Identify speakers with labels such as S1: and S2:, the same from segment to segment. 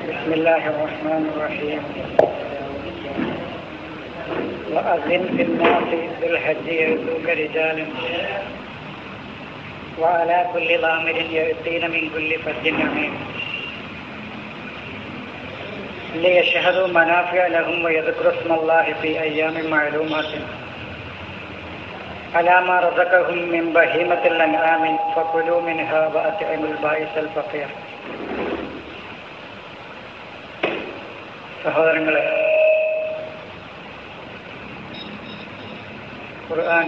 S1: بسم الله الرحمن الرحيم وأذن في الناس بالحج يأتوك رجالا وعلى كل ضامر يأتين من كل فج عميق ليشهدوا منافع لهم ويذكروا اسم الله في أيام معلومات على ما رزقهم من بهيمة الأنعام فكلوا منها وأطعموا البائس الفقير സഹോദരങ്ങളെ ഖുർആൻ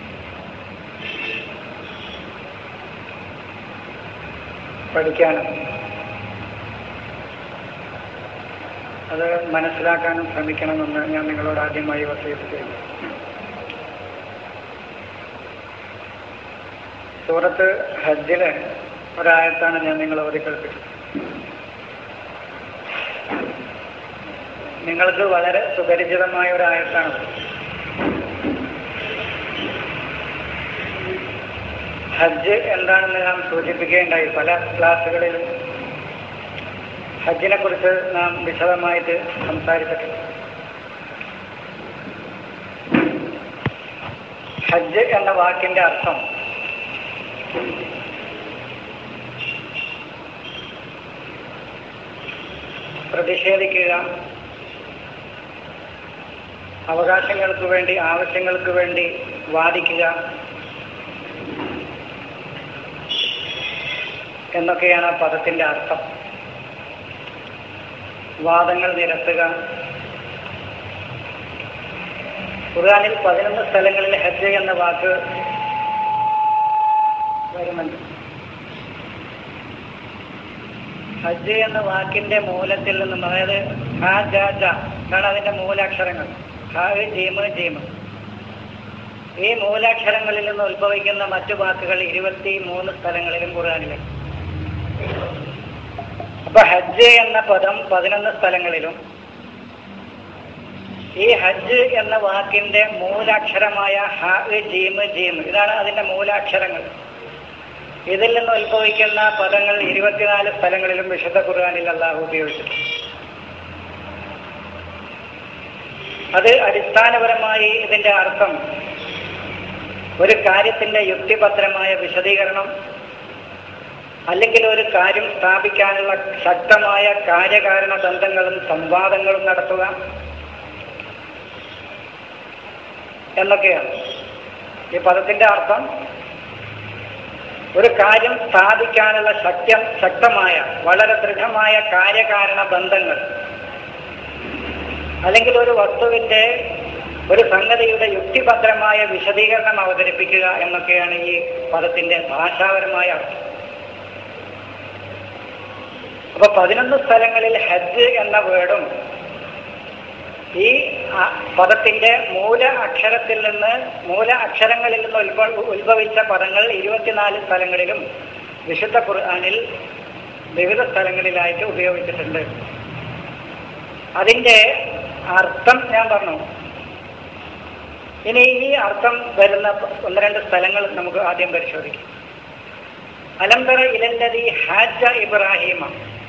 S1: പഠിക്കാനും അത് മനസ്സിലാക്കാനും ശ്രമിക്കണമെന്ന് ഞാൻ നിങ്ങളോട് ആദ്യമായി വസീത്ത് ചെയ്യുന്നു സൂറത്ത് ഹജ്ജിലെ ഒരായത്താണ് ഞാൻ നിങ്ങളെ ഓതിക്കളിപ്പിച്ചത് നിങ്ങൾക്ക് വളരെ സുപരിചിതമായ ഒരു ആയത്താണ് ഹജ്ജ് എന്താണെന്ന് നാം സൂചിപ്പിക്കുകയുണ്ടായി പല ക്ലാസ്സുകളിലും ഹജ്ജിനെ കുറിച്ച് നാം വിശദമായിട്ട് സംസാരിച്ചിട്ടുണ്ട് ഹജ്ജ് എന്ന വാക്കിന്റെ അർത്ഥം പ്രതിഷേധിക്കുക അവകാശങ്ങൾക്ക് വേണ്ടി ആവശ്യങ്ങൾക്ക് വേണ്ടി വാദിക്കുക എന്നൊക്കെയാണ് ആ പദത്തിന്റെ അർത്ഥം വാദങ്ങൾ നിരത്തുക ഖുർആാനിൽ പതിനൊന്ന് സ്ഥലങ്ങളിൽ ഹജ്ജ് എന്ന വാക്ക് വരുന്നുണ്ട് ഹജ്ജ് എന്ന വാക്കിന്റെ മൂലത്തിൽ നിന്നും അതായത് ഹ ജ ജ ഇതാണ് അതിന്റെ മൂലാക്ഷരങ്ങൾ ഹ ജീമ് ജീമ് ഈ മൂലാക്ഷരങ്ങളിൽ നിന്ന് ഉത്ഭവിക്കുന്ന മറ്റു വാക്കുകൾ ഇരുപത്തി മൂന്ന് സ്ഥലങ്ങളിലും ഖുർആാനിലുണ്ട് അപ്പൊ ഹജ്ജ് എന്ന പദം പതിനൊന്ന് സ്ഥലങ്ങളിലും ഈ ഹജ്ജ് എന്ന വാക്കിന്റെ മൂലാക്ഷരമായ ഹ ജീമ് ജീമ് ഇതാണ് അതിന്റെ മൂലാക്ഷരങ്ങൾ ഇതിൽ നിന്ന് ഉത്ഭവിക്കുന്ന പദങ്ങൾ ഇരുപത്തിനാല് സ്ഥലങ്ങളിലും വിശുദ്ധ ഖുർആാനിൽ അള്ളാഹു ഉപയോഗിച്ചിട്ടുണ്ട് അത് അടിസ്ഥാനപരമായി ഇതിന്റെ അർത്ഥം ഒരു കാര്യത്തിന്റെ യുക്തിഭദ്രമായ വിശദീകരണം അല്ലെങ്കിൽ ഒരു കാര്യം സ്ഥാപിക്കാനുള്ള ശക്തമായ കാര്യകാരണ ബന്ധങ്ങളും സംവാദങ്ങളും നടത്തുക എന്നൊക്കെയാണ് ഈ പദത്തിന്റെ അർത്ഥം ഒരു കാര്യം സ്ഥാപിക്കാനുള്ള ശക്യം ശക്തമായ വളരെ ദൃഢമായ കാര്യകാരണ ബന്ധങ്ങൾ അല്ലെങ്കിൽ ഒരു വസ്തുവിന്റെ ഒരു സംഗതിയുടെ യുക്തിഭദ്രമായ വിശദീകരണം അവതരിപ്പിക്കുക എന്നൊക്കെയാണ് ഈ പദത്തിന്റെ ഭാഷാപരമായ അർത്ഥം അപ്പൊ പതിനൊന്ന് സ്ഥലങ്ങളിൽ ഹജ്ജ് എന്ന വേർഡും ഈ പദത്തിന്റെ മൂല അക്ഷരത്തിൽ നിന്ന് മൂല അക്ഷരങ്ങളിൽ നിന്ന് ഉത്ഭ ഉത്ഭവിച്ച പദങ്ങൾ ഇരുപത്തിനാല് സ്ഥലങ്ങളിലും വിശുദ്ധ ഖുർആാനിൽ വിവിധ സ്ഥലങ്ങളിലായിട്ട് ഉപയോഗിച്ചിട്ടുണ്ട് അതിന്റെ അർത്ഥം ഞാൻ പറഞ്ഞു ഇനി ഈ അർത്ഥം വരുന്ന ഒന്ന് രണ്ട് സ്ഥലങ്ങൾ നമുക്ക് ആദ്യം പരിശോധിക്കാം അലംബറ ഇലല്ലതി ഹാജ ഇബ്രാഹിമ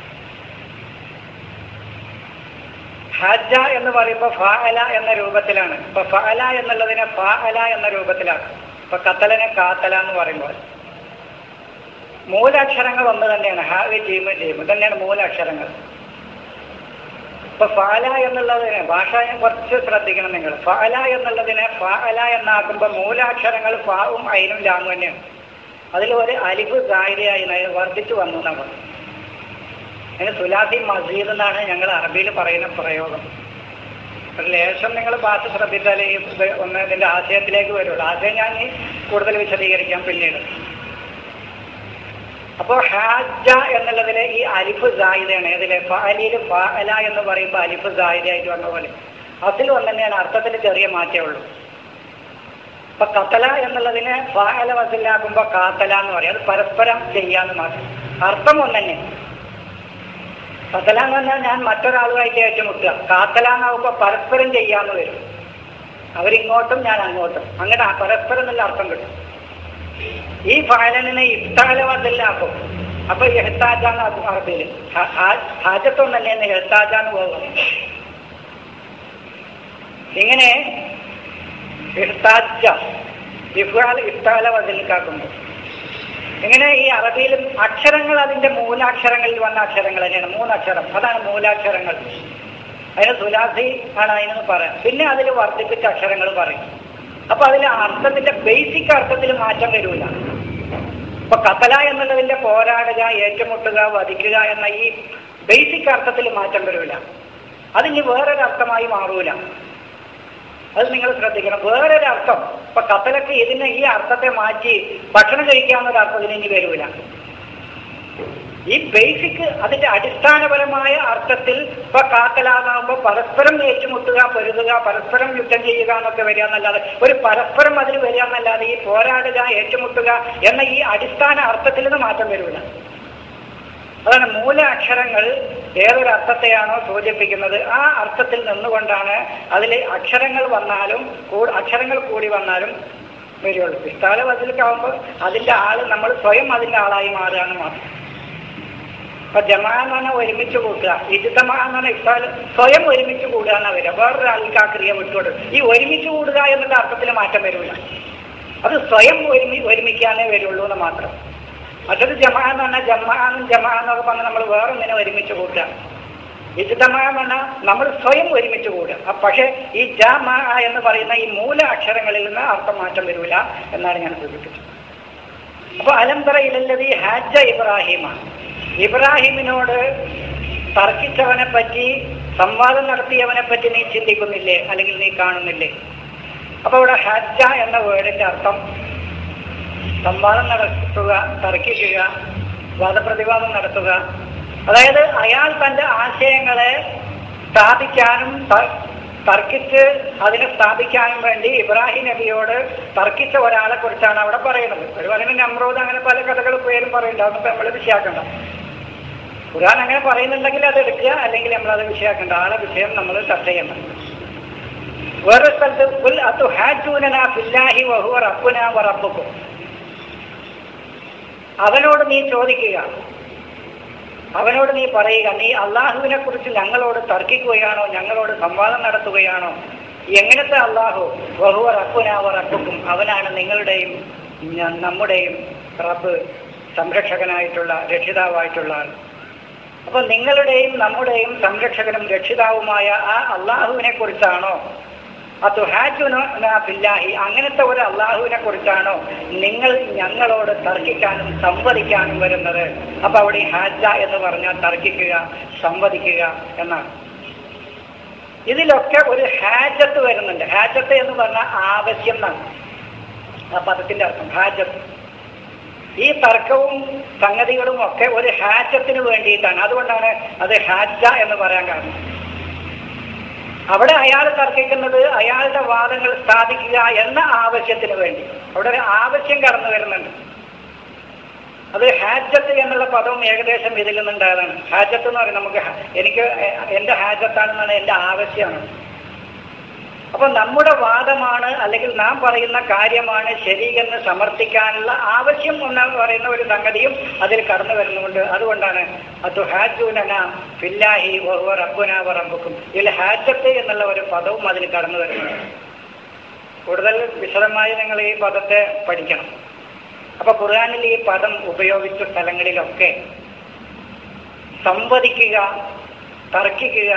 S1: ഹജ്ജ എന്ന് പറയുമ്പോൾ ഫഅല എന്ന രൂപത്തിലാണ് ഇപ്പൊ ഫഅല എന്നുള്ളതിനെ ഫഅല എന്ന രൂപത്തിലാണ് ഇപ്പൊ കത്തലനെ കാത്തല എന്ന് പറയുമ്പോൾ മൂലാക്ഷരങ്ങൾ ഒന്ന് തന്നെയാണ് ഹ ജീമ് ജീമ് തന്നെയാണ് മൂലാക്ഷരങ്ങൾ ഇപ്പൊ ഫഅല എന്നുള്ളതിനെ ഭാഷ കുറച്ച് ശ്രദ്ധിക്കണം നിങ്ങൾ ഫഅല എന്നുള്ളതിനെ ഫഅല എന്നാക്കുമ്പോൾ മൂലാക്ഷരങ്ങൾ ഫാവും അയിനും ലാമും തന്നെയാണ് അതിൽ ഒരു അലിഫ് സായിരയായി വർദ്ധിച്ചു വന്നു നമ്മൾ അതിന് സുലാസി മസീദ് എന്നാണ് ഞങ്ങൾ അറബിയിൽ പറയുന്ന പ്രയോഗം ഒരു ലേശം നിങ്ങൾ ഭാഷ ശ്രദ്ധിച്ചാൽ ഈ ഒന്ന് ഇതിന്റെ ആശയത്തിലേക്ക് വരുള്ളൂ ആശയം ഞാൻ കൂടുതൽ വിശദീകരിക്കാം പിന്നീട് അപ്പോൾ ഹാജ എന്നുള്ളതിലെ ഈ അലിഫ് സായിദയാണ് ഏതിലെ ഫഅലിയിൽ ഫഅല എന്ന് പറയുമ്പോൾ അലിഫ് സായിദയായിട്ട് വന്ന പോലെ അതിൽ ഒന്ന് തന്നെയാണ് അർത്ഥത്തിൽ ചെറിയ മാറ്റേ ഉള്ളൂ ഇപ്പൊ കത്തല എന്നുള്ളതിനെ ഫഅല വസിലാക്കുമ്പോൾ കാത്തല എന്ന് പറയും അത് പരസ്പരം ചെയ്യാന്ന് മാത്രം അർത്ഥം ഒന്ന് തന്നെ കത്തല എന്ന് പറഞ്ഞാൽ ഞാൻ മറ്റൊരാളുമായിട്ട് ഏറ്റുമുട്ടുക കാത്തല എന്നാകുമ്പോൾ പരസ്പരം ചെയ്യാന്ന് വരും അവരിങ്ങോട്ടും ഞാൻ അങ്ങോട്ടും അങ്ങനെ പരസ്പരം എന്നുള്ള അർത്ഥം കിട്ടും ഈ ഫയലിനെ ഇഫ്താല വസിലാക്കും അപ്പൊ എഹ്താജാന്ന് അറബിയിൽ ഹാജത്വം തന്നെയെന്ന് എഹ്താജാന്ന് പോകും ഇങ്ങനെ ഇഹ്താജ ഇഫ്ആൽ ഇഫ്താല വതിൽക്കാക്കുന്നു ഇങ്ങനെ ഈ അറബിയിലും അക്ഷരങ്ങൾ അതിന്റെ മൂലാക്ഷരങ്ങളിൽ വന്ന അക്ഷരങ്ങൾ തന്നെയാണ് മൂന്നക്ഷരം അതാണ് മൂലാക്ഷരങ്ങൾ അതിന് സുലാസി ആണ് അതിനെന്ന് പറയാം പിന്നെ അതിൽ വർദ്ധിപ്പിച്ച അക്ഷരങ്ങൾ പറയും അപ്പൊ അതിൽ അർത്ഥത്തിന്റെ ബേസിക് അർത്ഥത്തിൽ മാറ്റം വരില്ല ഇപ്പൊ കത്തല എന്നുള്ളതിന്റെ പോരാടുക ഏറ്റുമുട്ടുക വധിക്കുക എന്ന ഈ ബേസിക് അർത്ഥത്തിൽ മാറ്റം വരില്ല അതിന് വേറൊരു അർത്ഥമായി മാറൂല അത് നിങ്ങൾ ശ്രദ്ധിക്കണം വേറൊരു അർത്ഥം ഇപ്പൊ കത്തലക്ക് ഇതിന് ഈ അർത്ഥത്തെ മാറ്റി ഭക്ഷണം കഴിക്കാവുന്ന അർത്ഥത്തിന് ഇനി വരൂല ഈ ബേസിക് അതിന്റെ അടിസ്ഥാനപരമായ അർത്ഥത്തിൽ ഇപ്പൊ കാക്കലാകുമ്പോ പരസ്പരം ഏറ്റുമുട്ടുക പൊരുതുക പരസ്പരം യുദ്ധം ചെയ്യുക എന്നൊക്കെ വരിക എന്നല്ലാതെ ഒരു പരസ്പരം അതിൽ വരിക എന്നല്ലാതെ ഈ പോരാടുക ഏറ്റുമുട്ടുക എന്ന ഈ അടിസ്ഥാന അർത്ഥത്തിൽ നിന്ന് മാറ്റം വരൂല അതാണ് മൂല അക്ഷരങ്ങൾ ഏതൊരു അർത്ഥത്തെയാണോ സൂചിപ്പിക്കുന്നത് ആ അർത്ഥത്തിൽ നിന്നുകൊണ്ടാണ് അതിൽ അക്ഷരങ്ങൾ വന്നാലും കൂ- അക്ഷരങ്ങൾ കൂടി വന്നാലും വരികയുള്ളൂ പിസ്താല വതിൽക്കാവുമ്പോൾ അതിന്റെ ആള് നമ്മൾ സ്വയം അതിന്റെ ആളായി മാറുകയാണ് മാത്രം അപ്പൊ ജമാ എന്ന് പറഞ്ഞാൽ ഒരുമിച്ച് കൂട്ടുക ഇജിതമ എന്ന് പറഞ്ഞാൽ ഇഫ്താൽ സ്വയം ഒരുമിച്ച് കൂടുക എന്നാ വരിക വേറൊരാൾക്ക് ആ ക്രിയ വിട്ടുകൊടുക്കും ഈ ഒരുമിച്ച് കൂടുക എന്നുള്ള അർത്ഥത്തിൽ മാറ്റം വരില്ല അത് സ്വയം ഒരുമി ഒരുമിക്കാനേ വരുള്ളൂ എന്ന് മാത്രം മറ്റൊരു ജമാ എന്ന് പറഞ്ഞാൽ ജമാനും ജമാ എന്നൊക്കെ പറഞ്ഞാൽ നമ്മൾ വേറൊന്നിനെ ഒരുമിച്ച് കൂട്ടുക ഇജിതമ എന്ന് പറഞ്ഞാൽ നമ്മൾ സ്വയം ഒരുമിച്ച് കൂടുക അ- പക്ഷേ ഈ ജമ എന്ന് പറയുന്ന ഈ മൂല അക്ഷരങ്ങളിൽ നിന്ന് അർത്ഥം മാറ്റം വരില്ല എന്നാണ് ഞാൻ സൂചിപ്പിച്ചത് അപ്പൊ അലംതറ ഇലല്ലതി ഹാജ ഇബ്രാഹിമാണ് ഇബ്രാഹിമിനോട് തർക്കിച്ചവനെ പറ്റി സംവാദം നടത്തിയവനെ പറ്റി നീ ചിന്തിക്കുന്നില്ലേ അല്ലെങ്കിൽ നീ കാണുന്നില്ലേ അപ്പൊ ഇവിടെ ഹജ്ജ എന്ന വേർഡിന്റെ അർത്ഥം സംവാദം നടത്തുക തർക്കിക്കുക വാദപ്രതിവാദം നടത്തുക അതായത് അയാൾ തന്റെ ആശയങ്ങളെ സ്ഥാപിക്കാനും ത- തർക്കിച്ച് അതിനെ സ്ഥാപിക്കാനും വേണ്ടി ഇബ്രാഹിം നബിയോട് തർക്കിച്ച ഒരാളെ കുറിച്ചാണ് അവിടെ പറയുന്നത് ഒരു പറയുന്നത് നമ്രോദ് അങ്ങനെ പല കഥകളും പേരും പറയുന്നുണ്ട് അതൊന്നും നമ്മൾ വിഷയാക്കണ്ട ഖുർആൻ അങ്ങനെ പറയുന്നുണ്ടെങ്കിൽ അത് എടുക്കുക അല്ലെങ്കിൽ നമ്മൾ അത് വിഷയാക്കണ്ട ആളെ വിഷയം നമ്മൾ ചർച്ച ചെയ്യണം വേറൊരു സ്ഥലത്ത് "ഖുൽ അതുഹാജ്ജൂനനാ ഫില്ലാഹി വഹുവ റബ്ബുനാ വ റബ്ബുക്കും അവനോട് നീ ചോദിക്കുക അവനോട് നീ പറയുക നീ അള്ളാഹുവിനെ കുറിച്ച് ഞങ്ങളോട് തർക്കിക്കുകയാണോ ഞങ്ങളോട് സംവാദം നടത്തുകയാണോ എങ്ങനത്തെ അള്ളാഹു വഹുവ റബ്ബുനാ വ റബ്ബുക്കും അവനാണ് നിങ്ങളുടെയും ഞ- നമ്മുടെയും റബ്ബ് സംരക്ഷകനായിട്ടുള്ള രക്ഷിതാവായിട്ടുള്ള ആൾ അപ്പൊ നിങ്ങളുടെയും നമ്മുടെയും സംരക്ഷകനും രക്ഷിതാവുമായ ആ അള്ളാഹുവിനെ കുറിച്ചാണോ അതുഹാജുനാഹി അങ്ങനത്തെ ഒരു അള്ളാഹുവിനെ കുറിച്ചാണോ നിങ്ങൾ ഞങ്ങളോട് തർക്കിക്കാനും സംവദിക്കാനും വരുന്നത് അപ്പൊ അവിടെ ഈ ഹാജ എന്ന് പറഞ്ഞാൽ തർക്കിക്കുക സംവദിക്കുക എന്നാണ് ഇതിലൊക്കെ ഒരു ഹാജത്ത് വരുന്നുണ്ട് ഹാജത്ത് എന്ന് പറഞ്ഞാൽ ആവശ്യം എന്നാണ് ആ പദത്തിന്റെ അർത്ഥം ഹാജത്ത് ഈ തർക്കവും സംഗതികളും ഒക്കെ ഒരു ഹാജത്തിന് വേണ്ടിയിട്ടാണ് അതുകൊണ്ടാണ് അത് ഹാജ എന്ന് പറയാൻ കാരണം അവിടെ അയാൾ തർക്കിക്കുന്നത് അയാളുടെ വാദങ്ങൾ സ്ഥാപിക്കുക എന്ന ആവശ്യത്തിന് വേണ്ടി അവിടെ ഒരു ആവശ്യം കടന്നു വരുന്നുണ്ട് അത് ഹാജത്ത് എന്നുള്ള പദവും ഏകദേശം ഇതിൽ നിന്നുണ്ടായതാണ് ഹാജത്ത് എന്ന് പറയുന്നത് നമുക്ക് ഹ- എനിക്ക് എ- എന്റെ ഹാജത്താണെന്നാണ് എന്റെ ആവശ്യമാണ് അപ്പൊ നമ്മുടെ വാദമാണ് അല്ലെങ്കിൽ നാം പറയുന്ന കാര്യമാണ് ശരി എന്ന് സമർത്ഥിക്കാനുള്ള ആവശ്യം എന്ന് പറയുന്ന ഒരു സംഗതിയും അതിൽ കടന്നു വരുന്നുണ്ട് അതുകൊണ്ടാണ് അത് ഹാജൂനന ഫില്ലാഹി വഹുവ റബ്ബുന വ റബ്ബുക്കും ഇതിൽ ഹാജത്ത് എന്നുള്ള ഒരു പദവും അതിൽ കടന്നു വരുന്നുണ്ട് കൂടുതൽ വിശദമായി നിങ്ങൾ ഈ പദത്തെ പഠിക്കണം അപ്പൊ ഖുർആനിൽ ഈ പദം ഉപയോഗിച്ച സ്ഥലങ്ങളിലൊക്കെ സംവദിക്കുക തർക്കിക്കുക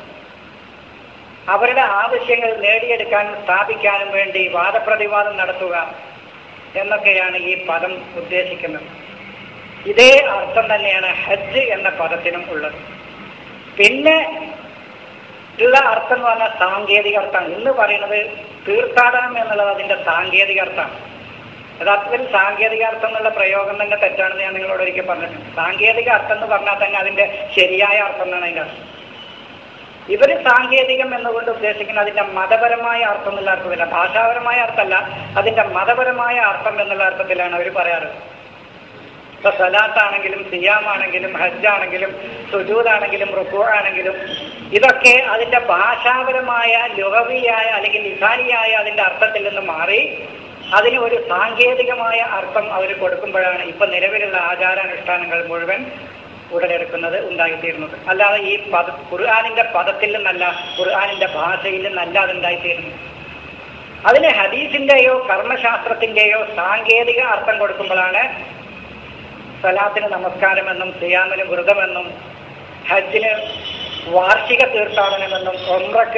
S1: അവരുടെ ആവശ്യങ്ങൾ നേടിയെടുക്കാനും സ്ഥാപിക്കാനും വേണ്ടി വാദപ്രതിവാദം നടത്തുക എന്നൊക്കെയാണ് ഈ പദം ഉദ്ദേശിക്കുന്നത് ഇതേ അർത്ഥം തന്നെയാണ് ഹജ്ജ് എന്ന പദത്തിനും ഉള്ളത് പിന്നെ ഉള്ള അർത്ഥം എന്ന് പറഞ്ഞാൽ സാങ്കേതിക അർത്ഥമാണ് ഇന്ന് പറയുന്നത് തീർത്ഥാടനം എന്നുള്ളത് അതിന്റെ സാങ്കേതിക അർത്ഥമാണ് യഥാർത്ഥത്തിൽ സാങ്കേതിക അർത്ഥം എന്നുള്ള പ്രയോഗം തന്നെ തെറ്റാണെന്ന് ഞാൻ നിങ്ങളോട് ഒരിക്കൽ പറഞ്ഞിട്ടുണ്ട് സാങ്കേതിക അർത്ഥം എന്ന് പറഞ്ഞാൽ തന്നെ അതിന്റെ ശരിയായ അർത്ഥം എന്നാണ് അതിന്റെ അർത്ഥം ഇവര് സാങ്കേതികം എന്നുകൊണ്ട് ഉദ്ദേശിക്കുന്ന അതിന്റെ മതപരമായ അർത്ഥം എന്നുള്ള അർത്ഥത്തില്ല ഭാഷാപരമായ അർത്ഥമല്ല അതിന്റെ മതപരമായ അർത്ഥം എന്നുള്ള അർത്ഥത്തിലാണ് അവർ പറയാറ് ഇപ്പൊ സലാത്താണെങ്കിലും സിയാമാണെങ്കിലും ഹജ്ജാണെങ്കിലും സുജൂദാണെങ്കിലും റുക്കു ആണെങ്കിലും ഇതൊക്കെ അതിന്റെ ഭാഷാപരമായ ലുഹവിയായ അല്ലെങ്കിൽ ലിസാനിയായ അതിന്റെ അർത്ഥത്തിൽ നിന്ന് മാറി അതിന് ഒരു സാങ്കേതികമായ അർത്ഥം അവർ കൊടുക്കുമ്പോഴാണ് ഇപ്പൊ നിലവിലുള്ള ആചാരാനുഷ്ഠാനങ്ങൾ മുഴുവൻ ഉടലെടുക്കുന്നത് ഉണ്ടായിത്തീരുന്നത് അല്ലാതെ ഈ പദ ഖുർആാനിന്റെ പദത്തിൽ നിന്നല്ല ഖുർആാനിന്റെ ഭാഷയിൽ നിന്നല്ല അതുണ്ടായിത്തീരുന്നത് അതിന് ഹദീസിന്റെയോ കർമ്മശാസ്ത്രത്തിന്റെയോ സാങ്കേതിക അർത്ഥം കൊടുക്കുമ്പോഴാണ് സലാത്തിന് നമസ്കാരമെന്നും സിയാമിന് വ്രതമെന്നും ഹജ്ജിന് വാർഷിക തീർത്ഥാടനമെന്നും ഒമ്രക്ക്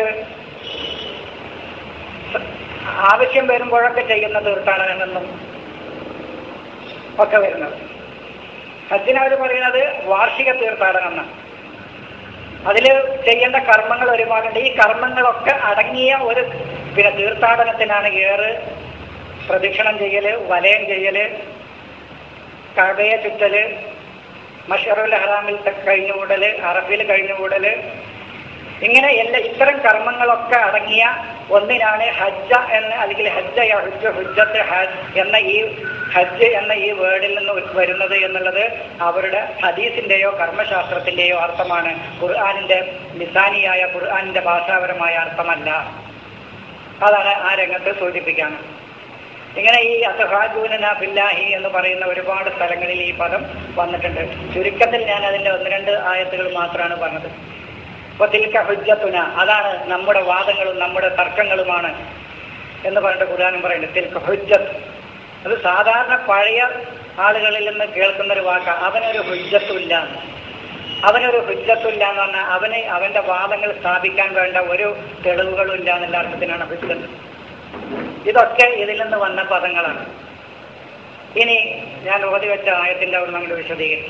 S1: ആവശ്യം വരുമ്പോഴൊക്കെ ചെയ്യുന്ന തീർത്ഥാടനമെന്നും ഒക്കെ വരുന്നത് ഹജ്ജിന് അവർ പറയുന്നത് വാർഷിക തീർത്ഥാടനം എന്നാണ് അതിൽ ചെയ്യേണ്ട കർമ്മങ്ങൾ ഒരുപാടുണ്ട് ഈ കർമ്മങ്ങളൊക്കെ അടങ്ങിയ ഒരു പിന്നെ തീർത്ഥാടനത്തിനാണ് ഏറ് പ്രദക്ഷിണം ചെയ്യല് വലയം ചെയ്യല് കടയെ ചുറ്റല് മഷറുൽ ഹറാമിൽ കഴിഞ്ഞുകൂടല് അറബിൽ കഴിഞ്ഞുകൂടല് ഇങ്ങനെ എല്ലാ ഇത്തരം കർമ്മങ്ങളൊക്കെ അടങ്ങിയ ഒന്നിനാണ് ഹജ്ജ എന്ന് അല്ലെങ്കിൽ ഹജ്ജ ഹജ്ജ ഹുജ്ജത്ത് ഹജ് എന്ന ഈ ഹജ്ജ് എന്ന ഈ വേർഡിൽ നിന്ന് വരുന്നത് എന്നുള്ളത് അവരുടെ ഹദീസിന്റെയോ കർമ്മശാസ്ത്രത്തിന്റെയോ അർത്ഥമാണ് ഖുർആാനിന്റെ ലിസാനിയായ ഖുർആാനിന്റെ ഭാഷാപരമായ അർത്ഥമല്ല അതാണ് ആ രംഗത്ത് സൂചിപ്പിക്കാൻ ഇങ്ങനെ ഈ അസഹാജൂന ബില്ലാഹി എന്ന് പറയുന്ന ഒരുപാട് സ്ഥലങ്ങളിൽ ഈ പദം വന്നിട്ടുണ്ട് ചുരുക്കത്തിൽ ഞാൻ അതിന്റെ ഒന്ന് രണ്ട് ആയത്തുകൾ മാത്രമാണ് പറഞ്ഞത് അപ്പൊ തിൽക്ക ഹുജ്ജത്തുന അതാണ് നമ്മുടെ വാദങ്ങളും നമ്മുടെ തർക്കങ്ങളുമാണ് എന്ന് പറഞ്ഞിട്ട് ഖുർആാനും പറയുന്നത് തിൽക്ക ഹുജ്ജത്ത് അത് സാധാരണ പഴയ ആളുകളിൽ നിന്ന് കേൾക്കുന്ന ഒരു വാക്ക അവനൊരു ഹുജ്ജത്തുമില്ല അവനൊരു ഹുജ്ജത്തുമില്ല എന്ന് പറഞ്ഞാൽ അവന് അവന്റെ വാദങ്ങൾ സ്ഥാപിക്കാൻ വേണ്ട ഒരു തെളിവുകളും ഇല്ല എന്നുള്ള അർത്ഥത്തിനാണ് ഹുജ്ജത്ത് ഇതൊക്കെ ഇതിൽ നിന്ന് വന്ന പദങ്ങളാണ് ഇനി ഞാൻ ഓതി വെച്ച ആയത്തിന്റെ അവിടെ നമ്മൾ വിശദീകരിക്കും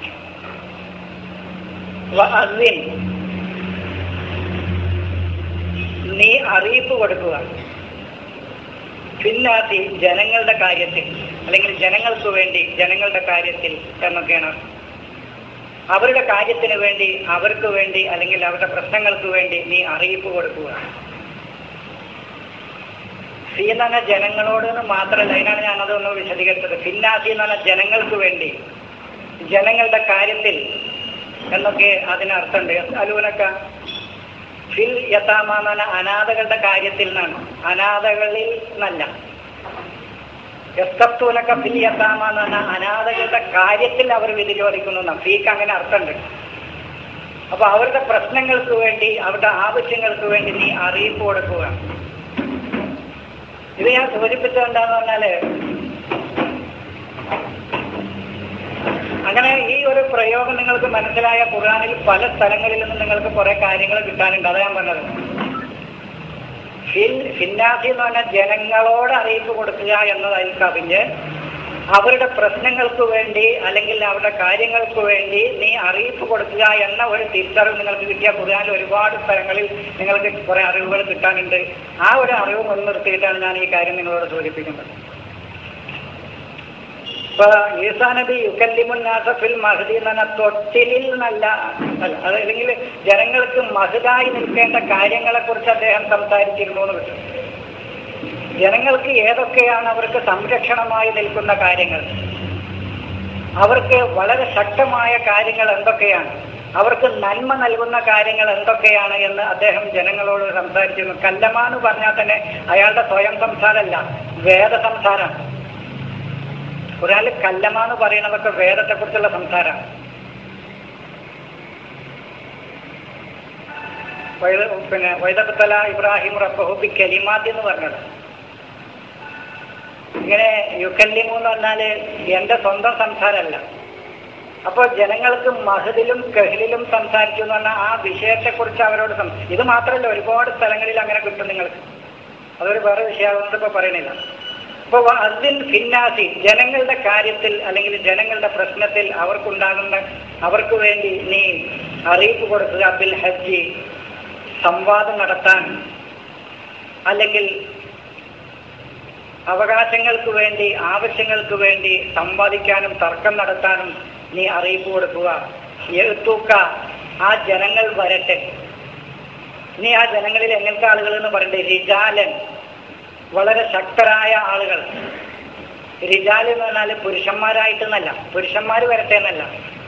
S1: വഅദ്ദിൻ. നീ അറിയിപ്പ് കൊടുക്കുക പിന്നാത്തി ജനങ്ങളുടെ കാര്യത്തിൽ അല്ലെങ്കിൽ ജനങ്ങൾക്ക് വേണ്ടി ജനങ്ങളുടെ കാര്യത്തിൽ എന്നൊക്കെയാണ് അവരുടെ കാര്യത്തിന് വേണ്ടി അവർക്ക് വേണ്ടി അല്ലെങ്കിൽ അവരുടെ പ്രശ്നങ്ങൾക്ക് വേണ്ടി നീ അറിയിപ്പ് കൊടുക്കുക സി എന്ന് പറഞ്ഞ ജനങ്ങളോട് എന്ന് മാത്രമല്ല അതിനാണ് ഞാൻ അതൊന്ന് വിശദീകരിച്ചത് പിന്നാസി എന്ന് പറഞ്ഞ ജനങ്ങൾക്ക് വേണ്ടി ജനങ്ങളുടെ കാര്യത്തിൽ എന്നൊക്കെ അതിനർത്ഥമുണ്ട് അലൂനക്ക ഫിൽ യഥാമ എന്ന് പറഞ്ഞ അനാഥകളുടെ കാര്യത്തിൽ നിന്നാണ് അനാഥകളിൽ എന്നല്ല എസ്തത്വനൊക്കെ ഫിൽ യഥാമ എന്ന് പറഞ്ഞ അനാഥകളുടെ കാര്യത്തിൽ അവർ വിധി ചോദിക്കുന്നു എന്നാണ് ഫീക്ക് അങ്ങനെ അർത്ഥമുണ്ട് അപ്പൊ അവരുടെ പ്രശ്നങ്ങൾക്ക് വേണ്ടി അവരുടെ ആവശ്യങ്ങൾക്ക് വേണ്ടി നീ അറിയിപ്പ് കൊടുക്കുക ഇത് ഞാൻ സൂചിപ്പിച്ചത് എന്താന്ന് പറഞ്ഞാല് അങ്ങനെ ഈ ഒരു പ്രയോഗം നിങ്ങൾക്ക് മനസ്സിലായ ഖുർആനിൽ പല സ്ഥലങ്ങളിൽ നിന്നും നിങ്ങൾക്ക് കുറെ കാര്യങ്ങൾ കിട്ടാനുണ്ട് അതാ ഞാൻ പറഞ്ഞത് ഫിൽ ഫിന്നാസി എന്ന് പറഞ്ഞാൽ ജനങ്ങളോട് അറിയിപ്പ് കൊടുക്കുക എന്നതിൽ കവിഞ്ഞ് അവരുടെ പ്രശ്നങ്ങൾക്ക് വേണ്ടി അല്ലെങ്കിൽ അവരുടെ കാര്യങ്ങൾക്ക് വേണ്ടി നീ അറിയിപ്പ് കൊടുക്കുക എന്ന ഒരു തിരിച്ചറിവ് നിങ്ങൾക്ക് കിട്ടിയ ഖുർആനിൽ ഒരുപാട് സ്ഥലങ്ങളിൽ നിങ്ങൾക്ക് കുറെ അറിവുകൾ കിട്ടാനുണ്ട് ആ ഒരു അറിവ് മുൻനിർത്തിയിട്ടാണ് ഞാൻ ഈ കാര്യം നിങ്ങളോട് സൂചിപ്പിക്കുന്നത് ഇപ്പൊ ഈസാ നബി യുക്കല്ലിമുന്നാസഫിൽ മഹദി എന്ന് പറഞ്ഞ തൊട്ടിലിൽ നല്ല അല്ല അത് അല്ലെങ്കിൽ ജനങ്ങൾക്ക് മഹദായി നിൽക്കേണ്ട കാര്യങ്ങളെ കുറിച്ച് അദ്ദേഹം സംസാരിച്ചിരുന്നു എന്ന് കിട്ടും ജനങ്ങൾക്ക് ഏതൊക്കെയാണ് അവർക്ക് സംരക്ഷണമായി നിൽക്കുന്ന കാര്യങ്ങൾ അവർക്ക് വളരെ ശക്തമായ കാര്യങ്ങൾ എന്തൊക്കെയാണ് അവർക്ക് നന്മ നൽകുന്ന കാര്യങ്ങൾ എന്തൊക്കെയാണ് എന്ന് അദ്ദേഹം ജനങ്ങളോട് സംസാരിച്ചിരുന്നു കല്ലമ എന്ന് പറഞ്ഞാൽ തന്നെ അയാളുടെ സ്വയം സംസാരമല്ല വേദ സംസാരം ഒരാൾ കല്ലമ എന്ന് പറയുന്നതൊക്കെ വേദത്തെ കുറിച്ചുള്ള സംസാരമാണ് വൈദ പിന്നെ വൈദത്തല ഇബ്രാഹിം റബ്ബഹുബി കലിമാദ് എന്ന് പറഞ്ഞത് ഇങ്ങനെ യുക്കല്ലിമു എന്ന് പറഞ്ഞാല് എന്റെ സ്വന്തം സംസാരമല്ല അപ്പോൾ ജനങ്ങൾക്ക് മഹദിലും കഹിലിലും സംസാരിച്ചു എന്ന് പറഞ്ഞാൽ ആ വിഷയത്തെക്കുറിച്ച് അവരോട് സം ഇത് മാത്രമല്ല ഒരുപാട് സ്ഥലങ്ങളിൽ അങ്ങനെ കിട്ടും നിങ്ങൾക്ക് അതൊരു വേറെ വിഷയമാണെന്ന് ഇപ്പൊ പറയണില്ല അപ്പൊ അതിൽ ഫിന്നാസി ജനങ്ങളുടെ കാര്യത്തിൽ അല്ലെങ്കിൽ ജനങ്ങളുടെ പ്രശ്നത്തിൽ അവർക്കുണ്ടാകുന്ന അവർക്ക് വേണ്ടി നീ അറിയിപ്പ് കൊടുക്കുക ബിൽ ഹജ്ജി സംവാദം നടത്താൻ അല്ലെങ്കിൽ അവകാശങ്ങൾക്ക് വേണ്ടി ആവശ്യങ്ങൾക്ക് വേണ്ടി സമ്പാദിക്കാനും തർക്കം നടത്താനും നീ അറിയിപ്പ് കൊടുക്കുക എഴുത്തൂക്ക ആ ജനങ്ങൾ വരട്ടെ നീ ആ ജനങ്ങളിൽ എങ്ങനത്തെ ആളുകൾ എന്ന് പറയണ്ടേ റിജാലൻ വളരെ ശക്തരായ ആളുകൾ റിജാൽ എന്ന് പറഞ്ഞാൽ പുരുഷന്മാരായിട്ടെന്നല്ല പുരുഷന്മാർ വരട്ടെ എന്നല്ല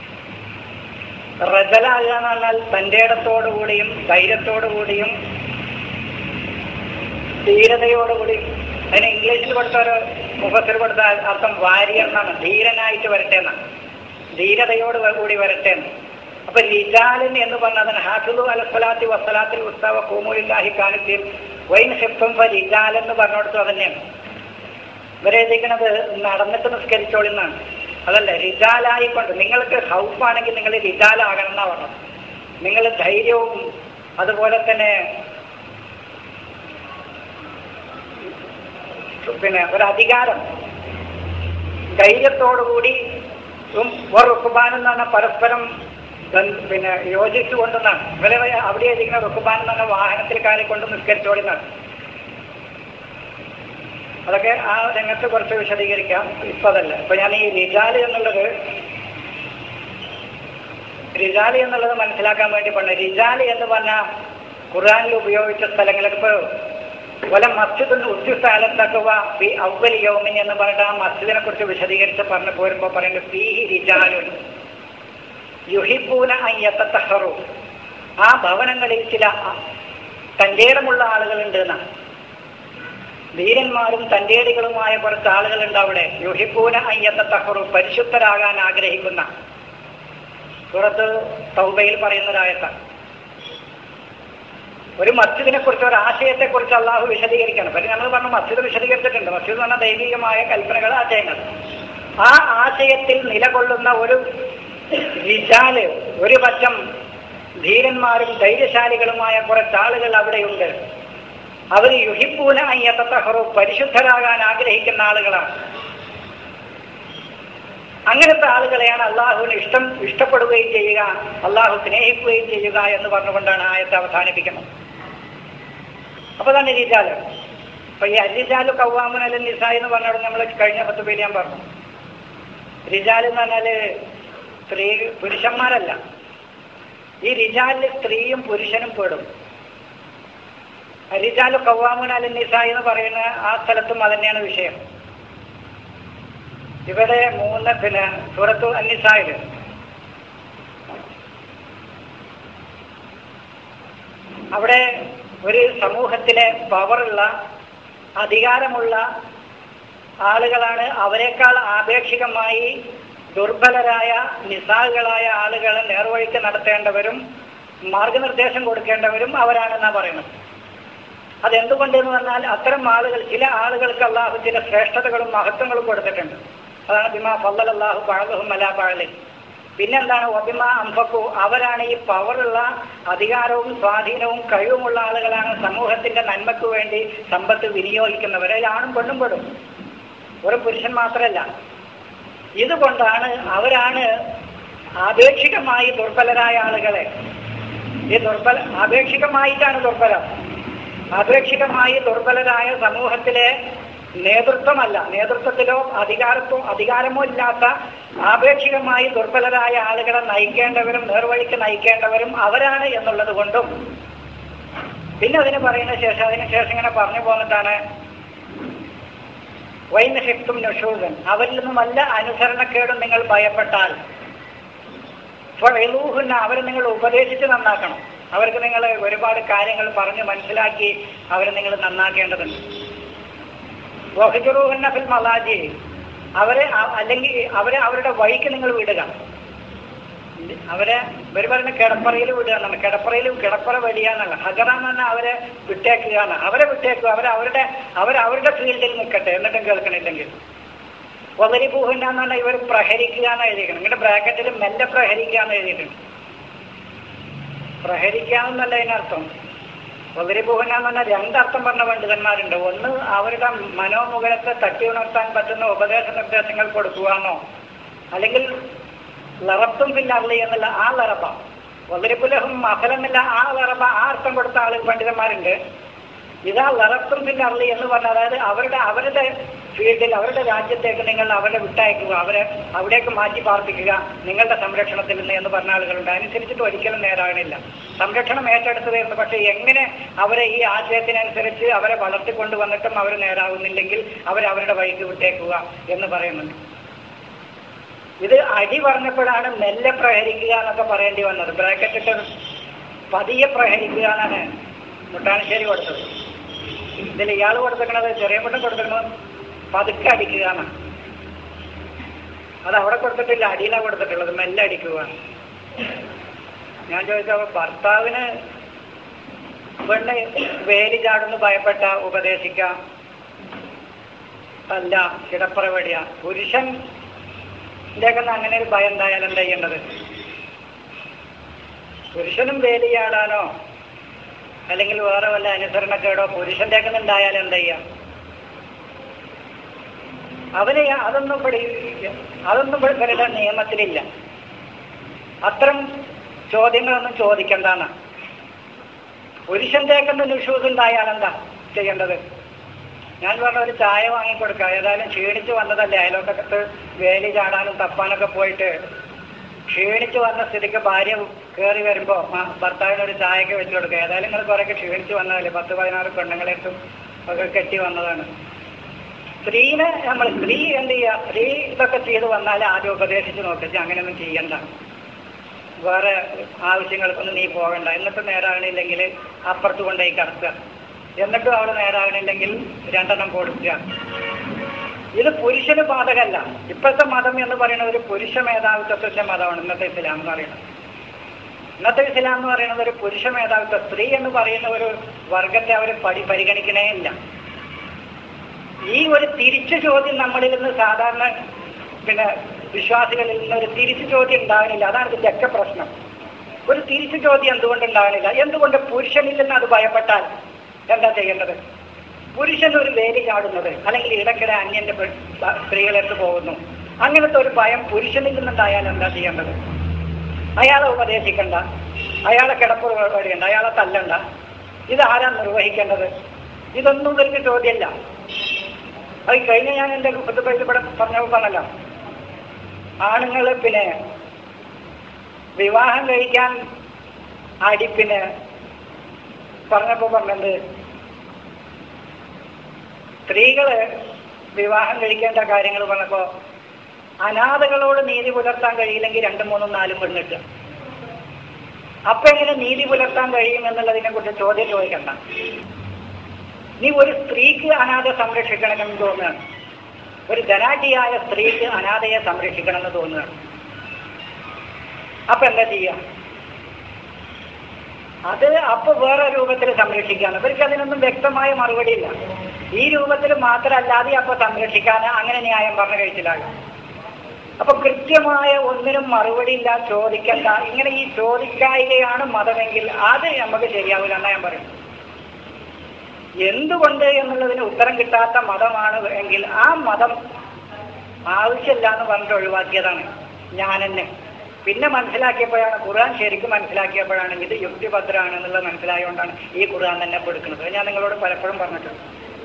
S1: റജലാകുക എന്ന് പറഞ്ഞാൽ തൻ്റെ ഇടത്തോടുകൂടിയും ധൈര്യത്തോടുകൂടിയും ധീരതയോടുകൂടി അതിന് ഇംഗ്ലീഷിൽ കൊടുത്ത ഒരു മുഖത്തിൽ കൊടുത്ത അർത്ഥം വാരിയർ എന്നാണ് ധീരനായിട്ട് വരട്ടെ എന്നാണ് ധീരതയോട് കൂടി വരട്ടെ എന്ന് അപ്പൊ ലിജാലിൻ എന്ന് പറഞ്ഞതിന് ഹാഫിദു അലസ്വലാത്തി വസ്സലാത്തിൽ ഉസ്താവ കൂമുലില്ലാഹി കാണിത്തിൽ വൈൻ ഹിഫും ലിജാൽ എന്ന് പറഞ്ഞുകൊടുത്തു തന്നെയാണ് ഇവരെഴുതിക്കുന്നത് നടന്നിട്ട് നിസ്കരിച്ചോളിന്നാണ് അതല്ല റിജാലായിക്കൊണ്ട് നിങ്ങൾക്ക് ഹൗഫാണെങ്കിൽ നിങ്ങൾ റിജാലാകണം എന്നാ പറഞ്ഞത് നിങ്ങൾ ധൈര്യവും അതുപോലെ തന്നെ പിന്നെ ഒരു അധികാരം ധൈര്യത്തോടുകൂടി റുക്കുബാൻ എന്ന് പറഞ്ഞാൽ പരസ്പരം ബന്ധ- പിന്നെ യോജിച്ചുകൊണ്ടെന്നാണ് ഇവരെ അവിടെ ഇരിക്കുന്ന റുക്കുബാൻ എന്ന് പറഞ്ഞ വാഹനത്തിൽ കയറിക്കൊണ്ട് നിസ്കരിച്ചോടുന്നാണ് അതൊക്കെ ആ രംഗത്ത് കുറച്ച് വിശദീകരിക്കാം ഇപ്പൊ അതല്ല ഇപ്പൊ ഞാൻ ഈ റിജാല് എന്നുള്ളത് റിജാലി എന്നുള്ളത് മനസ്സിലാക്കാൻ വേണ്ടി പറഞ്ഞു റിജാലി എന്ന് പറഞ്ഞ ഖുർആനിൽ ഉപയോഗിച്ച സ്ഥലങ്ങളൊക്കെ ഇപ്പൊ വല മസ്ജിദ് ഉദ്യുസ്ഥാലത്തക്കുവ ഫി അവലി യൗമിൻ എന്ന് പറഞ്ഞിട്ട് ആ മസ്ജിദിനെ കുറിച്ച് വിശദീകരിച്ച് പറഞ്ഞു പോരുമ്പോ പറയുന്നത് ഫീഹി റിജാലുൻ യുഹിബൂന അയ്യത്തഹറു ആ ഭവനങ്ങളിൽ ചില തന്റേടമുള്ള ആളുകളുണ്ട് എന്നാണ് ധീരന്മാരും തന്റേടികളുമായ കുറച്ച് ആളുകളുണ്ട് അവിടെ യുഹിബൂന അയ്യത്തഹറു പരിശുദ്ധരാകാൻ ആഗ്രഹിക്കുന്ന സൂറത്ത് തൗബയിൽ പറയുന്നതായത്താണ് ഒരു മസ്ജിദിനെ കുറിച്ച് ഒരു ആശയത്തെ കുറിച്ച് അള്ളാഹു വിശദീകരിക്കണം പക്ഷെ നമ്മൾ പറഞ്ഞു മസ്ജിദ് വിശദീകരിച്ചിട്ടുണ്ട് മസ്ജിദ് എന്ന് പറഞ്ഞ ദൈവികമായ കൽപ്പനകൾ ആശയങ്ങൾ ആ ആശയത്തിൽ നിലകൊള്ളുന്ന ഒരു വിശാല് ഒരു പറ്റം ധീരന്മാരും ധൈര്യശാലികളുമായ കുറച്ചാളുകൾ അവിടെയുണ്ട് അവർ യുഹിപ്പൂന അയ്യത്തഹറു പരിശുദ്ധരാകാൻ ആഗ്രഹിക്കുന്ന ആളുകളാണ് അങ്ങനത്തെ ആളുകളെയാണ് അള്ളാഹുവിന് ഇഷ്ടം ഇഷ്ടപ്പെടുകയും ചെയ്യുക അള്ളാഹു സ്നേഹിക്കുകയും ചെയ്യുക എന്ന് പറഞ്ഞുകൊണ്ടാണ് ആയത്ത് അവസാനിപ്പിക്കുന്നത് അപ്പൊ തന്നെ രീജാല് അപ്പൊ ഈ അരിജാലു കൗവാമുൻ അല്ല നിസ എന്ന് പറഞ്ഞാൽ നമ്മൾ കഴിഞ്ഞ പത്ത് പേര് ഞാൻ പറഞ്ഞു റിജാൽ എന്ന് പറഞ്ഞാല് സ്ത്രീ പുരുഷന്മാരല്ല ഈ റിജാലിൽ സ്ത്രീയും പുരുഷനും പെടും റിജാലു കൗവാമുൻ അല്ല നിസ എന്ന് പറയുന്ന ആ സ്ഥലത്തും അതന്നെയാണ് വിഷയം ഇവിടെ മൂന്ന് പിന്നെ സൂറത്തു അന്നിസായില് അവിടെ ഒരു സമൂഹത്തിലെ പവറുള്ള അധികാരമുള്ള ആളുകളാണ് അവരെക്കാൾ ആപേക്ഷികമായി ദുർബലരായ നിസാഹുകളായ ആളുകളെ നേർവഴിക്ക് നടത്തേണ്ടവരും മാർഗനിർദ്ദേശം കൊടുക്കേണ്ടവരും അവരാണെന്നാ പറയുന്നത് അതെന്തുകൊണ്ടെന്ന് പറഞ്ഞാൽ അത്തരം ആളുകൾ ചില ആളുകൾക്ക് അള്ളാഹു ചില ശ്രേഷ്ഠതകളും മഹത്വങ്ങളും കൊടുത്തിട്ടുണ്ട് അതാണ് ബിമാ ഫല്ലൽ അള്ളാഹു പാഴലും അലാ പാഴലി പിന്നെന്താണ് ഒബിമ അംഫക്കു അവരാണ് ഈ പവറുള്ള അധികാരവും സ്വാധീനവും കഴിവുമുള്ള ആളുകളാണ് സമൂഹത്തിന്റെ നന്മയ്ക്ക് വേണ്ടി സമ്പത്ത് വിനിയോഗിക്കുന്നവർ അതിൽ ആണും പെണ്ണും പെടും ഒരു പുരുഷൻ മാത്രമല്ല ഇതുകൊണ്ടാണ് അവരാണ് ആപേക്ഷികമായി ദുർബലരായ ആളുകളെ ഈ ദുർബല ആപേക്ഷികമായിട്ടാണ് ദുർബലം ആപേക്ഷികമായി ദുർബലരായ സമൂഹത്തിലെ നേതൃത്വമല്ല നേതൃത്വത്തിലോ അധികാരത്തോ അധികാരമോ ഇല്ലാത്ത ആപേക്ഷികമായി ദുർബലരായ ആളുകളെ നയിക്കേണ്ടവരും നേർവഴിക്ക് നയിക്കേണ്ടവരും അവരാണ് എന്നുള്ളത് കൊണ്ടും പിന്നെ അതിന് പറയുന്ന ശേഷം അതിന് ശേഷം ഇങ്ങനെ പറഞ്ഞു പോന്നിട്ടാണ് വൈന ഹിപ്തും നഷൂസൻ അവരിൽ നിന്നും വല്ല അനുസരണക്കേടും നിങ്ങൾ ഭയപ്പെട്ടാൽ ഫലൂഹുന്ന അവരെ നിങ്ങൾ ഉപദേശിച്ച് നന്നാക്കണം അവർക്ക് നിങ്ങൾ ഒരുപാട് കാര്യങ്ങൾ പറഞ്ഞ് മനസ്സിലാക്കി അവരെ നിങ്ങൾ നന്നാക്കേണ്ടതുണ്ട് വഹജുറൂഹന്ന ഫിൽ മലാജി അവരെ അ- അല്ലെങ്കിൽ അവരെ അവരുടെ വഴിക്ക് നിങ്ങൾ വിടുക അവരെ ഇവർ പറയുന്ന കിടപ്പറയിൽ വിടുക എന്നാണ് കിടപ്പറയിൽ കിടപ്പറ വലിയ എന്നല്ല ഹജറ എന്ന് പറഞ്ഞാൽ അവരെ വിട്ടേക്കുക എന്നാണ് അവരെ വിട്ടേക്കുക അവരെ അവരുടെ അവർ അവരുടെ ഫീൽഡിൽ നിൽക്കട്ടെ എന്നിട്ടും കേൾക്കണില്ലെങ്കിൽ ഒതരിപൂഹിന്റെ എന്ന് പറഞ്ഞാൽ ഇവർ പ്രഹരിക്കുക എന്ന് എഴുതിയിരിക്കണം നിങ്ങളുടെ ബ്രാക്കറ്റിൽ മെല്ലെ പ്രഹരിക്കുക എന്ന് എഴുതിയിട്ടുണ്ട് പ്രഹരിക്കുക എന്നല്ല അതിനർത്ഥം ഒതരിപൂഹന എന്ന് പറഞ്ഞാൽ രണ്ടർത്ഥം പറഞ്ഞ പണ്ഡിതന്മാരുണ്ട് ഒന്ന് അവരുടെ മനോമുഖത്തെ തട്ടി ഉണർത്താൻ പറ്റുന്ന ഉപദേശ നിർദ്ദേശങ്ങൾ കൊടുക്കുക എന്നോ അല്ലെങ്കിൽ ലറത്തും പിന്നള്ളി എന്നുള്ള ആ ലറബ ഒതരിപ്പുലഹും മഫലമില്ല ആ ലറബ ആ അർത്ഥം കൊടുത്ത ആള് പണ്ഡിതന്മാരുണ്ട് ഇതാ ലറത്തും പിന്നള്ളി എന്ന് പറഞ്ഞാൽ അതായത് അവരുടെ അവരുടെ ഫീൽഡിൽ അവരുടെ രാജ്യത്തേക്ക് നിങ്ങൾ അവരെ വിട്ടയക്കുക അവരെ അവിടേക്ക് മാറ്റി പാർപ്പിക്കുക നിങ്ങളുടെ സംരക്ഷണത്തിൽ നിന്ന് എന്ന് പറഞ്ഞ ആളുകളുണ്ട് അനുസരിച്ചിട്ട് ഒരിക്കലും നേരാകണില്ല സംരക്ഷണം ഏറ്റെടുത്ത് തരുന്നു പക്ഷേ എങ്ങനെ അവരെ ഈ ആശയത്തിനനുസരിച്ച് അവരെ വളർത്തിക്കൊണ്ട് വന്നിട്ടും അവർ നേരാകുന്നില്ലെങ്കിൽ അവരവരുടെ വഴിക്ക് വിട്ടേക്കുക എന്ന് പറയുന്നുണ്ട് ഇത് അടി പറഞ്ഞപ്പോഴാണ് മെല്ലെ പ്രഹരിക്കുക എന്നൊക്കെ പറയേണ്ടി വന്നത് ബ്രാക്കറ്റ് ഇട്ട് പതിയെ പ്രഹരിക്കുക എന്നാണ് മുട്ടാനശ്ശേരി കൊടുത്തത് ഇതിൽ ഇയാൾ കൊടുത്തിരിക്കണത് ചെറിയ പെണ്ണ് കൊടുത്തിരിക്കണത് പതുക്കെ അടിക്കുക എന്നാണ് അത് അവിടെ കൊടുത്തിട്ടില്ല അടിയിലാണ് കൊടുത്തിട്ടുള്ളത് മെല്ലെ അടിക്കുക ഞാൻ ചോദിച്ചപ്പോൾ ഭർത്താവിന് പെണ്ണ് വേലി ചാടുന്നു ഭയപ്പെട്ട ഉപദേശിക്കാം അല്ല കിടപ്പറവടിയ പുരുഷൻ ന്ന് അങ്ങനെ ഒരു ഭയം ഉണ്ടായാൽ എന്താ ചെയ്യേണ്ടത് പുരുഷനും വേലി ചാടാനോ അല്ലെങ്കിൽ വേറെ വല്ല അനുസരണക്കേടോ പുരുഷന്റെ ഉണ്ടായാൽ എന്താ ചെയ്യാം അവന് അതൊന്നും ഇവിടെ അതൊന്നും ഇവിടെ ഇവരുടെ നിയമത്തിലില്ല അത്തരം ചോദ്യങ്ങളൊന്നും ചോദിക്കണ്ടാണ് പുരുഷന്റെ നിഷൂസ് ഉണ്ടായാൽ എന്താ ചെയ്യേണ്ടത് ഞാൻ പറഞ്ഞ ഒരു ചായ വാങ്ങിക്കൊടുക്കുക ഏതായാലും ക്ഷീണിച്ച് വന്നതല്ലേ അയലോക്കത്ത് വേലി ചാടാനും തപ്പാനൊക്കെ പോയിട്ട് ക്ഷീണിച്ച് വന്ന സ്ഥിതിക്ക് ഭാര്യ കയറി വരുമ്പോൾ ഭർത്താവിന് ഒരു ചായയൊക്കെ വെച്ച് കൊടുക്കുക ഏതായാലും നിങ്ങൾ കുറേയൊക്കെ ക്ഷീണിച്ച് വന്നതല്ലേ പത്ത് പതിനാറ് പെണ്ണുങ്ങളെത്തും ഒക്കെ കെട്ടി വന്നതാണ് സ്ത്രീനെ നമ്മൾ സ്ത്രീ എന്ത് ചെയ്യുക സ്ത്രീ ഇതൊക്കെ ചെയ്ത് വന്നാൽ ആദ്യം ഉപദേശിച്ച് നോക്കിച്ച് അങ്ങനെയൊന്നും ചെയ്യണ്ട വേറെ ആവശ്യങ്ങൾക്കൊന്നും നീ പോകണ്ട എന്നിട്ട് നേരാകണില്ലെങ്കിൽ അപ്പുറത്ത് കൊണ്ടുപോയി കിടക്കുക എന്നിട്ടും അവിടെ നേരാകണില്ലെങ്കിൽ രണ്ടെണ്ണം കൊടുക്കുക ഇത് പുരുഷന് ബാധകല്ല ഇപ്പോഴത്തെ മതം എന്ന് പറയുന്നത് ഒരു പുരുഷ മേധാവിത്വത്തിന്റെ മതമാണ് ഇന്നത്തെ ഇസ്ലാം എന്ന് പറയുന്നത് ഇന്നത്തെ ഇസ്ലാം എന്ന് പറയുന്നത് ഒരു പുരുഷ മേധാവിത്വം സ്ത്രീ എന്ന് പറയുന്ന ഒരു വർഗത്തെ അവർ പരി പരിഗണിക്കണേ ഇല്ല ഈ ഒരു തിരിച്ചു ചോദ്യം നമ്മളിൽ നിന്ന് സാധാരണ പിന്നെ വിശ്വാസികളിൽ നിന്ന് ഒരു തിരിച്ചു ചോദ്യം ഉണ്ടാകണില്ല അതാണ് ഇതിന്റെ ഒക്കെ പ്രശ്നം ഒരു തിരിച്ചു ചോദ്യം എന്തുകൊണ്ട് ഉണ്ടാകണില്ല എന്തുകൊണ്ട് പുരുഷനിൽ നിന്ന് അത് ഭയപ്പെട്ടാൽ എന്താ ചെയ്യേണ്ടത് പുരുഷൻ ഒരു വേലി ചാടുന്നത് അല്ലെങ്കിൽ ഇടയ്ക്കിടെ അന്യന്റെ പെ- സ്ത്രീകളെടുത്ത് പോകുന്നു അങ്ങനത്തെ ഒരു ഭയം പുരുഷനിൽ നിന്നുണ്ടായാൽ എന്താ ചെയ്യേണ്ടത് അയാളെ ഉപദേശിക്കണ്ട അയാളെ കിടപ്പ് പരിപാടിയുണ്ട് അയാളെ തല്ലണ്ട ഇതാരാ നിർവഹിക്കേണ്ടത് ഇതൊന്നും ഇവർക്ക് ചോദ്യമല്ല അത് കഴിഞ്ഞ ഞാൻ എൻ്റെ കുത്തുപൈസ ഇവിടെ പറഞ്ഞപ്പോൾ പറഞ്ഞല്ലോ ആണുങ്ങൾ പിന്നെ വിവാഹം കഴിക്കാൻ അടി പിന്നെ പറഞ്ഞപ്പോൾ പറഞ്ഞത് സ്ത്രീകള് വിവാഹം കഴിക്കേണ്ട കാര്യങ്ങൾ പറഞ്ഞപ്പോൾ അനാഥകളോട് നീതി പുലർത്താൻ കഴിയില്ലെങ്കിൽ രണ്ടും മൂന്നും നാലും പെണ്ണിട്ട് അപ്പൊ എങ്ങനെ നീതി പുലർത്താൻ കഴിയും എന്നുള്ളതിനെ കുറിച്ച് ചോദ്യം ചോദിക്കണ്ട നീ ഒരു സ്ത്രീക്ക് അനാഥ സംരക്ഷിക്കണമെന്ന് തോന്നുകയാണ് ഒരു ധനാഢ്യയായ സ്ത്രീക്ക് അനാഥയെ സംരക്ഷിക്കണമെന്ന് തോന്നുകയാണ് അപ്പൊ എന്താ ചെയ്യാ അത് അപ്പൊ വേറെ രൂപത്തിൽ സംരക്ഷിക്കാണ് ഇവർക്ക് അതിനൊന്നും വ്യക്തമായ മറുപടിയില്ല ഈ രൂപത്തിൽ മാത്രമല്ലാതെ അപ്പൊ സംരക്ഷിക്കാൻ അങ്ങനെ ന്യായം പറഞ്ഞു കഴിച്ചില്ലാകും അപ്പൊ കൃത്യമായ ഒന്നിനും മറുപടി ഇല്ല ചോദിക്കണ്ട ഇങ്ങനെ ഈ ചോദിക്കായികയാണ് മതമെങ്കിൽ അത് നമുക്ക് ശരിയാവില്ല എന്നാ ഞാൻ പറയും എന്തുകൊണ്ട് എന്നുള്ളതിന് ഉത്തരം കിട്ടാത്ത മതമാണ് എങ്കിൽ ആ മതം ആവശ്യമില്ല എന്ന് പറഞ്ഞിട്ട് ഒഴിവാക്കിയതാണ് ഞാൻ തന്നെ പിന്നെ മനസ്സിലാക്കിയപ്പോഴാണ് ഖുർആൻ ശരിക്കും മനസ്സിലാക്കിയപ്പോഴാണ് ഇത് യുക്തിഭദ്രമാണ് എന്നുള്ളത് മനസ്സിലായതുകൊണ്ടാണ് ഈ ഖുർആൻ തന്നെ ഇപ്പൊ എടുക്കുന്നത് അത് ഞാൻ നിങ്ങളോട് പലപ്പോഴും പറഞ്ഞിട്ടുണ്ട്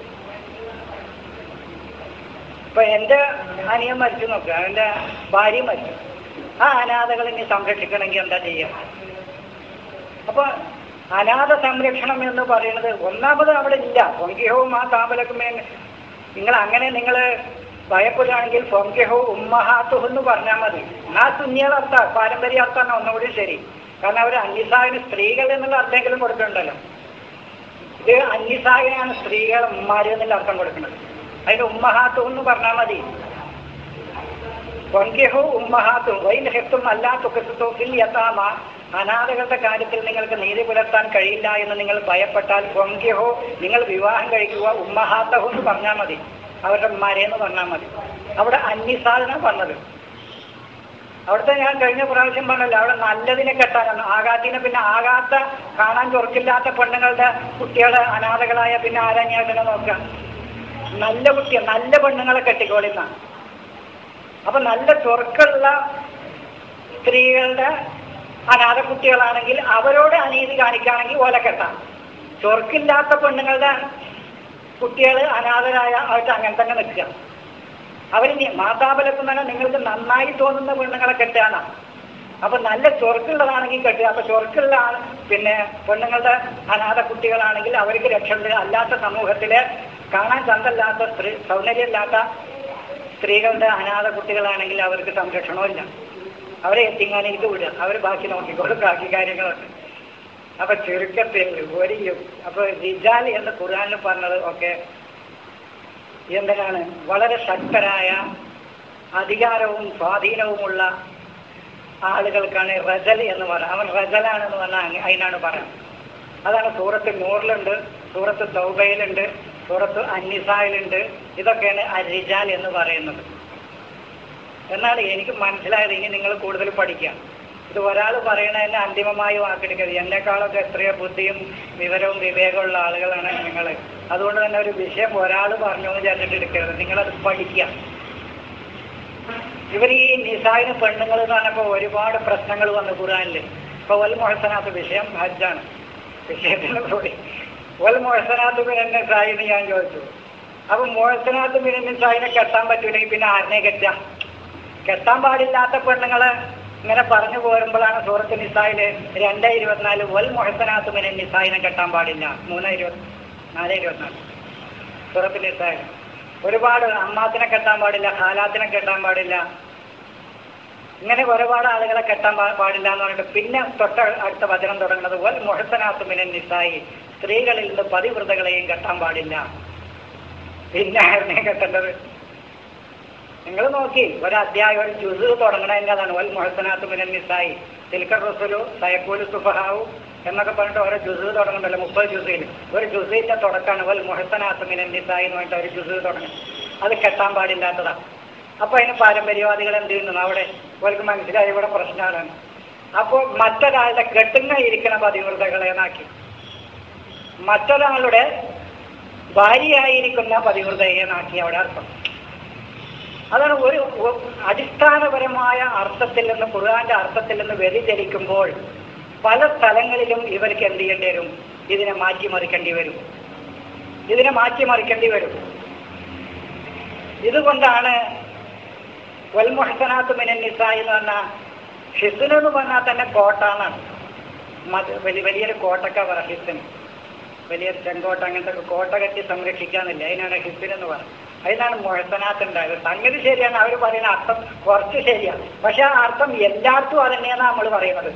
S1: ഇപ്പൊ എന്റെ അനിയൻ മരിച്ചു നോക്കുക എന്റെ ഭാര്യ മരിച്ചു ആ അനാഥകൾ ഇനി സംരക്ഷിക്കണമെങ്കിൽ എന്താ ചെയ്യുക അപ്പൊ അനാഥ സംരക്ഷണം എന്ന് പറയുന്നത് ഒന്നാമത് അവിടെ ഇല്ല പൊങ്കിഹവും ആ താമ്പലക്കുമേ നിങ്ങൾ അങ്ങനെ നിങ്ങൾ ഭയപ്പെടുകയാണെങ്കിൽ പൊങ്കിഹോ ഉമ്മഹാത്തുഹ് എന്ന് പറഞ്ഞാൽ മതി ആ തുന്നിയത് അർത്ഥം പാരമ്പര്യ അർത്ഥമാണ് ഒന്നുകൂടി ശരി കാരണം അവർ അന്യസാഹിന് സ്ത്രീകൾ എന്നുള്ള അർത്ഥമെങ്കിലും കൊടുക്കുന്നുണ്ടല്ലോ ഇത് അന്യസാഹിനാണ് സ്ത്രീകൾ ഉമ്മാര് എന്നുള്ള അർത്ഥം കൊടുക്കുന്നത് അതിന് ഉമ്മഹാത്തു എന്ന് പറഞ്ഞാൽ മതി പൊങ്കിഹു ഉമ്മഹാത്തു വൈൻ ഹെത്തും അല്ലാത്തുക്കത്തോ ഫിൽ യഥാമ അനാഥകളുടെ കാര്യത്തിൽ നിങ്ങൾക്ക് നീതി പുലർത്താൻ കഴിയില്ല എന്ന് നിങ്ങൾ ഭയപ്പെട്ടാൽ പൊങ്കിഹോ നിങ്ങൾ വിവാഹം കഴിക്കുക ഉമ്മഹാത്തഹു എന്ന് പറഞ്ഞാൽ മതി അവരുടെ മരേന്ന് പറഞ്ഞാൽ മതി അവിടെ അന്യസാധന പറഞ്ഞത് അവിടുത്തെ ഞാൻ കഴിഞ്ഞ പ്രാവശ്യം പറഞ്ഞല്ലോ അവിടെ നല്ലതിനെ കെട്ടാനാണ് ആകാത്തിനെ പിന്നെ ആകാത്ത കാണാൻ ചൊറുക്കില്ലാത്ത പെണ്ണുങ്ങളുടെ കുട്ടികളെ അനാഥകളായ പിന്നെ ആരാഞ്ഞാട്ടിനെ നോക്കുക നല്ല കുട്ടിയെ നല്ല പെണ്ണുങ്ങളെ കെട്ടിക്കോളിന്ന അപ്പൊ നല്ല ചൊറുക്കുള്ള സ്ത്രീകളുടെ അനാഥ കുട്ടികളാണെങ്കിൽ അവരോട് അനീതി കാണിക്കുകയാണെങ്കിൽ ഓല കെട്ടാം ചൊറുക്കില്ലാത്ത പെണ്ണുങ്ങളുടെ കുട്ടികൾ അനാഥരായ ആയിട്ട് അങ്ങനെ തന്നെ നിൽക്കുക അവർ മാതാപലത്തുന്ന നിങ്ങൾക്ക് നന്നായി തോന്നുന്ന പെണ്ണുങ്ങളെ കെട്ടുകയാണ് അപ്പൊ നല്ല ചൊറുക്കുള്ളതാണെങ്കിൽ കെട്ടുക അപ്പൊ ചൊറുക്കുള്ള ആണ് പിന്നെ പെണ്ണുങ്ങളുടെ അനാഥ കുട്ടികളാണെങ്കിൽ അവർക്ക് രക്ഷയുണ്ട് അല്ലാത്ത സമൂഹത്തിലെ കാണാൻ ചന്തല്ലാത്ത സ്ത്രീ സൗന്ദര്യമില്ലാത്ത സ്ത്രീകളുടെ അനാഥ കുട്ടികളാണെങ്കിൽ അവർക്ക് സംരക്ഷണമില്ല അവരെ എത്തിങ്ങാനേക്ക് വിടുക അവർ ബാക്കി നോക്കിക്കോളും ബാക്കി കാര്യങ്ങളൊക്കെ അപ്പൊ ചുരുക്കത്തിൽ ഒരു യു- അപ്പൊ റിജാൽ എന്ന് ഖുർആനിൽ പറഞ്ഞത് ഒക്കെ എന്തിനാണ് വളരെ ശക്തരായ അധികാരവും സ്വാധീനവുമുള്ള ആളുകൾക്കാണ് റജൽ എന്ന് പറയുന്നത് അവൻ റജലാണെന്ന് പറഞ്ഞാൽ അങ്ങ- അതിനാണ് പറയാം അതാണ് സൂറത്ത് നൂറിലുണ്ട് സൂറത്ത് തൗബയിലുണ്ട് സൂറത്ത് അന്നിസായിലുണ്ട് ഇതൊക്കെയാണ് അരിജാൽ എന്ന് പറയുന്നത് എന്നാണ് എനിക്ക് മനസ്സിലായത് ഇനി നിങ്ങൾ കൂടുതൽ പഠിക്കാം ഇത് ഒരാൾ പറയണതിനെ അന്തിമമായി വാക്കെടുക്കരുത് എന്നെക്കാളൊക്കെ എത്രയോ ബുദ്ധിയും വിവരവും വിവേകമുള്ള ആളുകളാണ് നിങ്ങൾ അതുകൊണ്ട് തന്നെ ഒരു വിഷയം ഒരാൾ പറഞ്ഞു എന്ന് വിചാരിച്ചിട്ട് എടുക്കരുത് നിങ്ങളത് പഠിക്കുക ഇവർ ഈ നിസായിന് പെണ്ണുങ്ങൾ എന്ന് പറഞ്ഞപ്പോൾ ഒരുപാട് പ്രശ്നങ്ങൾ വന്നു ഖുറാനിൽ ഇപ്പൊ വൽ മൊഹസനാത്ത് വിഷയം ഹജ്ജാണ് വിഷയത്തിന് കൂടി വൽ മൊഹസനാത്ത് പിന്നെ നിസായി എന്ന് ഞാൻ ചോദിച്ചു അപ്പൊ മൊഹസനാത്ത് പിന്നെ നിസായിനെ കെട്ടാൻ പറ്റൂലെങ്കിൽ പിന്നെ ആരിനെ കെട്ടാം കെട്ടാൻ പാടില്ലാത്ത പെണ്ണുങ്ങളെ ഇങ്ങനെ പറഞ്ഞു പോരുമ്പോഴാണ് സൂറത്ത് നിസായില് രണ്ട് ഇരുപത്തിനാല് വൽ മൊഹസനാത്ത് പിന്നെ നിസായിനെ കെട്ടാൻ പാടില്ല മൂന്ന് ഇരുപത്തി നാല് ഇരുപത്തിനാല് സൂറത്ത് നിസായിൽ ഒരുപാട് അമ്മാത്തിനെ കെട്ടാൻ പാടില്ല ഹാലാത്തിനെ കെട്ടാൻ പാടില്ല ഇങ്ങനെ ഒരുപാട് ആളുകളെ കെട്ടാൻ പാ- പാടില്ല എന്ന് പറഞ്ഞിട്ട് പിന്നെ തൊട്ട അടുത്ത വചനം തുടങ്ങുന്നത് വൽ മൊഹസനാത്തുമിനൻ നിസായി സ്ത്രീകളിൽ നിന്ന് പതിവ്രതകളെയും കെട്ടാൻ പാടില്ല പിന്നെ ആരിനെ കെട്ടേണ്ടത് നിങ്ങൾ നോക്കി ഒരു അധ്യായം ഒരു ജുസ് തുടങ്ങണതിൻ്റെ അതാണ് വൽ മൊഹസനാത്തുമിനൻ നിസായി തിൽക്കർ റസുലു സയക്കൂലു സുഫഹാവു എന്നൊക്കെ പറഞ്ഞിട്ട് ഓരോ ജുസ് തുടങ്ങുന്നുണ്ടല്ലോ മുപ്പത് ജുസയിൽ ഒരു ജുസയിന്റെ തുടക്കമാണ് വൽ മൊഹസനാത്തുമിനൻ നിസായി എന്ന് പറഞ്ഞിട്ട് ഒരു ജുസ് തുടങ്ങും അത് കെട്ടാൻ പാടില്ലാത്തതാണ് അപ്പൊ അതിന് പാരമ്പര്യവാദികൾ എന്ത് ചെയ്യുന്നു അവിടെ അവർക്ക് മനസ്സിലായി ഇവിടെ പ്രശ്നമാണ് അപ്പോൾ മറ്റൊരാളുടെ കെട്ടുന്ന ഇരിക്കുന്ന പതിവ്രതകളെ നാക്കി മറ്റൊരാളുടെ ഭാര്യയായിരിക്കുന്ന പതിവ്രതയെ നാക്കി അവിടെ അർത്ഥം അതാണ് ഒരു ഒ- അടിസ്ഥാനപരമായ അർത്ഥത്തിൽ നിന്ന് ഖുർആന്റെ അർത്ഥത്തിൽ നിന്ന് വ്യതിചലിക്കുമ്പോൾ പല സ്ഥലങ്ങളിലും ഇവർക്ക് എന്ത് ചെയ്യേണ്ടി വരും ഇതിനെ മാറ്റിമറിക്കേണ്ടി വരും ഇതിനെ മാറ്റിമറിക്കേണ്ടി വരും ഇതുകൊണ്ടാണ് വൽമുഹസനാത്ത് മിനൻ നിസായി എന്ന് പറഞ്ഞാൽ ഹിസിൻ എന്ന് പറഞ്ഞാൽ തന്നെ കോട്ടാണ് മത് വലിയ വലിയൊരു കോട്ടക്ക പറ ഹിസിൻ വലിയൊരു ചെങ്കോട്ട അങ്ങനത്തെ ഒക്കെ കോട്ട കെട്ടി സംരക്ഷിക്കാന്നില്ല അതിനാണ് ഹിസിൻ എന്ന് പറയുന്നത് അതിനാണ് മുഴത്തനാത്ത് ഉണ്ടായത് സംഗതി ശരിയാണ് അവർ പറയുന്ന അർത്ഥം കുറച്ച് ശരിയാണ് പക്ഷെ ആ അർത്ഥം എല്ലായിടത്തും അതന്നെയാണ് നമ്മൾ പറയുന്നത്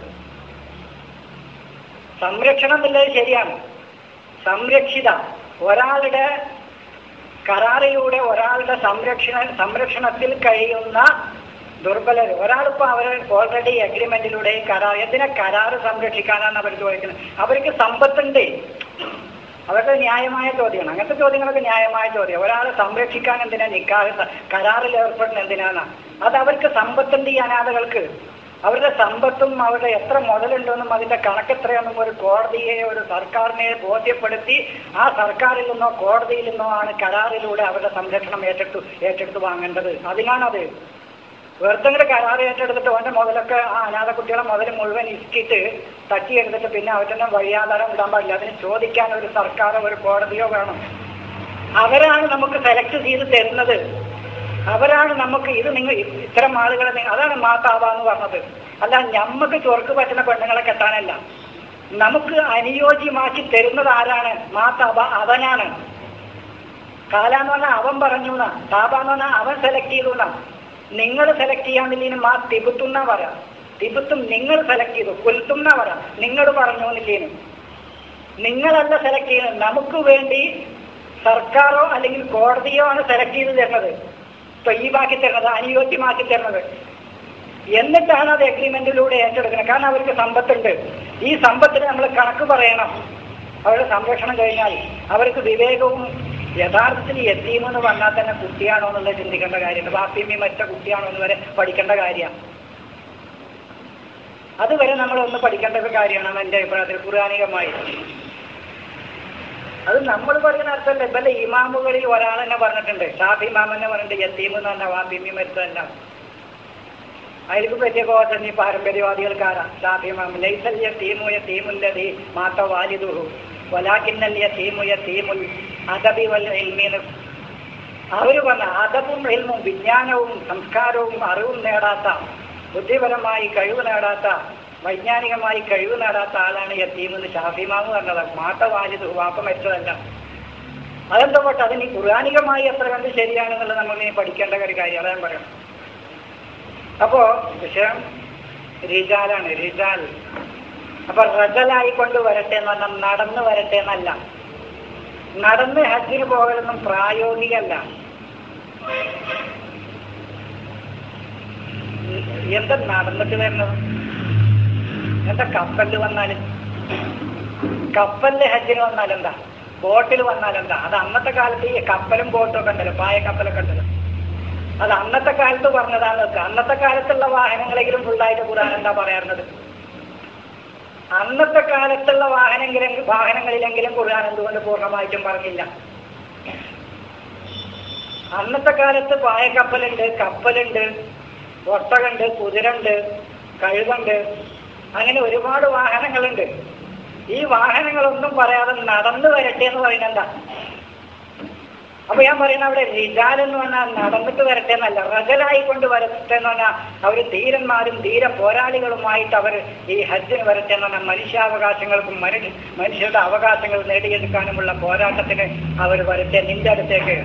S1: സംരക്ഷണം എന്നുള്ളത് ശരിയാണ് സംരക്ഷിത ഒരാളുടെ കരാറിലൂടെ ഒരാളുടെ സംരക്ഷണ സംരക്ഷണത്തിൽ കഴിയുന്ന ദുർബലർ ഒരാളിപ്പോൾ അവർ ഓൾറെഡി അഗ്രിമെന്റിലൂടെ കരാർ എന്തിനാ കരാറ് സംരക്ഷിക്കാനാണ് അവർ ചോദിക്കുന്നത് അവർക്ക് സമ്പത്തുണ്ട് അവരുടെ ന്യായമായ ചോദ്യമാണ് അങ്ങനത്തെ ചോദ്യങ്ങളൊക്കെ ന്യായമായ ചോദ്യം ഒരാളെ സംരക്ഷിക്കാൻ എന്തിനാ നിക്കാഹ് സ- കരാറിൽ ഏർപ്പെടുന്ന എന്തിനാണ് അത് അവർക്ക് സമ്പത്തുണ്ട് ഈ അനാഥകൾക്ക് അവരുടെ സമ്പത്തും അവരുടെ എത്ര മുതലുണ്ടെന്നും അതിന്റെ കണക്ക് എത്രയാണെന്നും ഒരു കോടതിയെ ഒരു സർക്കാരിനെ ബോധ്യപ്പെടുത്തി ആ സർക്കാരിൽ നിന്നോ കോടതിയിൽ നിന്നോ ആണ് കരാറിലൂടെ അവരുടെ സംരക്ഷണം ഏറ്റെടുത്ത് ഏറ്റെടുത്ത് വാങ്ങേണ്ടത് അതിനാണത് വെറുതെ ഇങ്ങോട്ട് കരാർ ഏറ്റെടുത്തിട്ട് അവന്റെ മുതലൊക്കെ ആ അനാഥ കുട്ടികളെ മുതൽ മുഴുവൻ ഇസ്കിട്ട് തട്ടിയെടുത്തിട്ട് പിന്നെ അവരുടെ വഴിയാധാരം ഇടാൻ പാടില്ല അതിന് ചോദിക്കാൻ ഒരു സർക്കാരോ ഒരു കോടതിയോ വേണം അവരാണ് നമുക്ക് സെലക്ട് ചെയ്ത് തരുന്നത് അവരാണ് നമുക്ക് ഇത് നിങ്ങൾ ഇത്തരം ആളുകളെ നി- അതാണ് മാതാവ എന്ന് പറഞ്ഞത് അല്ല ഞമ്മക്ക് ചൊർക്ക് പറ്റുന്ന പെണ്ണുങ്ങളെ കെട്ടാനല്ല നമുക്ക് അനുയോജ്യമാക്കി തരുന്നത് ആരാണ് മാതാബ അവനാണ് കാലാന്ന് പറഞ്ഞാൽ അവൻ പറഞ്ഞു എന്നാ താപാന്ന് പറഞ്ഞാൽ അവൻ സെലക്ട് ചെയ്തു എന്നാ നിങ്ങൾ സെലക്ട് ചെയ്യാന്നില്ലേനും മാ തിബുത്തുന്ന പറയാം തിബുത്തും നിങ്ങൾ സെലക്ട് ചെയ്തു കുൽത്തുന്ന പറയാം നിങ്ങൾ പറഞ്ഞു എന്നില്ലേനും നിങ്ങളല്ല സെലക്ട് ചെയ്യുന്നത് നമുക്ക് വേണ്ടി സർക്കാരോ അല്ലെങ്കിൽ കോടതിയോ ആണ് സെലക്ട് ചെയ്ത് തരുന്നത് തൊയ്യബാക്കി തരുന്നത് അനുയോജ്യമാക്കി തരുന്നത് എന്നിട്ടാണ് അത് എഗ്രിമെന്റിലൂടെ ഏറ്റെടുക്കുന്നത് കാരണം അവർക്ക് സമ്പത്തുണ്ട് ഈ സമ്പത്തിന് നമ്മൾ കണക്ക് പറയണം അവരുടെ സംരക്ഷണം കഴിഞ്ഞാൽ അവർക്ക് വിവേകവും യഥാർത്ഥത്തിൽ എത്തിയുമെന്ന് പറഞ്ഞാൽ തന്നെ കുട്ടിയാണോ എന്നുള്ളത് ചിന്തിക്കേണ്ട കാര്യമുണ്ട് വാപ്പിയമ്മയും മറ്റ കുട്ടിയാണോ എന്ന് വരെ പഠിക്കേണ്ട കാര്യമാണ് അതുവരെ നമ്മൾ ഒന്ന് പഠിക്കേണ്ട ഒരു കാര്യമാണ് എൻ്റെ അഭിപ്രായത്തിൽ പുരാണികമായി അത് നമ്മൾ പറയുന്ന അർത്ഥമല്ല ഇവരുടെ ഇമാമുകളിൽ ഒരാൾ തന്നെ പറഞ്ഞിട്ടുണ്ട് ഷാഫി ഇമാം തന്നെ പറഞ്ഞിട്ടുണ്ട് യത്തീം എന്ന് പറഞ്ഞ വാപ്പിയമ്മി മരുത്തല്ല അതിലേക്ക് പറ്റിയ കോശം ഈ പാരമ്പര്യവാദികൾക്കാരാ ഷാഫി ഇമാം ലൈസൽ യത്തീമു യത്തീമുല്ലതി മാത്ത വാലിദുഹു വലാക്കിന്നൽ യത്തീമു യത്തീമുൽ അദബി വൽ ഇൽമീന് അവർ പറഞ്ഞ അതബും ഇൽമും വിജ്ഞാനവും സംസ്കാരവും അറിവും നേടാത്ത ബുദ്ധിപരമായി കഴിവ് നേടാത്ത വൈജ്ഞാനികമായി കഴിവ് നേടാത്ത ആളാണ് യത്തീമെന്ന് ഷാഫിമാവ് പറഞ്ഞത് മാട്ട വാലിദ് വാപ്പ മരിച്ചതല്ല അതെന്താ പോട്ടെ അതിന് പുരാണികമായി എത്ര കണ്ട് ശരിയാണെന്നുള്ളത് നമ്മൾ ഇനി പഠിക്കേണ്ട ഒരു കാര്യം അതാ ഞാൻ പറയണം അപ്പോ വിഷയം റിജാലാണ് റിജാൽ അപ്പൊ റജലായി കൊണ്ട് വരട്ടെ എന്ന് പറഞ്ഞാൽ നടന്നു വരട്ടെ എന്നല്ല നടന്ന് ഹജ്ജിന് പോകലൊന്നും പ്രായോഗികമല്ല എന്താ നടന്നിട്ട് വരുന്നത് എന്താ കപ്പലിൽ വന്നാലും കപ്പലിൽ ഹജ്ജിന് വന്നാൽ എന്താ ബോട്ടിൽ വന്നാൽ എന്താ അത് അന്നത്തെ കാലത്ത് ഈ കപ്പലും ബോട്ടും ഒക്കെ ഉണ്ടല്ലോ പായ കപ്പലൊക്കെ ഉണ്ടല്ലോ അത് അന്നത്തെ കാലത്ത് പറഞ്ഞതാണ് വെക്കുക അന്നത്തെ കാലത്തുള്ള വാഹനങ്ങളെങ്കിലും ഫുള്ളായിട്ട് ഖുർആൻ എന്താ പറയാറുള്ളത് അന്നത്തെ കാലത്തുള്ള വാഹനങ്ങളിൽ വാഹനങ്ങളിലെങ്കിലും ഖുർആൻ എന്തുകൊണ്ട് പൂർണ്ണമായിട്ടും പറഞ്ഞില്ല അന്നത്തെ കാലത്ത് പായ കപ്പലുണ്ട് കപ്പലുണ്ട് ഒട്ടകുണ്ട് കുതിരണ്ട് കഴുകുണ്ട് അങ്ങനെ ഒരുപാട് വാഹനങ്ങളുണ്ട് ഈ വാഹനങ്ങളൊന്നും പറയാതെ നടന്നു വരട്ടെ എന്ന് പറയുന്നത് എന്താ അപ്പൊ ഞാൻ പറയുന്ന അവിടെ റിജാൽ എന്ന് പറഞ്ഞാൽ നടന്നിട്ട് വരട്ടെ എന്നല്ല റജലായി കൊണ്ട് വരട്ടെ എന്ന് പറഞ്ഞാൽ അവർ ധീരന്മാരും ധീര പോരാളികളുമായിട്ട് അവർ ഈ ഹജ്ജിന് വരട്ടെ എന്ന് പറഞ്ഞാൽ മനുഷ്യാവകാശങ്ങൾക്കും മനുഷ്യ മനുഷ്യരുടെ അവകാശങ്ങൾ നേടിയെടുക്കാനുമുള്ള പോരാട്ടത്തിന് അവർ വരട്ടെ നിന്റെ അടുത്തേക്ക്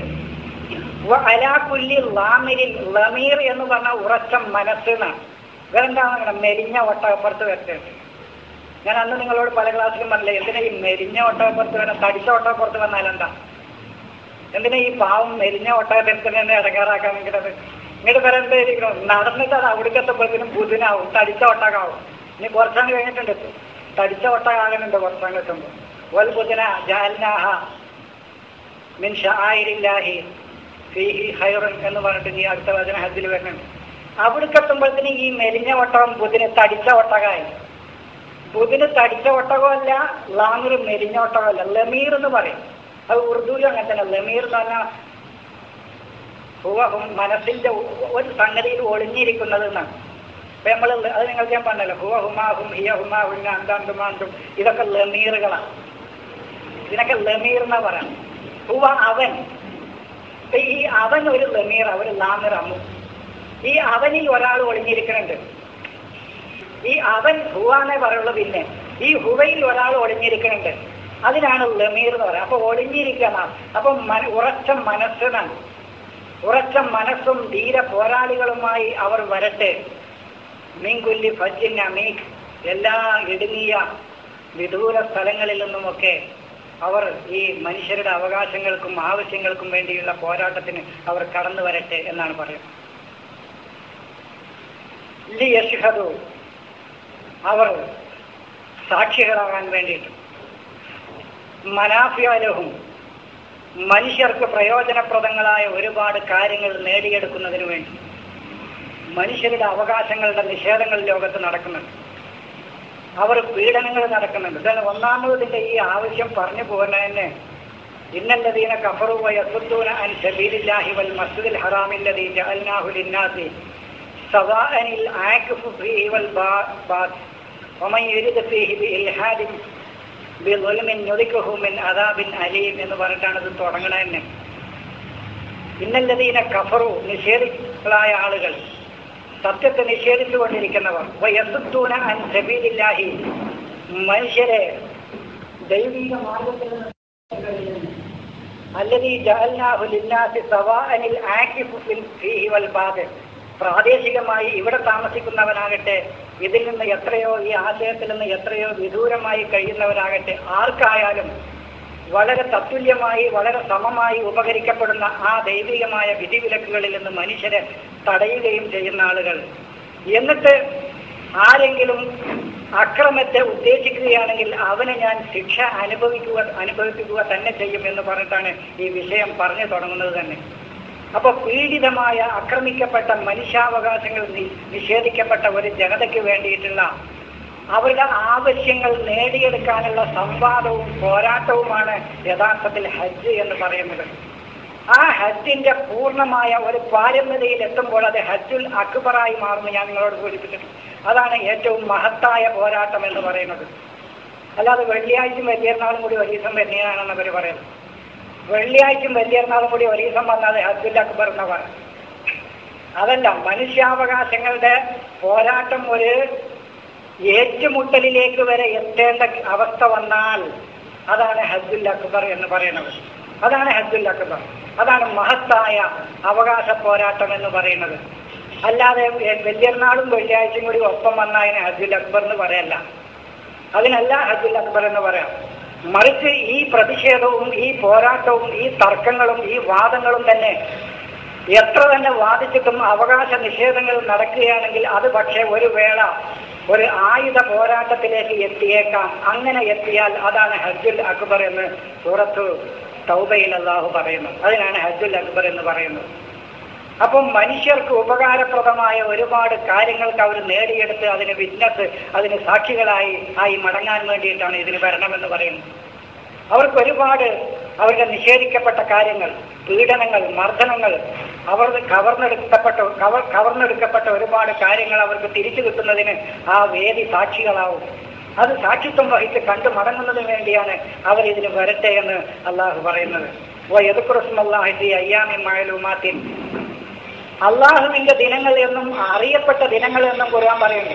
S1: അലാകുല്ലി ലാമിരിൻ ലമീർ എന്ന് പറഞ്ഞ ഉറച്ച മനസ്സെന്നാണ് ഇവരെന്താണ് മെലിഞ്ഞ ഒട്ടകപ്പുറത്ത് വരട്ടെ ഞാൻ അന്ന് നിങ്ങളോട് പല ക്ലാസ്സിലും പറഞ്ഞില്ലേ എന്തിനാ ഈ മെലിഞ്ഞ ഒട്ടകപ്പുറത്ത് വരാൻ തടിച്ച ഒട്ടകപ്പുറത്ത് വന്നാൽ എന്താ എന്തിനാ ഈ പാവം മെലിഞ്ഞ ഒട്ടകത്തിന് തന്നെ ഇടങ്ങാറാക്കാൻ നിൽക്കുന്നത് ഇങ്ങോട്ട് വരേണ്ടിയിരിക്കണം നടന്നിട്ട് അത് അവിടേക്ക് എത്തുമ്പോഴത്തേനും ബുധനാവും തടിച്ച ഒട്ടകാവും ഇനി കുറച്ചാണ് കഴിഞ്ഞിട്ടുണ്ട് തടിച്ച ഒട്ടകാകുന്നുണ്ട് കുറച്ചാണ് എത്തുമ്പോൾ വൽ ബുധന ജാൽനാഹ മിൻ ഷായിരില്ലാഹി ഫീഹി ഹൈറൻ എന്ന് പറഞ്ഞിട്ട് നീ അടുത്ത വചന ഹജ്ജിൽ വരുന്നുണ്ട് അവിടേക്ക് എത്തുമ്പോഴത്തേനും ഈ മെലിഞ്ഞ ഒട്ടകം ബുധന് തടിച്ച ഒട്ടകമായി ബുധന് തടിച്ച ഒട്ടകമല്ല ലാമിർ മെലിഞ്ഞ ഒട്ടകമല്ല ലമീർ എന്ന് പറയും അത് ഉറുദുവിലും അങ്ങനെ തന്നെ ലമീർ എന്ന് പറഞ്ഞാൽ ഹുവഹും മനസ്സിന്റെ ഒ- ഒരു സംഗതിയിൽ ഒളിഞ്ഞിരിക്കുന്നത് എന്നാണ് അപ്പൊ നമ്മൾ അത് നിങ്ങൾക്ക് ഞാൻ പറഞ്ഞല്ലോ ഹുവ ഹുമാഹും ഹിയ ഹുമാ ഹുന്ന അന്താന്തുമാന്തും ഇതൊക്കെ ലമീറുകളാണ് ഇതിനൊക്കെ ലമീർ എന്നാ പറയാം ഹുവ അവൻ ഇപ്പൊ ഈ അവൻ ഒരു ലമീർ ഒരു ലാമിർ അമ്മു ഈ അവനിൽ ഒരാൾ ഒളിഞ്ഞിരിക്കുന്നുണ്ട് ഈ അവൻ ഹുവാന്നേ പറയുള്ളൂ പിന്നെ ഈ ഹുവയിൽ ഒരാൾ ഒളിഞ്ഞിരിക്കുന്നുണ്ട് അതിനാണ് ലമീർ എന്ന് പറയുന്നത് അപ്പൊ ഒളിഞ്ഞിരിക്കണം അപ്പൊ മന- ഉറച്ച മനസ്സിനാണ് ഉറച്ച മനസ്സും ധീര പോരാളികളുമായി അവർ വരട്ടെ മീൻകുല്ലി ഫജിൻ അമീഖ് എല്ലാ ഇടുങ്ങിയ വിദൂര സ്ഥലങ്ങളിൽ നിന്നുമൊക്കെ അവർ ഈ മനുഷ്യരുടെ അവകാശങ്ങൾക്കും ആവശ്യങ്ങൾക്കും വേണ്ടിയുള്ള പോരാട്ടത്തിന് അവർ കടന്നു വരട്ടെ എന്നാണ് പറയുന്നത് ലി യഷ്ഹദു അവർ സാക്ഷികളാകാൻ വേണ്ടിയിട്ട് മനാഫിയാലഹും മനുഷ്യർക്ക് പ്രയോജനപ്രദങ്ങളായ ഒരുപാട് കാര്യങ്ങൾ നേടിയെടുക്കുന്നതിന് വേണ്ടി മനുഷ്യരുടെ അവകാശങ്ങളുടെ നിഷേധങ്ങൾ ലോകത്ത് നടക്കുന്നുണ്ട് അവർ പീഡനങ്ങൾ നടക്കുന്നുണ്ട് ഇതാണ് ഒന്നാമതിന്റെ ഈ ആവശ്യം പറഞ്ഞു പോകുന്നതന്നെ ഇന്നല്ലതീന കഫറു വയസുദ്ദൂന അൻ സബീലില്ലാഹി വൽ മസ്ജിദിൽ ഹറാമില്ലദീ ജഅൽനാഹു ലിന്നാസി സവാഅനിൽ ആകിഫു ഫീഹി വൽ ബാദ് വമൻ യുരിദ് ഫീഹി ബിഇൽഹാദിൻ ബിളുൽമിൻ നുദിഖഹു മിൻ അദാബിൻ അലീം എന്ന് പറഞ്ഞിട്ടാണ് ഇത് തുടങ്ങണത് തന്നെ ഇന്നല്ലതീന കഫറു നിഷേധികളായ ആളുകൾ സത്യത്തെ നിഷേധിച്ചുകൊണ്ടിരിക്കുന്നവർ വയസുദ്ദൂന അൻ സബീലില്ലാഹി മനുഷ്യരെ ദൈവിക മാർഗത്തിൽ നിന്ന് അല്ലതീ ജഅൽനാഹു ലിന്നാസി സവാഅനിൽ ആകിഫു ഫിൽ ഫീഹി വൽ ബാദിൽ പ്രാദേശികമായി ഇവിടെ താമസിക്കുന്നവനാകട്ടെ ഇതിൽ നിന്ന് എത്രയോ ഈ ആശയത്തിൽ നിന്ന് എത്രയോ വിദൂരമായി കഴിയുന്നവരാകട്ടെ ആർക്കായാലും വളരെ തത്തുല്യമായി വളരെ സമമായി ഉപകരിക്കപ്പെടുന്ന ആ ദൈവികമായ വിധിവിലക്കുകളിൽ നിന്ന് മനുഷ്യരെ തടയുകയും ചെയ്യുന്ന ആളുകൾ എന്നിട്ട് ആരെങ്കിലും അക്രമത്തെ ഉദ്ദേശിക്കുകയാണെങ്കിൽ അവന് ഞാൻ ശിക്ഷ അനുഭവിക്കുക അനുഭവിപ്പിക്കുക തന്നെ ചെയ്യും എന്ന് പറഞ്ഞിട്ടാണ് ഈ വിഷയം പറഞ്ഞു തുടങ്ങുന്നത് തന്നെ അപ്പൊ പീഡിതമായ ആക്രമിക്കപ്പെട്ട മനുഷ്യാവകാശങ്ങൾ നി- നിഷേധിക്കപ്പെട്ട ഒരു ജനതയ്ക്ക് വേണ്ടിയിട്ടുള്ള അവരുടെ ആവശ്യങ്ങൾ നേടിയെടുക്കാനുള്ള സംവാദവും പോരാട്ടവുമാണ് യഥാർത്ഥത്തിൽ ഹജ്ജ് എന്ന് പറയുന്നത് ആ ഹജ്ജിന്റെ പൂർണ്ണമായ ഒരു പാരമ്യതയിൽ എത്തുമ്പോൾ അത് ഹജ്ജുൽ അക്ബറായി മാറുന്നു ഞാൻ നിങ്ങളോട് സൂചിപ്പിച്ചിട്ടുണ്ട് അതാണ് ഏറ്റവും മഹത്തായ പോരാട്ടം എന്ന് പറയുന്നത് അല്ലാതെ വെള്ളിയാഴ്ചയും വലിയൊരുനാളും കൂടി ഒരു ദിവസം വരുന്നതാണെന്ന് അവർ പറയുന്നത് വെള്ളിയാഴ്ചയും വലിയൊരുനാളും കൂടി ഒരു ദിവസം വന്നാൽ ഹജ്ജുൽ അക്ബർ എന്ന് പറയും അതല്ല മനുഷ്യാവകാശങ്ങളുടെ പോരാട്ടം ഒരു ഏറ്റുമുട്ടലിലേക്ക് വരെ എത്തേണ്ട അവസ്ഥ വന്നാൽ അതാണ് ഹജ്ജുൽ അക്ബർ എന്ന് പറയുന്നത് അതാണ് ഹജ്ജുൽ അക്ബർ അതാണ് മഹത്തായ അവകാശ പോരാട്ടം എന്ന് പറയുന്നത് അല്ലാതെ വലിയൊരുനാളും വെള്ളിയാഴ്ചയും കൂടി ഒപ്പം വന്നതിന് ഹജ്ജുൽ അക്ബർ എന്ന് പറയല്ല അതിനല്ല ഹജ്ജുൽ അക്ബർ എന്ന് പറയാം മറിച്ച് ഈ പ്രതിഷേധവും ഈ പോരാട്ടവും ഈ തർക്കങ്ങളും ഈ വാദങ്ങളും തന്നെ എത്ര തന്നെ വാദിച്ചിട്ടും അവകാശ നിഷേധങ്ങൾ നടക്കുകയാണെങ്കിൽ അത് പക്ഷേ ഒരു വേള ഒരു ആയുധ പോരാട്ടത്തിലേക്ക് എത്തിയേക്കാം അങ്ങനെ എത്തിയാൽ അതാണ് ഹജ്ജുൽ അക്ബർ എന്ന് സൂറത്ത് തൗബയിൽ അള്ളാഹു പറയുന്നു അതിനാണ് ഹജ്ജുൽ അക്ബർ എന്ന് പറയുന്നത് അപ്പം മനുഷ്യർക്ക് ഉപകാരപ്രദമായ ഒരുപാട് കാര്യങ്ങൾക്ക് അവർ നേടിയെടുത്ത് അതിന് വിജ്ഞത്ത് അതിന് സാക്ഷികളായി ആയി മടങ്ങാൻ വേണ്ടിയിട്ടാണ് ഇതിന് വരണമെന്ന് പറയുന്നത് അവർക്ക് ഒരുപാട് അവരുടെ നിഷേധിക്കപ്പെട്ട കാര്യങ്ങൾ പീഡനങ്ങൾ മർദ്ദനങ്ങൾ അവർ കവർന്നെടുക്കപ്പെട്ട കവർ കവർന്നെടുക്കപ്പെട്ട ഒരുപാട് കാര്യങ്ങൾ അവർക്ക് തിരിച്ചു കിട്ടുന്നതിന് ആ വേദി സാക്ഷികളാവും അത് സാക്ഷിത്വം വഹിച്ച് കണ്ടു മടങ്ങുന്നതിന് വേണ്ടിയാണ് അവർ ഇതിന് വരട്ടെ എന്ന് അള്ളാഹു പറയുന്നത് ഓ എതുക്കുറസ്മല്ലാഹി അയ്യാമി മഴലുമാത്തിൻ അള്ളാഹുവിന്റെ ദിനങ്ങൾ എന്നും അറിയപ്പെട്ട ദിനങ്ങൾ എന്നും ഖുർആൻ പറയുന്നു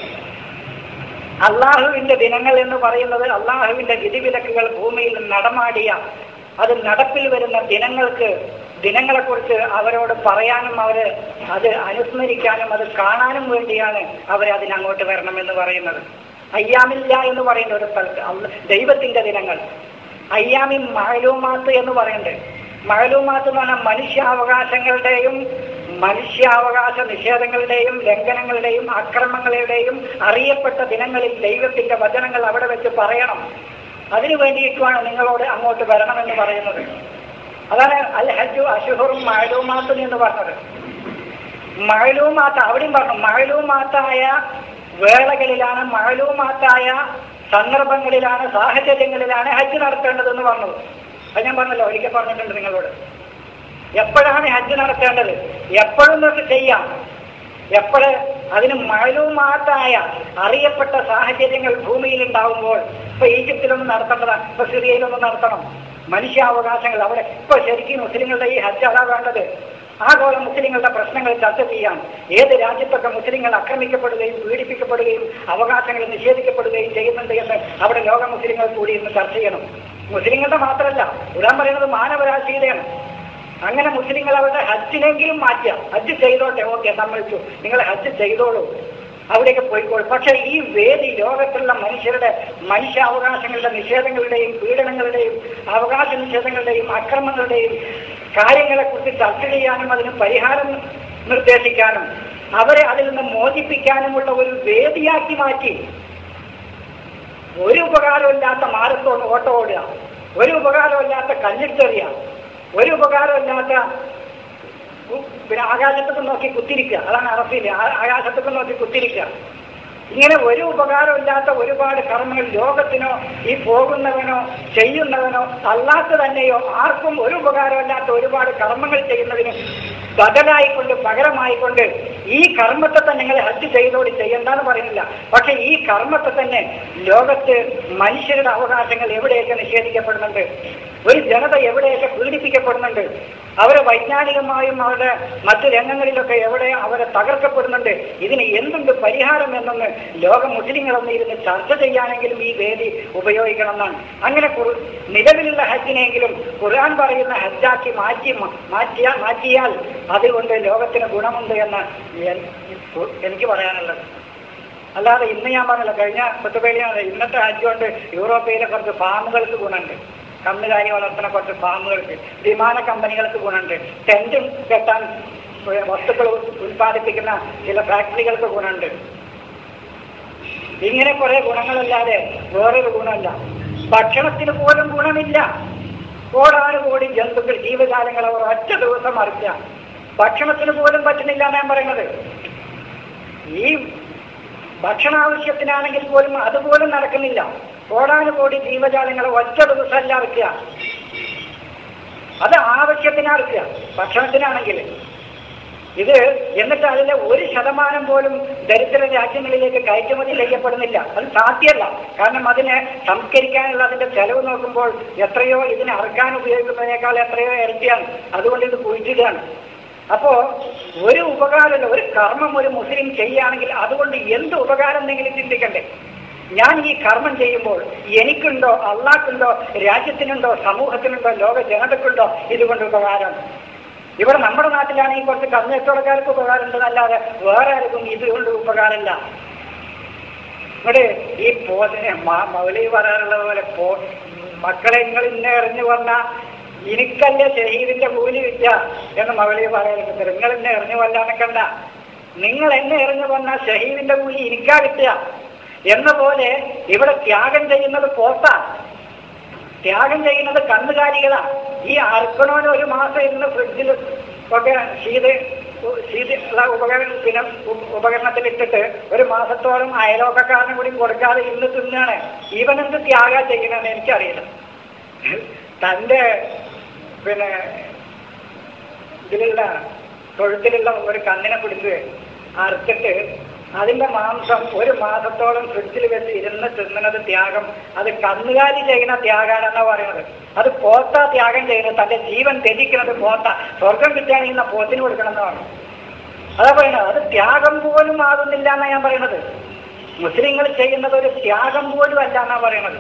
S1: അള്ളാഹുവിന്റെ ദിനങ്ങൾ എന്ന് പറയുന്നത് അള്ളാഹുവിന്റെ വിധിവിലക്കുകൾ ഭൂമിയിൽ നടമാടിയ അത് നടപ്പിൽ വരുന്ന ദിനങ്ങൾക്ക് ദിനങ്ങളെക്കുറിച്ച് അവരോട് പറയാനും അവര് അത് അനുസ്മരിക്കാനും അത് കാണാനും വേണ്ടിയാണ് അവർ അതിനങ്ങോട്ട് വരണമെന്ന് പറയുന്നത് അയ്യാമില്ല എന്ന് പറയുന്ന ഒരു സ്ഥലത്ത് അള്ള- ദൈവത്തിന്റെ ദിനങ്ങൾ അയ്യാമി മഴലൂമാത്ത് എന്ന് പറയുന്നുണ്ട് മഴലൂമാത്ത് എന്ന് പറഞ്ഞാൽ മനുഷ്യാവകാശങ്ങളുടെയും മനുഷ്യാവകാശ നിഷേധങ്ങളുടെയും ലംഘനങ്ങളുടെയും അക്രമങ്ങളുടെയും അറിയപ്പെട്ട ദിനങ്ങളിൽ ദൈവത്തിന്റെ വചനങ്ങൾ അവിടെ വെച്ച് പറയണം അതിനു വേണ്ടിയിട്ടുമാണ് നിങ്ങളോട് അങ്ങോട്ട് വരണമെന്ന് പറയുന്നത് അതാണ് അൽ ഹജ്ജു അഷുഹറും മഴലൂമാത്തും എന്ന് പറഞ്ഞത് മഴലൂമാത്ത അവിടെയും പറഞ്ഞു മഴലൂമാത്തായ വേളകളിലാണ് മഴലൂമാത്തായ സന്ദർഭങ്ങളിലാണ് സാഹചര്യങ്ങളിലാണ് ഹജ്ജ് നടത്തേണ്ടതെന്ന് പറഞ്ഞത് അത് ഞാൻ പറഞ്ഞല്ലോ ഒരിക്കൽ പറഞ്ഞിട്ടുണ്ട് നിങ്ങളോട് എപ്പോഴാണ് ഹജ്ജ് നടത്തേണ്ടത് എപ്പോഴും നമുക്ക് ചെയ്യാം എപ്പോഴ് അതിന് മഴലുമാത്തായ അറിയപ്പെട്ട സാഹചര്യങ്ങൾ ഭൂമിയിൽ ഉണ്ടാവുമ്പോൾ ഇപ്പൊ ഈജിപ്തിലൊന്നും നടത്തേണ്ടതാണ് ഇപ്പൊ സിറിയയിലൊന്നും നടത്തണം മനുഷ്യാവകാശങ്ങൾ അവിടെ ഇപ്പൊ ശരിക്കും മുസ്ലിങ്ങളുടെ ഈ ഹജ്ജ് അതാ വേണ്ടത് ആഗോള മുസ്ലിങ്ങളുടെ പ്രശ്നങ്ങൾ ചർച്ച ചെയ്യാൻ ഏത് രാജ്യത്തൊക്കെ മുസ്ലിങ്ങൾ ആക്രമിക്കപ്പെടുകയും പീഡിപ്പിക്കപ്പെടുകയും അവകാശങ്ങൾ നിഷേധിക്കപ്പെടുകയും ചെയ്യുന്നുണ്ട് എന്ന് അവിടെ ലോക മുസ്ലിങ്ങൾ കൂടി ഇന്ന് ചർച്ച ചെയ്യണം മുസ്ലിങ്ങളുടെ മാത്രമല്ല ഉടാൻ പറയുന്നത് മാനവരാശിയുടെയാണ് അങ്ങനെ മുസ്ലിങ്ങൾ അവരുടെ ഹജ്ജിനെങ്കിലും മാറ്റുക ഹജ്ജ് ചെയ്തോട്ടെ ഓക്കെ സമ്മതിച്ചു നിങ്ങൾ ഹജ്ജ് ചെയ്തോളൂ അവിടേക്ക് പോയിക്കോളൂ പക്ഷേ ഈ വേദി ലോകത്തുള്ള മനുഷ്യരുടെ മനുഷ്യാവകാശങ്ങളുടെ നിഷേധങ്ങളുടെയും പീഡനങ്ങളുടെയും അവകാശ നിഷേധങ്ങളുടെയും അക്രമങ്ങളുടെയും കാര്യങ്ങളെക്കുറിച്ച് ചർച്ച ചെയ്യാനും അതിന് പരിഹാരം നിർദ്ദേശിക്കാനും അവരെ അതിൽ നിന്ന് മോചിപ്പിക്കാനുമുള്ള ഒരു വേദിയാക്കി മാറ്റി ഒരു ഉപകാരമില്ലാത്ത മാരത്തോൺ ഓട്ടോ ഓടുക ഒരു ഉപകാരമില്ലാത്ത കല്ലെടുത്തെറിയുക ഒരു ഉപകാരമില്ലാത്ത കു- പിന്നെ ആകാശത്തൊക്കെ നോക്കി കുത്തിരിക്കുക അതാണ് അറഫിൽ ആകാശത്തൊക്കെ നോക്കി കുത്തിരിക്കുക ഇങ്ങനെ ഒരു ഉപകാരമില്ലാത്ത ഒരുപാട് കർമ്മങ്ങൾ ലോകത്തിനോ ഈ പോകുന്നവനോ ചെയ്യുന്നവനോ അല്ലാത്ത തന്നെയോ ആർക്കും ഒരു ഉപകാരമില്ലാത്ത ഒരുപാട് കർമ്മങ്ങൾ ചെയ്യുന്നതിന് ബദലായിക്കൊണ്ട് പകരമായിക്കൊണ്ട് ഈ കർമ്മത്തെ തന്നെ നിങ്ങൾ ഹജ്ജ് ചെയ്തോടി ചെയ്യണ്ടെന്ന് പറയുന്നില്ല പക്ഷെ ഈ കർമ്മത്തെ തന്നെ ലോകത്ത് മനുഷ്യരുടെ അവകാശങ്ങൾ എവിടെയൊക്കെ നിഷേധിക്കപ്പെടുന്നുണ്ട് ഒരു ജനത എവിടെയൊക്കെ പീഡിപ്പിക്കപ്പെടുന്നുണ്ട് അവരെ വൈജ്ഞാനികമായും അവരുടെ മറ്റു രംഗങ്ങളിലൊക്കെ എവിടെ അവരെ തകർക്കപ്പെടുന്നുണ്ട് ഇതിന് എന്തുണ്ട് പരിഹാരം എന്നൊന്ന് ലോക മുസ്ലിങ്ങളൊന്ന് ഇരുന്ന് ചർച്ച ചെയ്യാനെങ്കിലും ഈ വേദി ഉപയോഗിക്കണം എന്നാണ് അങ്ങനെ കുറു- നിലവിലുള്ള ഹജ്ജിനെങ്കിലും ഖുർആൻ പറയുന്ന ഹജ്ജാക്കി മാറ്റി മ- മാറ്റിയ മാറ്റിയാൽ അതുകൊണ്ട് ലോകത്തിന് ഗുണമുണ്ട് എന്ന് എൻ- എനിക്ക് പറയാനുള്ളത് അല്ലാതെ ഇന്ന് ഞാൻ പറഞ്ഞല്ലോ കഴിഞ്ഞ കുത്തുപേടിയാണ് ഇന്നത്തെ ഹജ്ജ് കൊണ്ട് യൂറോപ്പിലെ കുറച്ച് ഫാമുകൾക്ക് ഗുണമുണ്ട് കന്നുകാലി വളർത്തുന്ന കുറച്ച് ഫാമുകൾക്ക് വിമാന കമ്പനികൾക്ക് ഗുണമുണ്ട് ടെന്റും കെട്ടാൻ ഏ, വസ്തുക്കൾ ഉൽപ്പാദിപ്പിക്കുന്ന ചില ഫാക്ടറികൾക്ക് ഗുണമുണ്ട് ഇങ്ങനെ കുറെ ഗുണങ്ങളല്ലാതെ വേറൊരു ഗുണമല്ല ഭക്ഷണത്തിന് പോലും ഗുണമില്ല കോടാനുകോടി ജന്തുക്കൾ ജീവജാലങ്ങൾ അവർ ഒറ്റ ദിവസം മറിച്ച ഭക്ഷണത്തിന് പോലും പറ്റുന്നില്ല ഞാൻ പറയുന്നത് ഈ ഭക്ഷണാവശ്യത്തിനാണെങ്കിൽ പോലും അതുപോലും നടക്കുന്നില്ല കോടാനുകോടി ജീവജാലങ്ങളെ ഒറ്റ ദിവസമല്ല അറക്കുക അത് ആവശ്യത്തിന് അറക്കുക ഭക്ഷണത്തിനാണെങ്കിൽ ഇത് എന്നിട്ട് അതിലെ ഒരു ശതമാനം പോലും ദരിദ്ര രാജ്യങ്ങളിലേക്ക് കയറ്റുമതി ചെയ്യപ്പെടുന്നില്ല അത് സാധ്യമല്ല കാരണം അതിനെ സംസ്കരിക്കാനുള്ള അതിന്റെ ചെലവ് നോക്കുമ്പോൾ എത്രയോ ഇതിനെ അറക്കാൻ ഉപയോഗിക്കുന്നതിനേക്കാൾ എത്രയോ ഇരട്ടിയാണ് അതുകൊണ്ട് ഇത് കുഴിച്ചിടുകയാണ് അപ്പോ ഒരു ഉപകാരമല്ല ഒരു കർമ്മം ഒരു മുസ്ലിം ചെയ്യുകയാണെങ്കിൽ അതുകൊണ്ട് എന്ത് ഉപകാരം എന്തെങ്കിലും ചിന്തിക്കണ്ടേ ഞാൻ ഈ കർമ്മം ചെയ്യുമ്പോൾ എനിക്കുണ്ടോ അള്ളാഹ്ക്കുണ്ടോ രാജ്യത്തിനുണ്ടോ സമൂഹത്തിനുണ്ടോ ലോക ജനതക്കുണ്ടോ ഇതുകൊണ്ട് ഉപകാരം ഇവിടെ നമ്മുടെ നാട്ടിലാണെങ്കിൽ കുറച്ച് കന്നുകച്ചവടക്കാർക്ക് ഉപകാരം ഉണ്ടെന്നല്ലാതെ വേറെ ആർക്കും ഇതുകൊണ്ട് ഉപകാരമില്ല ഇവിടെ ഈ പോതിനെ മൗലി പറയാറുള്ളത് പോലെ പോ മക്കളെ നിങ്ങൾ ഇന്നെ എറിഞ്ഞു വന്ന എനിക്കല്ല ഷഹീദിന്റെ കൂലി വിദ്യ എന്ന് മൗലി പറയാറുണ്ട് നിങ്ങൾ എന്നെ എറിഞ്ഞു കൊല്ലാനക്കണ്ട നിങ്ങൾ എന്നെ എറിഞ്ഞു വന്ന ഷഹീദിന്റെ കൂലി എനിക്കാ കിട്ടുക എന്ന പോലെ ഇവിടെ ത്യാഗം ചെയ്യുന്നത് പോത്താ ത്യാഗം ചെയ്യുന്നത് കന്നുകാലികളാ ഈ അർക്കണോന് ഒരു മാസം ഇരുന്ന് ഫ്രിഡ്ജിൽ ഒക്കെ ശീത ശീത ഉപകരണ പിന്നെ ഉ- ഉപകരണത്തിലിട്ടിട്ട് ഒരു മാസത്തോളം അയലോക്കക്കാരനും കൂടി കൊടുക്കാതെ ഇന്ന് തിന്നാണ് ഇവൻ എന്ത് ത്യാഗം ചെയ്യണമെന്ന് എനിക്കറിയില്ല തൻ്റെ പിന്നെ ഇതിലുള്ള തൊഴുത്തിലുള്ള ഒരു കന്നിനെ പിടിച്ച് അറുത്തിട്ട് അതിന്റെ മാംസം ഒരു മാസത്തോളം ഫ്രിഡ്ജിൽ വെച്ച് ഇരുന്ന് തിന്നുന്നത് ത്യാഗം അത് കന്നുകാലി ചെയ്യുന്ന ത്യാഗാണെന്നാ പറയുന്നത് അത് പോത്ത ത്യാഗം ചെയ്യുന്നത് തന്റെ ജീവൻ ത്യജിക്കുന്നത് പോത്ത സ്വർഗം കിട്ടുകയാണെങ്കിൽ ഇന്ന പോത്തിന് കൊടുക്കണം എന്നാണ് അതാ പറയുന്നത് അത് ത്യാഗം പോലും ആകുന്നില്ല എന്നാ ഞാൻ പറയുന്നത് മുസ്ലിങ്ങൾ ചെയ്യുന്നത് ഒരു ത്യാഗം പോലും അല്ല എന്നാ പറയുന്നത്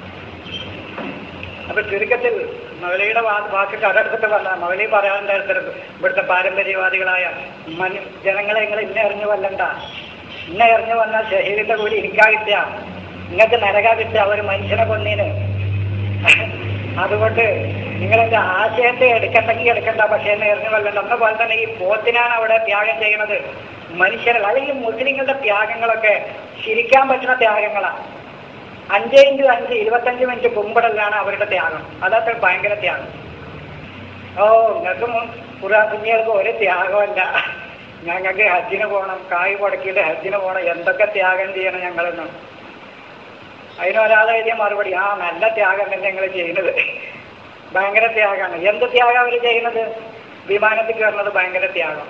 S1: അപ്പൊ ചുരുക്കത്തിൽ മൗലയുടെ വാ വാക്ക് കടമെടുത്തിട്ട് പറഞ്ഞ മൗലി പറയാനുണ്ടായിരുന്നത് ഇവിടുത്തെ പാരമ്പര്യവാദികളായ മനു ജനങ്ങളെ നിങ്ങൾ ഇന്നെ എറിഞ്ഞു കൊല്ലണ്ട ഇന്നെ എറിഞ്ഞു വന്നാൽ ഷഹീദിന്റെ കൂലി എനിക്കാ കിട്ടുക നിങ്ങൾക്ക് നരക കിട്ടുക ഒരു മനുഷ്യനെ കൊന്നീന് അതുകൊണ്ട് നിങ്ങളെന്റെ ആശയത്തെ എടുക്കണ്ടെങ്കിൽ എടുക്കണ്ട പക്ഷേ എന്നെ എറിഞ്ഞു കൊല്ലണ്ട എന്ന പോലെ തന്നെ ഈ പോത്തിനാണ് അവിടെ ത്യാഗം ചെയ്യുന്നത് മനുഷ്യർ അല്ലെങ്കിൽ മുസ്ലിങ്ങളുടെ ത്യാഗങ്ങളൊക്കെ ചിരിക്കാൻ പറ്റുന്ന ത്യാഗങ്ങളാണ് അഞ്ച് ഇൻറ്റു അഞ്ച് ഇരുപത്തഞ്ച് മിനിറ്റ് കുമ്പിടലാണ് അവരുടെ ത്യാഗം അതൊക്കെ ഭയങ്കര ത്യാഗം ഓ നിങ്ങൾക്ക് ഖുറാൻ കുഞ്ഞുങ്ങൾക്ക് ഒരു ത്യാഗമല്ല ഞങ്ങൾക്ക് ഹജ്ജിന് പോകണം കായ് മുടക്കിയിട്ട് ഹജ്ജിന് പോകണം എന്തൊക്കെ ത്യാഗം ചെയ്യണം ഞങ്ങളെന്ന് അതിനൊരാൾ എഴുതിയ മറുപടി ആ നല്ല ത്യാഗം തന്നെ ഞങ്ങൾ ചെയ്യുന്നത് ഭയങ്കര ത്യാഗമാണ് എന്ത് ത്യാഗം അവർ ചെയ്യുന്നത് വിമാനത്തിൽ കയറുന്നത് ഭയങ്കര ത്യാഗം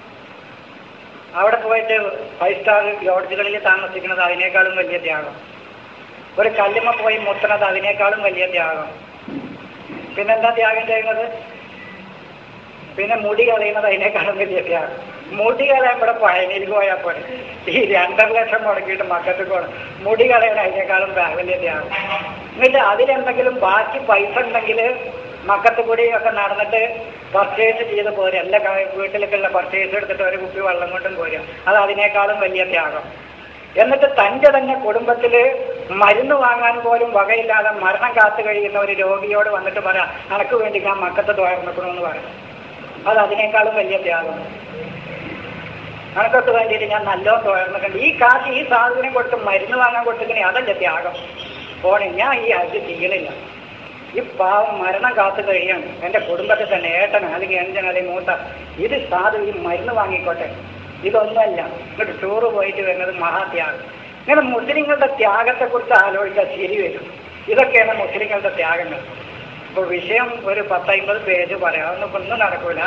S1: അവിടെ പോയിട്ട് ഫൈവ് സ്റ്റാർ ലോഡ്ജുകളിൽ താമസിക്കുന്നത് അതിനേക്കാളും വലിയ ത്യാഗം ഒരു കല്ലുമ്മ പോയി മുത്തണത് അതിനേക്കാളും വലിയ ത്യാഗം പിന്നെന്താ ത്യാഗം ചെയ്യുന്നത് പിന്നെ മുടി കളയുന്നത് അതിനേക്കാളും വലിയ ത്യാഗം മുടി കളയാൻ ഇവിടെ പഴനിയിൽ പോയാൽ പോലെ ഈ രണ്ടര ലക്ഷം മുടക്കിയിട്ട് മക്കത്ത് പോകണം മുടി കളയാൻ അതിനേക്കാളും വ- വലിയ ത്യാഗം എന്നിട്ട് അതിലെന്തെങ്കിലും ബാക്കി പൈസ ഉണ്ടെങ്കിൽ മക്കത്ത് കൂടി ഒക്കെ നടന്നിട്ട് പർച്ചേസ് ചെയ്ത് പോരുക എല്ലാ ക- വീട്ടിലേക്കുള്ള പർച്ചേസ് എടുത്തിട്ട് ഒരു കുപ്പി വെള്ളം കൊണ്ടും പോരുക അത് അതിനേക്കാളും വലിയ ത്യാഗം എന്നിട്ട് തൻ്റെ തന്നെ കുടുംബത്തില് മരുന്ന് വാങ്ങാൻ പോലും വകയില്ലാതെ മരണം കാത്തു കഴിയുന്ന ഒരു രോഗിയോട് വന്നിട്ട് പറയാം അനക്ക് വേണ്ടി ഞാൻ മക്കത്ത് തോർന്നിക്കണമെന്ന് പറയും അത് അതിനേക്കാളും വലിയ ത്യാഗം അനക്കൊക്കെ വേണ്ടിയിട്ട് ഞാൻ നല്ലോണം തോർന്നിട്ടുണ്ട് ഈ കാശ് ഈ സാധനം കൊടുത്ത് മരുന്ന് വാങ്ങാൻ കൊടുത്തിക്കണേ അതല്ല ത്യാഗം പോണേ ഞാൻ ഈ ഹജ്ജ് ചെയ്യണില്ല ഈ പാവം മരണം കാത്തു കഴിയാണ് എൻ്റെ കുടുംബത്തിൽ തന്നെ ഏട്ടൻ അല്ലെങ്കിൽ എഞ്ചൻ അല്ലെങ്കിൽ മൂത്ത ഇത് സാധു ഈ മരുന്ന് വാങ്ങിക്കോട്ടെ ഇതൊന്നുമല്ല ഇങ്ങോട്ട് ടൂറ് പോയിട്ട് വരുന്നത് മഹാത്യാഗം ഇങ്ങനെ മുസ്ലിങ്ങളുടെ ത്യാഗത്തെക്കുറിച്ച് ആലോചിച്ചാൽ ശരി വരും ഇതൊക്കെയാണ് മുസ്ലിങ്ങളുടെ ത്യാഗങ്ങൾ ഇപ്പോൾ വിഷയം ഒരു പത്തൈമ്പത് പേജ് പറയാം അതൊന്നും ഇപ്പൊ ഒന്നും നടക്കൂല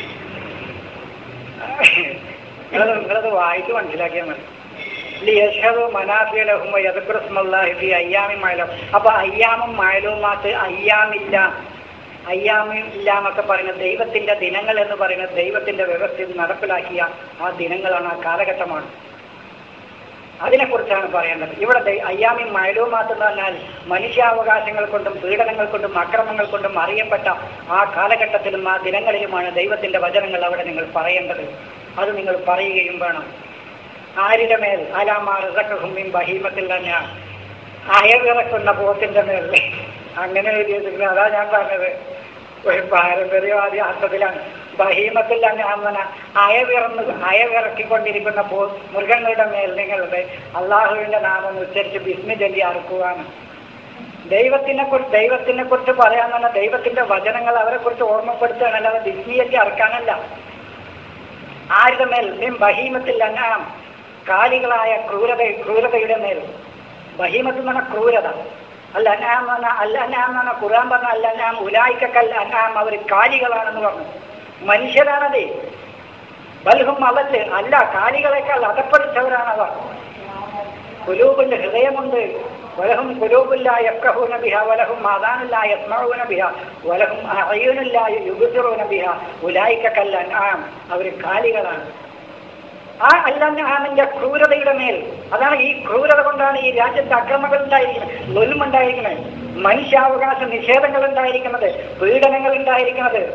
S1: നിങ്ങളത് നിങ്ങളത് വായിച്ച് മനസ്സിലാക്കിയാൽ മതി ലിയഷദു മനാഫിയലഹും യദുക്രസ്മല്ലാഹി ഫി അയ്യാമി മഴലും അപ്പൊ അയ്യാമും മഴലുമാത്ത് അയ്യാമില്ല അയ്യാമില്ല എന്നൊക്കെ പറയുന്നത് ദൈവത്തിന്റെ ദിനങ്ങൾ എന്ന് പറയുന്നത് ദൈവത്തിന്റെ വ്യവസ്ഥയിൽ നടപ്പിലാക്കിയ ആ ദിനങ്ങളാണ് ആ കാലഘട്ടമാണ് അതിനെക്കുറിച്ചാണ് പറയേണ്ടത് ഇവിടെ ദൈ- അയ്യാമി മഴലുമാത്ത് എന്ന് പറഞ്ഞാൽ മനുഷ്യാവകാശങ്ങൾ കൊണ്ടും പീഡനങ്ങൾ കൊണ്ടും അക്രമങ്ങൾ കൊണ്ടും അറിയപ്പെട്ട ആ കാലഘട്ടത്തിലും ആ ദിനങ്ങളിലുമാണ് ദൈവത്തിന്റെ വചനങ്ങൾ അവിടെ നിങ്ങൾ പറയേണ്ടത് അത് നിങ്ങൾ പറയുകയും വേണം ആരുടെ മേൽ അലാമാറും ബഹീമത്തിൽ തന്നെ അയവിറക്കുന്ന പോത്തിന്റെ മേൽ അങ്ങനെ എഴുതിയിരിക്കുന്നത് അതാ ഞാൻ പറഞ്ഞത് ഒരു പാരമ്പര്യവാദി അർത്ഥത്തിലാണ് ബഹീമത്തിൽ തന്നെ അങ്ങനെ അയവിറന്ന് അയവിറക്കിക്കൊണ്ടിരിക്കുന്ന പോ മൃഗങ്ങളുടെ മേൽ നിങ്ങളുടെ അള്ളാഹുവിന്റെ നാമം ഉച്ചരിച്ച് ബിസ്മി ചൊല്ലി അറുക്കുവാണ് ദൈവത്തിനെ കുറിച്ച് ദൈവത്തിനെ കുറിച്ച് പറയാൻ തന്നെ ദൈവത്തിന്റെ വചനങ്ങൾ അവരെ കുറിച്ച് ഓർമ്മപ്പെടുത്തുകയാണ് അല്ലാതെ ബിസ്മി ചൊല്ലി അറക്കാനല്ല ആരുടെ മേൽ നിൻ ബഹീമത്തിൽ അന്നാം കാലികളായ ക്രൂരത ക്രൂരതയുടെ മേൽ ബഹീമത്ത് എന്ന് പറഞ്ഞാൽ ക്രൂരത അല്ല അന്നാം എന്ന് പറഞ്ഞാൽ അല്ല അന്നാം എന്ന് പറഞ്ഞാൽ ഖുറാൻ പറഞ്ഞ അല്ല അന്നാം ഉലായിക്കല്ല അന്നാം അവർ കാലികളാണെന്ന് പറഞ്ഞു മനുഷ്യരാണതേ ബൽഹും അവല് അല്ല കാലികളെക്കാൾ അതപ്പടിച്ചവരാണവർ കുലൂബിന്റെ ഹൃദയമുണ്ട് വലഹും കുലൂബില്ല യക്കഹൂന ബിഹ വലഹും മാതാനില്ല യസ്മഊന ബിഹ വലഹും അയ്യൂനില്ല യുബുസിറൂന ബിഹ ഉലായിക്കല്ല അൻആം അവർ കാലികളാണ് ആ അല്ലന്നാമിന്റെ ക്രൂരതയുടെ മേൽ അതാണ് ഈ ക്രൂരത കൊണ്ടാണ് ഈ രാജ്യത്ത് അക്രമങ്ങൾ ഉണ്ടായിരിക്കുന്നത് ലുലുമുണ്ടായിരിക്കുന്നത് മനുഷ്യാവകാശ നിഷേധങ്ങൾ ഉണ്ടായിരിക്കുന്നത് പീഡനങ്ങൾ ഉണ്ടായിരിക്കുന്നത്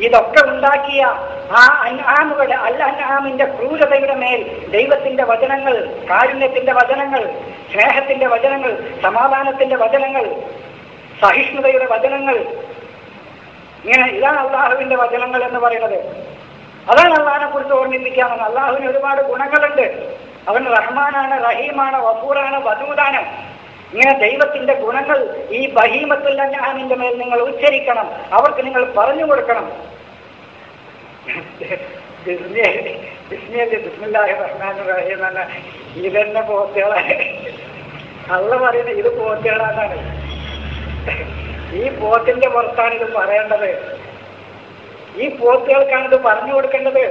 S1: ഇതൊക്കെ ഉണ്ടാക്കിയ ആ അൻആമുകളുടെ അൽ അൻആമിന്റെ ക്രൂരതയുടെ മേൽ ദൈവത്തിന്റെ വചനങ്ങൾ കാരുണ്യത്തിന്റെ വചനങ്ങൾ സ്നേഹത്തിന്റെ വചനങ്ങൾ സമാധാനത്തിന്റെ വചനങ്ങൾ സഹിഷ്ണുതയുടെ വചനങ്ങൾ ഇങ്ങനെ ഇതാണ് അള്ളാഹുവിന്റെ വചനങ്ങൾ എന്ന് പറയുന്നത് അതാണ് അള്ളാഹിനെ കുറിച്ച് ഓർമ്മിപ്പിക്കാമെന്ന് അള്ളാഹുവിന് ഒരുപാട് ഗുണങ്ങളുണ്ട് അവൻ റഹ്മാനാണ് റഹീമാണ് വഫൂറാണ് വദൂദാണ് ഇങ്ങനെ ദൈവത്തിന്റെ ഗുണങ്ങൾ ഈ ബഹീമത്തുൽ അൻആമിന്റെ മേൽ നിങ്ങൾ ഉച്ചരിക്കണം അവർക്ക് നിങ്ങൾ പറഞ്ഞു കൊടുക്കണം ബിസ്മില്ലാഹി റഹ്മാൻ റഹീം എന്ന ഇതന്നെ പോത്തുകളാണ് അള്ള പറയുന്നത് ഇത് പോത്തുകളാണെന്നാണ് ഈ പോത്തിന്റെ പുറത്താണ് ഇത് പറയേണ്ടത് ഈ പോത്തുകൾക്കാണ് ഇത് പറഞ്ഞു കൊടുക്കേണ്ടത്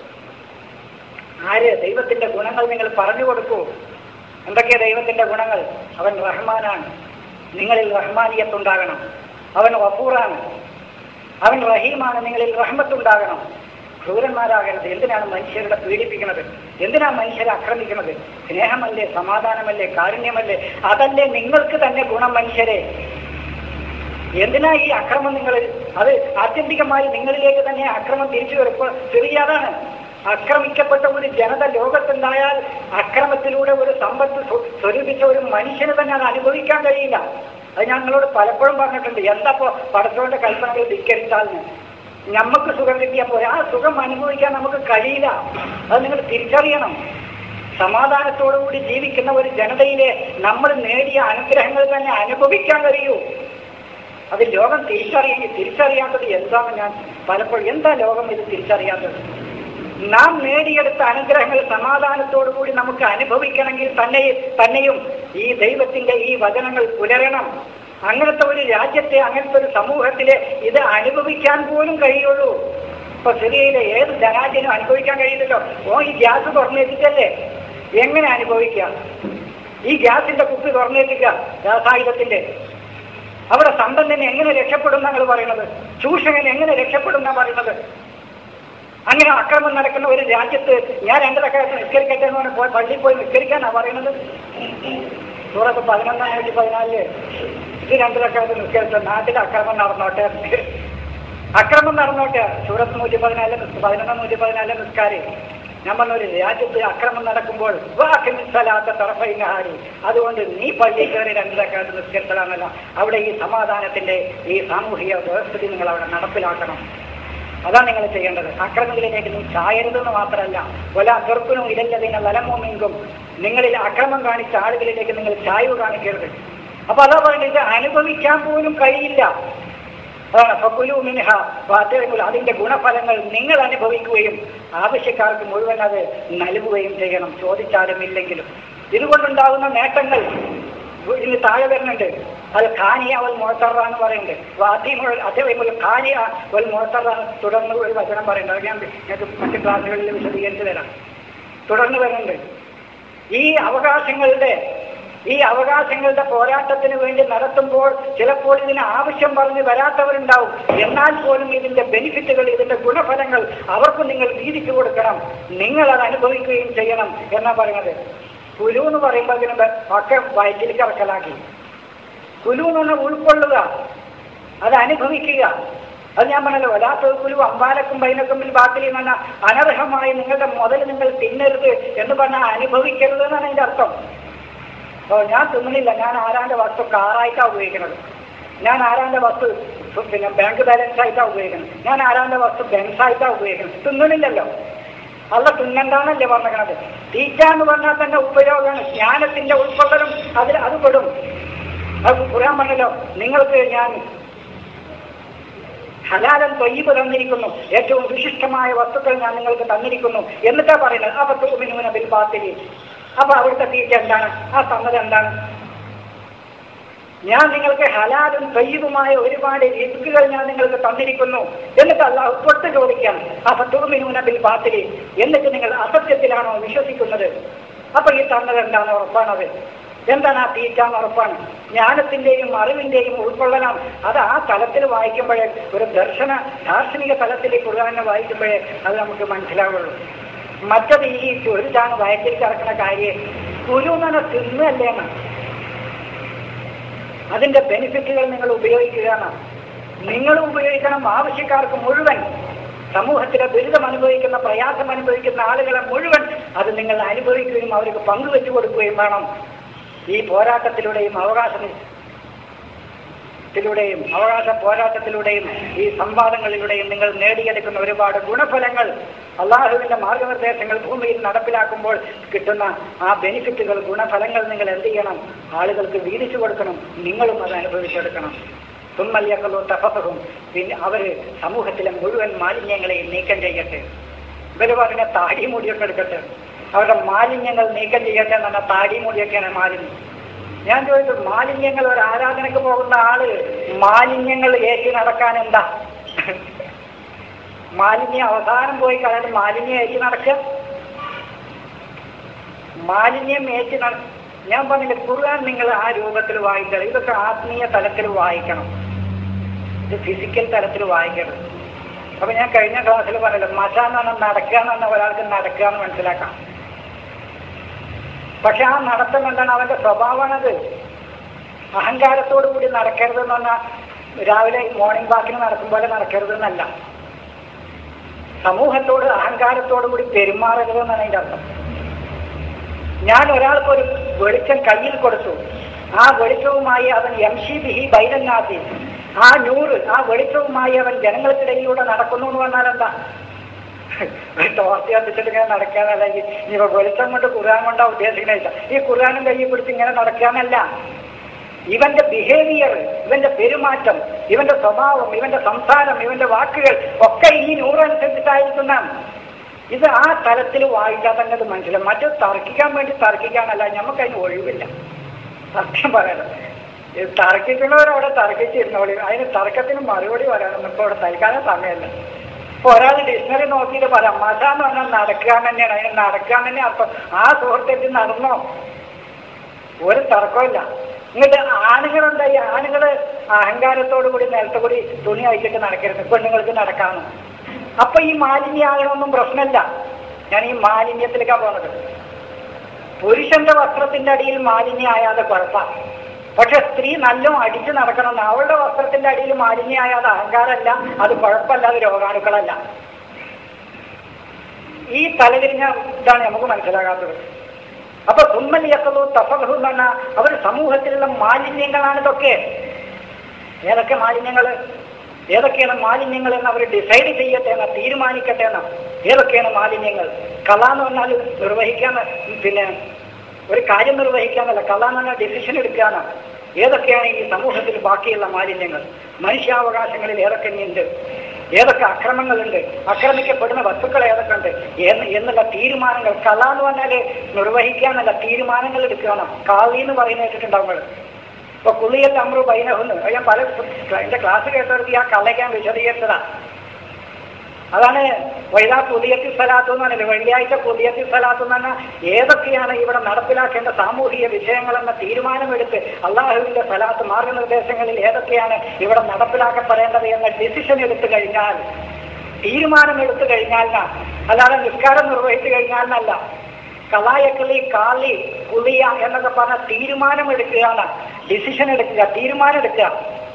S1: ആര് ദൈവത്തിന്റെ ഗുണങ്ങൾ നിങ്ങൾ പറഞ്ഞു കൊടുക്കൂ എന്തൊക്കെയാ ദൈവത്തിന്റെ ഗുണങ്ങൾ അവൻ റഹ്മാനാണ് നിങ്ങളിൽ റഹ്മാനിയത്തുണ്ടാകണം അവൻ വഫൂറാണ് അവൻ റഹീമാണ് നിങ്ങളിൽ റഹ്മത്തുണ്ടാകണം ക്രൂരന്മാരാകരുത് എന്തിനാണ് മനുഷ്യരുടെ പീഡിപ്പിക്കുന്നത് എന്തിനാണ് മനുഷ്യരെ ആക്രമിക്കുന്നത് സ്നേഹമല്ലേ സമാധാനമല്ലേ കാരുണ്യമല്ലേ അതല്ലേ നിങ്ങൾക്ക് തന്നെ ഗുണം മനുഷ്യരെ എന്തിനാ ഈ അക്രമം നിങ്ങൾ അത് ആത്യന്തികമായി നിങ്ങളിലേക്ക് തന്നെ അക്രമം തിരിച്ചു വരുമ്പോൾ ചെറിയതാണ് ആക്രമിക്കപ്പെട്ട ഒരു ജനത ലോകത്തുണ്ടായാൽ അക്രമത്തിലൂടെ ഒരു സമ്പത്ത് സ്വ- സ്വരൂപിച്ച ഒരു മനുഷ്യന് തന്നെ അത് അനുഭവിക്കാൻ കഴിയില്ല അത് ഞങ്ങളോട് പലപ്പോഴും പറഞ്ഞിട്ടുണ്ട് എന്താപ്പോ പടച്ചോന്റെ കൽപ്പനകൾ ധിക്കരിച്ചാൽ നമുക്ക് സുഖം കിട്ടിയാൽ പോലെ ആ സുഖം അനുഭവിക്കാൻ നമുക്ക് കഴിയില്ല അത് നിങ്ങൾ തിരിച്ചറിയണം സമാധാനത്തോടുകൂടി ജീവിക്കുന്ന ഒരു ജനതയിലെ നമ്മൾ നേടിയ അനുഗ്രഹങ്ങൾ തന്നെ അനുഭവിക്കാൻ കഴിയൂ അത് ലോകം തിരിച്ചറിയ തിരിച്ചറിയാത്തത് എന്താണ് ഞാൻ പലപ്പോഴും എന്താ ലോകം ഇത് തിരിച്ചറിയാത്തത് നാം നേടിയെടുത്ത അനുഗ്രഹങ്ങൾ സമാധാനത്തോടുകൂടി നമുക്ക് അനുഭവിക്കണമെങ്കിൽ തന്നെ തന്നെയും ഈ ദൈവത്തിന്റെ ഈ വചനങ്ങൾ പുലരണം അങ്ങനത്തെ ഒരു രാജ്യത്തെ അങ്ങനത്തെ ഒരു സമൂഹത്തിലെ ഇത് അനുഭവിക്കാൻ പോലും കഴിയുള്ളൂ ഇപ്പൊ സിറിയയിലെ ഏത് ധനാജ്യനും അനുഭവിക്കാൻ കഴിയില്ലല്ലോ ഓ ഈ ഗ്യാസ് തുറന്നെത്തിച്ചല്ലേ എങ്ങനെ അനുഭവിക്കുക ഈ ഗ്യാസിന്റെ കുപ്പി തുറന്നെത്തിക്കുക ഗ്യാസായുധത്തിന്റെ അവിടെ സമ്പന്നന് എങ്ങനെ രക്ഷപ്പെടും എന്നാണ് പറയുന്നത് ചൂഷകൻ എങ്ങനെ രക്ഷപ്പെടും എന്നാ പറയുന്നത് അങ്ങനെ അക്രമം നടക്കുന്ന ഒരു രാജ്യത്ത് ഞാൻ രണ്ടരക്കാലത്ത് നിസ്കരിക്കട്ടെ എന്ന് പറഞ്ഞ് പോയി പള്ളിയിൽ പോയി നിസ്കരിക്കാനാ പറയുന്നത് സൂറത്ത് പതിനൊന്നാം നൂറ്റി പതിനാലില് ഇത് രണ്ടരക്കാലത്ത് നിസ്കരിച്ച നാട്ടിൽ അക്രമം നടന്നോട്ടെ അക്രമം നടന്നോട്ടെ സൂറത്ത് നൂറ്റി പതിനാലില് പതിനൊന്നാം നൂറ്റി പതിനാലിലെ നിസ്കാരി ഞാൻ പറഞ്ഞ ഒരു രാജ്യത്ത് അക്രമം നടക്കുമ്പോൾ വാക്കിനിസ്സലാത്ത തറഫൈനഹാരി അതുകൊണ്ട് നീ പള്ളിയിൽ കയറി രണ്ടരക്കാലത്ത് നിസ്കരിച്ചതാണല്ലോ അവിടെ ഈ സമാധാനത്തിന്റെ ഈ സാമൂഹിക വ്യവസ്ഥിതി നിങ്ങൾ അവിടെ നടപ്പിലാക്കണം അതാണ് നിങ്ങൾ ചെയ്യേണ്ടത് അക്രമങ്ങളിലേക്ക് നീ ചായരുതെന്ന് മാത്രമല്ല ഒല ചെറുപ്പിനും ഇരല്ലതിനെ വലമോമിങ്കും നിങ്ങളിൽ അക്രമം കാണിച്ച ആളുകളിലേക്ക് നിങ്ങൾ ചായവ് കാണിക്കരുത് അപ്പൊ അതാ പറയുന്നത് ഇത് അനുഭവിക്കാൻ പോലും കഴിയില്ല അതാണ് ഫക്കുലു മിൻഹ വാത്തിരങ്ങൾ അതിന്റെ ഗുണഫലങ്ങൾ നിങ്ങൾ അനുഭവിക്കുകയും ആവശ്യക്കാർക്ക് മുഴുവൻ അത് നൽകുകയും ചെയ്യണം ചോദിച്ചാലും ഇല്ലെങ്കിലും ഇതുകൊണ്ടുണ്ടാകുന്ന നേട്ടങ്ങൾ ഇതിന് താഴെ വരുന്നുണ്ട് അത് ഖാനിയ അവൽ മുഴത്തറ എന്ന് പറയുന്നുണ്ട് വാദ്യമ അതേപോലെ ഖാനിയ അവൽ മുഴത്തറ തുടർന്ന് ഒരു വചനം പറയുന്നുണ്ട് അത് ഞാൻ ഞങ്ങൾക്ക് മറ്റു ക്ലാസ്സുകളിൽ വിശദീകരിച്ച് തരാം തുടർന്ന് വരുന്നുണ്ട് ഈ അവകാശങ്ങളുടെ ഈ അവകാശങ്ങളുടെ പോരാട്ടത്തിന് വേണ്ടി നടത്തുമ്പോൾ ചിലപ്പോൾ ഇതിന് ആവശ്യം പറഞ്ഞ് വരാത്തവരുണ്ടാവും എന്നാൽ പോലും ഇതിന്റെ ബെനിഫിറ്റുകൾ ഇതിന്റെ ഗുണഫലങ്ങൾ അവർക്ക് നിങ്ങൾ വീതിച്ചു കൊടുക്കണം നിങ്ങൾ അത് അനുഭവിക്കുകയും ചെയ്യണം എന്നാ പറയുന്നത് കുലു എന്ന് പറയുമ്പോൾ അതിന് ബ- ഒക്കെ വയറ്റിലേക്ക് ഇറക്കലാക്കി കുലു എന്ന് പറഞ്ഞാൽ ഉൾക്കൊള്ളുക അത് അനുഭവിക്കുക അത് ഞാൻ പറഞ്ഞല്ലോ വലാത്ത കുലു അമ്പാലക്കും ബൈനക്കും ബാക്കിൽ എന്ന് പറഞ്ഞാൽ അനർഹമായി നിങ്ങളുടെ മുതൽ നിങ്ങൾ തിന്നരുത് എന്ന് പറഞ്ഞാൽ അനുഭവിക്കരുത് എന്നാണ് അതിന്റെ അർത്ഥം ഓ ഞാൻ തിന്നണില്ല ഞാൻ ആരാന്റെ വസ്തു കാറായിട്ടാണ് ഉപയോഗിക്കുന്നത് ഞാൻ ആരാന്റെ വസ്തു പിന്നെ ബാങ്ക് ബാലൻസ് ആയിട്ടാണ് ഉപയോഗിക്കുന്നത് ഞാൻ ആരാന്റെ വസ്തു ബെൻസ് ആയിട്ടാണ് ഉപയോഗിക്കുന്നത് തിന്നണില്ലല്ലോ അല്ല തിന്നണ്ടാന്നല്ലേ പറഞ്ഞത് തീറ്റ എന്ന് പറഞ്ഞാൽ തന്നെ ഉപയോഗമാണ് ജ്ഞാനത്തിന്റെ ഉൾക്കൊള്ളലും അതിൽ അത് പെടും അത് കുറാൻ പറഞ്ഞല്ലോ നിങ്ങൾക്ക് ഞാൻ ഹലാലൻ തൊയ്യബ് തന്നിരിക്കുന്നു ഏറ്റവും വിശിഷ്ടമായ വസ്തുക്കൾ ഞാൻ നിങ്ങൾക്ക് തന്നിരിക്കുന്നു എന്നിട്ടാ പറയുന്നത് അപ്പൊ തൂമിനൂന ബിൽ ബാത്തിരി അപ്പൊ അവിടുത്തെ തീറ്റ എന്താണ് ആ തന്നത് എന്താണ് ഞാൻ നിങ്ങൾക്ക് ഹലാലും തൊയ്യബുമായ ഒരുപാട് രിസ്കുകൾ ഞാൻ നിങ്ങൾക്ക് തന്നിരിക്കുന്നു എന്നിട്ട് അള്ളാഹു തൊട്ട് ചോദിക്കാം അപ്പൊ തൂമിനൂന ബിൽ ബാത്തിരി എന്നിട്ട് നിങ്ങൾ അസത്യത്തിലാണോ വിശ്വസിക്കുന്നത് അപ്പൊ ഈ തന്നത് എന്താണ് ഉറപ്പാണത് എന്താണ് ആ തീറ്റ എന്ന് ഉറപ്പാണ് ജ്ഞാനത്തിന്റെയും അറിവിന്റെയും ഉൾക്കൊള്ളലാണ് അത് ആ തലത്തിൽ വായിക്കുമ്പോഴേ ഒരു ദർശന ദാർശനിക തലത്തിൽ ഖുർആാനെ വായിക്കുമ്പോഴേ അത് നമുക്ക് മനസ്സിലാവുള്ളൂ മറ്റത് ഈ ഒരു ചാണ് വയറ്റിൽ കിടക്കുന്ന കാര്യം കുരു എന്ന് പറഞ്ഞാൽ തിന്നല്ലേ എന്നാ അതിന്റെ ബെനിഫിറ്റുകൾ നിങ്ങൾ ഉപയോഗിക്കുകയാണ് നിങ്ങൾ ഉപയോഗിക്കണം ആവശ്യക്കാർക്ക് മുഴുവൻ സമൂഹത്തിലെ ദുരിതം അനുഭവിക്കുന്ന പ്രയാസം അനുഭവിക്കുന്ന ആളുകളെ മുഴുവൻ അത് നിങ്ങൾ അനുഭവിക്കുകയും അവർക്ക് പങ്കുവെച്ചു കൊടുക്കുകയും വേണം ഈ പോരാട്ടത്തിലൂടെയും അവകാശ ത്തിലൂടെയും അവകാശ പോരാട്ടത്തിലൂടെയും ഈ സംവാദങ്ങളിലൂടെയും നിങ്ങൾ നേടിയെടുക്കുന്ന ഒരുപാട് ഗുണഫലങ്ങൾ അള്ളാഹുവിന്റെ മാർഗനിർദ്ദേശങ്ങൾ ഭൂമിയിൽ നടപ്പിലാക്കുമ്പോൾ കിട്ടുന്ന ആ ബെനിഫിറ്റുകൾ ഗുണഫലങ്ങൾ നിങ്ങൾ എന്ത് ചെയ്യണം ആളുകൾക്ക് വീതിച്ചു കൊടുക്കണം നിങ്ങളും അത് അനുഭവിച്ചെടുക്കണം തുമ്മല്യക്കലോ തപസവും പിന്നെ അവര് സമൂഹത്തിലെ മുഴുവൻ മാലിന്യങ്ങളെയും നീക്കം ചെയ്യട്ടെ ഇവര് പറഞ്ഞ താടി മൂടിയൊക്കെ എടുക്കട്ടെ അവരുടെ മാലിന്യങ്ങൾ നീക്കം ചെയ്യട്ടെ എന്ന് പറഞ്ഞാൽ താടി മൂടിയൊക്കെയാണ് മാലിന്യം ഞാൻ ചോദിച്ചു മാലിന്യങ്ങൾ ഒരു ആരാധനക്ക് പോകുന്ന ആള് മാലിന്യങ്ങൾ ഏറ്റി നടക്കാൻ എന്താ മാലിന്യം അവസാനം പോയി കളയാൻ മാലിന്യം ഏറ്റി നടക്കുക മാലിന്യം ഏറ്റി നട ഞാൻ പറഞ്ഞില്ല ഖുർആൻ നിങ്ങൾ ആ രൂപത്തിൽ വായിക്കണം ഇതൊക്കെ ആത്മീയ തലത്തിൽ വായിക്കണം ഇത് ഫിസിക്കൽ തലത്തിൽ വായിക്കണം അപ്പൊ ഞാൻ കഴിഞ്ഞ ക്ലാസ്സിൽ പറഞ്ഞല്ലോ മഷ എന്ന് പറഞ്ഞാൽ നടക്കുക എന്ന് പറഞ്ഞാൽ ഒരാൾക്ക് നടക്കുക എന്ന് മനസ്സിലാക്കാം പക്ഷെ ആ നടത്തം എന്താണ് അവന്റെ സ്വഭാവമാണത് അഹങ്കാരത്തോടു കൂടി നടക്കരുത് എന്ന് പറഞ്ഞാൽ രാവിലെ മോർണിംഗ് വാക്കിന് നടക്കും പോലെ നടക്കരുത് എന്നല്ല സമൂഹത്തോട് അഹങ്കാരത്തോടു കൂടി പെരുമാറരുത് എന്നാണ് അതിന്റെ അർത്ഥം ഞാൻ ഒരാൾക്ക് ഒരു വെളിച്ചം കയ്യിൽ കൊടുത്തു ആ വെളിച്ചവുമായി അവൻ എം സി ബിഹി ബൈരന്നാഥി ആ നൂറ് ആ വെളിച്ചവുമായി അവൻ ജനങ്ങൾക്കിടയിലൂടെ നടക്കുന്നു എന്ന് പറഞ്ഞാൽ എന്താ ടോർച്ച് കത്തിച്ചിട്ട് ഇങ്ങനെ നടക്കാന്നല്ലെങ്കിൽ ഇനിയിപ്പോ വെളിച്ചം കൊണ്ട് ഖുർആൻ കൊണ്ടാ ഉദ്ദേശിക്കണില്ല ഈ ഖുർആനും കയ്യിൽ പിടിച്ച് ഇങ്ങനെ നടക്കാന്നല്ല ഇവന്റെ ബിഹേവിയർ ഇവന്റെ പെരുമാറ്റം ഇവന്റെ സ്വഭാവം ഇവന്റെ സംസാരം ഇവന്റെ വാക്കുകൾ ഒക്കെ ഈ നൂറനുസരിച്ചിട്ടായിരിക്കുന്നതാണ് ഇത് ആ തലത്തിൽ വായിച്ചാൽ തന്നെ അത് മനസ്സിലാവും മറ്റു തർക്കിക്കാൻ വേണ്ടി തർക്കിക്കാനല്ല നമുക്ക് അതിന് ഒഴിവില്ല സത്യം പറയാലോ ഇത് തർക്കിക്കുന്നവരവിടെ തർക്കിച്ചിരുന്നോളി അതിന് തർക്കത്തിന് മറുപടി പറയാനൊന്നും ഇപ്പോൾ അവിടെ തൽക്കാലം സമയമല്ല ഇപ്പൊ ഒരാൾ ഡിക്ഷണറി നോക്കിയിട്ട് പറയാം മത എന്ന് പറഞ്ഞാൽ നടക്കുക തന്നെയാണ് അതിന് നടക്കുക തന്നെ അർത്ഥം ആ സുഹൃത്തേക്ക് നടന്നോ ഒരു തർക്കമില്ല എന്നിട്ട് ആണുങ്ങളുണ്ട് ഈ ആണുങ്ങള് അഹങ്കാരത്തോടു കൂടി നിലത്ത് കൂടി തുണി അയച്ചിട്ട് നടക്കരുത് പെണ്ണുങ്ങൾക്ക് നടക്കാമെന്ന് അപ്പൊ ഈ മാലിന്യാകണമൊന്നും പ്രശ്നമില്ല ഞാൻ ഈ മാലിന്യത്തിലേക്കാണ് പോകുന്നത് പുരുഷന്റെ വസ്ത്രത്തിന്റെ അടിയിൽ മാലിന്യമായാതെ കുഴപ്പമാണ് പക്ഷെ സ്ത്രീ നല്ല അടിച്ചു നടക്കണം അവളുടെ വസ്ത്രത്തിന്റെ അടിയിൽ മാലിന്യമായാതെ അഹങ്കാരമല്ല അത് കുഴപ്പമല്ല അത് രോഗാണുക്കളല്ല ഈ തലതിരിഞ്ഞ ഇതാണ് നമുക്ക് മനസ്സിലാകാത്തത് അപ്പൊ തുമ്മലിയക്കലോ തഫകഹു എന്ന് പറഞ്ഞാൽ അവർ സമൂഹത്തിലുള്ള മാലിന്യങ്ങളാണ് ഇതൊക്കെ ഏതൊക്കെ മാലിന്യങ്ങൾ ഏതൊക്കെയാണ് മാലിന്യങ്ങൾ എന്ന് അവർ ഡിസൈഡ് ചെയ്യട്ടെ എന്ന് തീരുമാനിക്കട്ടെ എന്ന് ഏതൊക്കെയാണ് മാലിന്യങ്ങൾ കല എന്ന് പറഞ്ഞാൽ നിർവഹിക്കാൻ പിന്നെ ഒരു കാര്യം നിർവഹിക്കാന്നല്ല കല എന്ന് പറഞ്ഞാൽ ഡിസിഷൻ എടുക്കാന്ന് ഏതൊക്കെയാണ് ഈ സമൂഹത്തിൽ ബാക്കിയുള്ള മാലിന്യങ്ങൾ മനുഷ്യാവകാശങ്ങളിൽ ഏതൊക്കെ ഉണ്ട് ഏതൊക്കെ അക്രമങ്ങളുണ്ട് ആക്രമിക്കപ്പെടുന്ന വസ്തുക്കൾ ഏതൊക്കെ ഉണ്ട് എന്ന് എന്നുള്ള തീരുമാനങ്ങൾ കല എന്ന് പറഞ്ഞാല് നിർവഹിക്കാന്നല്ല തീരുമാനങ്ങൾ എടുക്കണം കാളി എന്ന് പറയുന്ന കേട്ടിട്ടുണ്ടാവും നിങ്ങൾ ഇപ്പൊ കുളിയല്ല അമ്രു ബൈനഹുന്ന് അത് ഞാൻ പല എന്റെ ക്ലാസ് കേട്ടവർക്ക് ആ കല ഞാൻ വിശദീകരിച്ചതാ അതാണ് വൈതാ പുതിയത്തി സ്ഥലാത്ത് എന്ന് പറഞ്ഞത് വെള്ളിയാഴ്ച പുതിയത്തി സ്ഥലാത്ത് എന്ന് പറഞ്ഞാൽ ഏതൊക്കെയാണ് ഇവിടെ നടപ്പിലാക്കേണ്ട സാമൂഹിക വിഷയങ്ങളെന്ന തീരുമാനമെടുത്ത് അള്ളാഹുവിന്റെ സ്ഥലത്ത് മാർഗനിർദ്ദേശങ്ങളിൽ ഏതൊക്കെയാണ് ഇവിടെ നടപ്പിലാക്കപ്പെടേണ്ടത് എന്ന ഡിസിഷൻ എടുത്തു കഴിഞ്ഞാൽ തീരുമാനം എടുത്തു കഴിഞ്ഞാൽ അല്ലാതെ നിസ്കാരം നിർവഹിച്ചു കഴിഞ്ഞാൽ കലായക്കളി കാളി കുളിയ എന്നൊക്കെ പറഞ്ഞ തീരുമാനം എടുക്കുകയാണ് ഡിസിഷൻ എടുക്കുക തീരുമാനം എടുക്കുക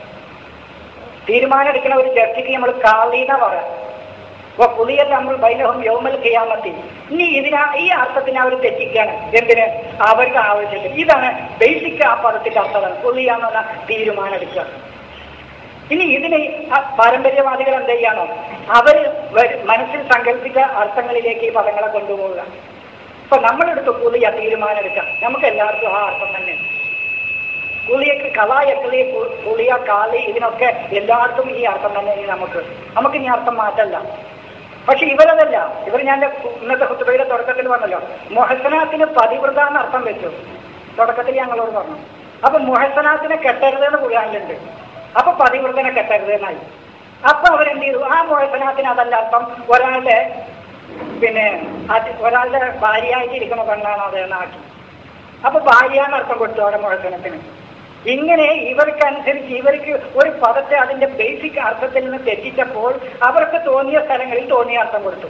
S1: തീരുമാനം എടുക്കുന്ന ഒരു ജഡ്ജിക്ക് നമ്മൾ കാളീന പറയാം അപ്പൊ പുളിയൽ നമ്മൾ ബൈലഹം യോമൽ ചെയ്യാമത്തി ഇനി ഇതിനാ ഈ അർത്ഥത്തിന് അവർ തെറ്റിക്കുകയാണ് എന്തിന് അവർക്ക് ആവശ്യമില്ല ഇതാണ് ബേസിക് ആ പദത്തിന്റെ അർത്ഥമാണ് പുളിയാന്ന് പറഞ്ഞാൽ തീരുമാനം എടുക്കുക ഇനി ഇതിന് ആ പാരമ്പര്യവാദികൾ എന്ത് ചെയ്യാണോ അവര് വരു- മനസ്സിൽ സങ്കല്പിച്ച അർത്ഥങ്ങളിലേക്ക് ഈ പദങ്ങളെ കൊണ്ടുപോവുക ഇപ്പൊ നമ്മളെടുത്ത് പുളിയ തീരുമാനം എടുക്കാം നമുക്ക് എല്ലാവർക്കും ആ അർത്ഥം തന്നെ കുളിയക്ക് കളായക്കളി കുളിയ കാളി ഇതിനൊക്കെ എല്ലായിടത്തും ഈ അർത്ഥം തന്നെ ഇനി നമുക്ക് നമുക്ക് ഇനി അർത്ഥം മാറ്റല്ല പക്ഷെ ഇവരതല്ല ഇവർ ഞാൻ ഇന്നത്തെ കുത്തുബയുടെ തുടക്കത്തിൽ പറഞ്ഞല്ലോ മൊഹസനാത്തിന് പതിവൃത എന്ന് അർത്ഥം വെച്ചു തുടക്കത്തിൽ ഞങ്ങളോട് പറഞ്ഞു അപ്പൊ മൊഹസനാത്തിനെ കെട്ടരുത് എന്ന് ഖുർആനിലുണ്ട് അപ്പൊ പതിവൃതനെ കെട്ടരുത് എന്നായി അപ്പൊ അവരെന്ത് ചെയ്തു ആ മൊഹസനാത്തിന് അതല്ല അർത്ഥം ഒരാളുടെ പിന്നെ അത് ഒരാളുടെ ഭാര്യയായിട്ട് ഇരിക്കുന്ന പെണ്ണാണ് അത് എന്നാക്കി അപ്പൊ ഭാര്യ എന്നർത്ഥം കൊടുത്തു അവിടെ മുഴക്കണത്തിന് ഇങ്ങനെ ഇവർക്കനുസരിച്ച് ഇവർക്ക് ഒരു പദത്തെ അതിന്റെ ബേസിക് അർത്ഥത്തിൽ നിന്ന് തെറ്റിച്ചപ്പോൾ അവർക്ക് തോന്നിയ സ്ഥലങ്ങളിൽ തോന്നിയ അർത്ഥം കൊടുത്തു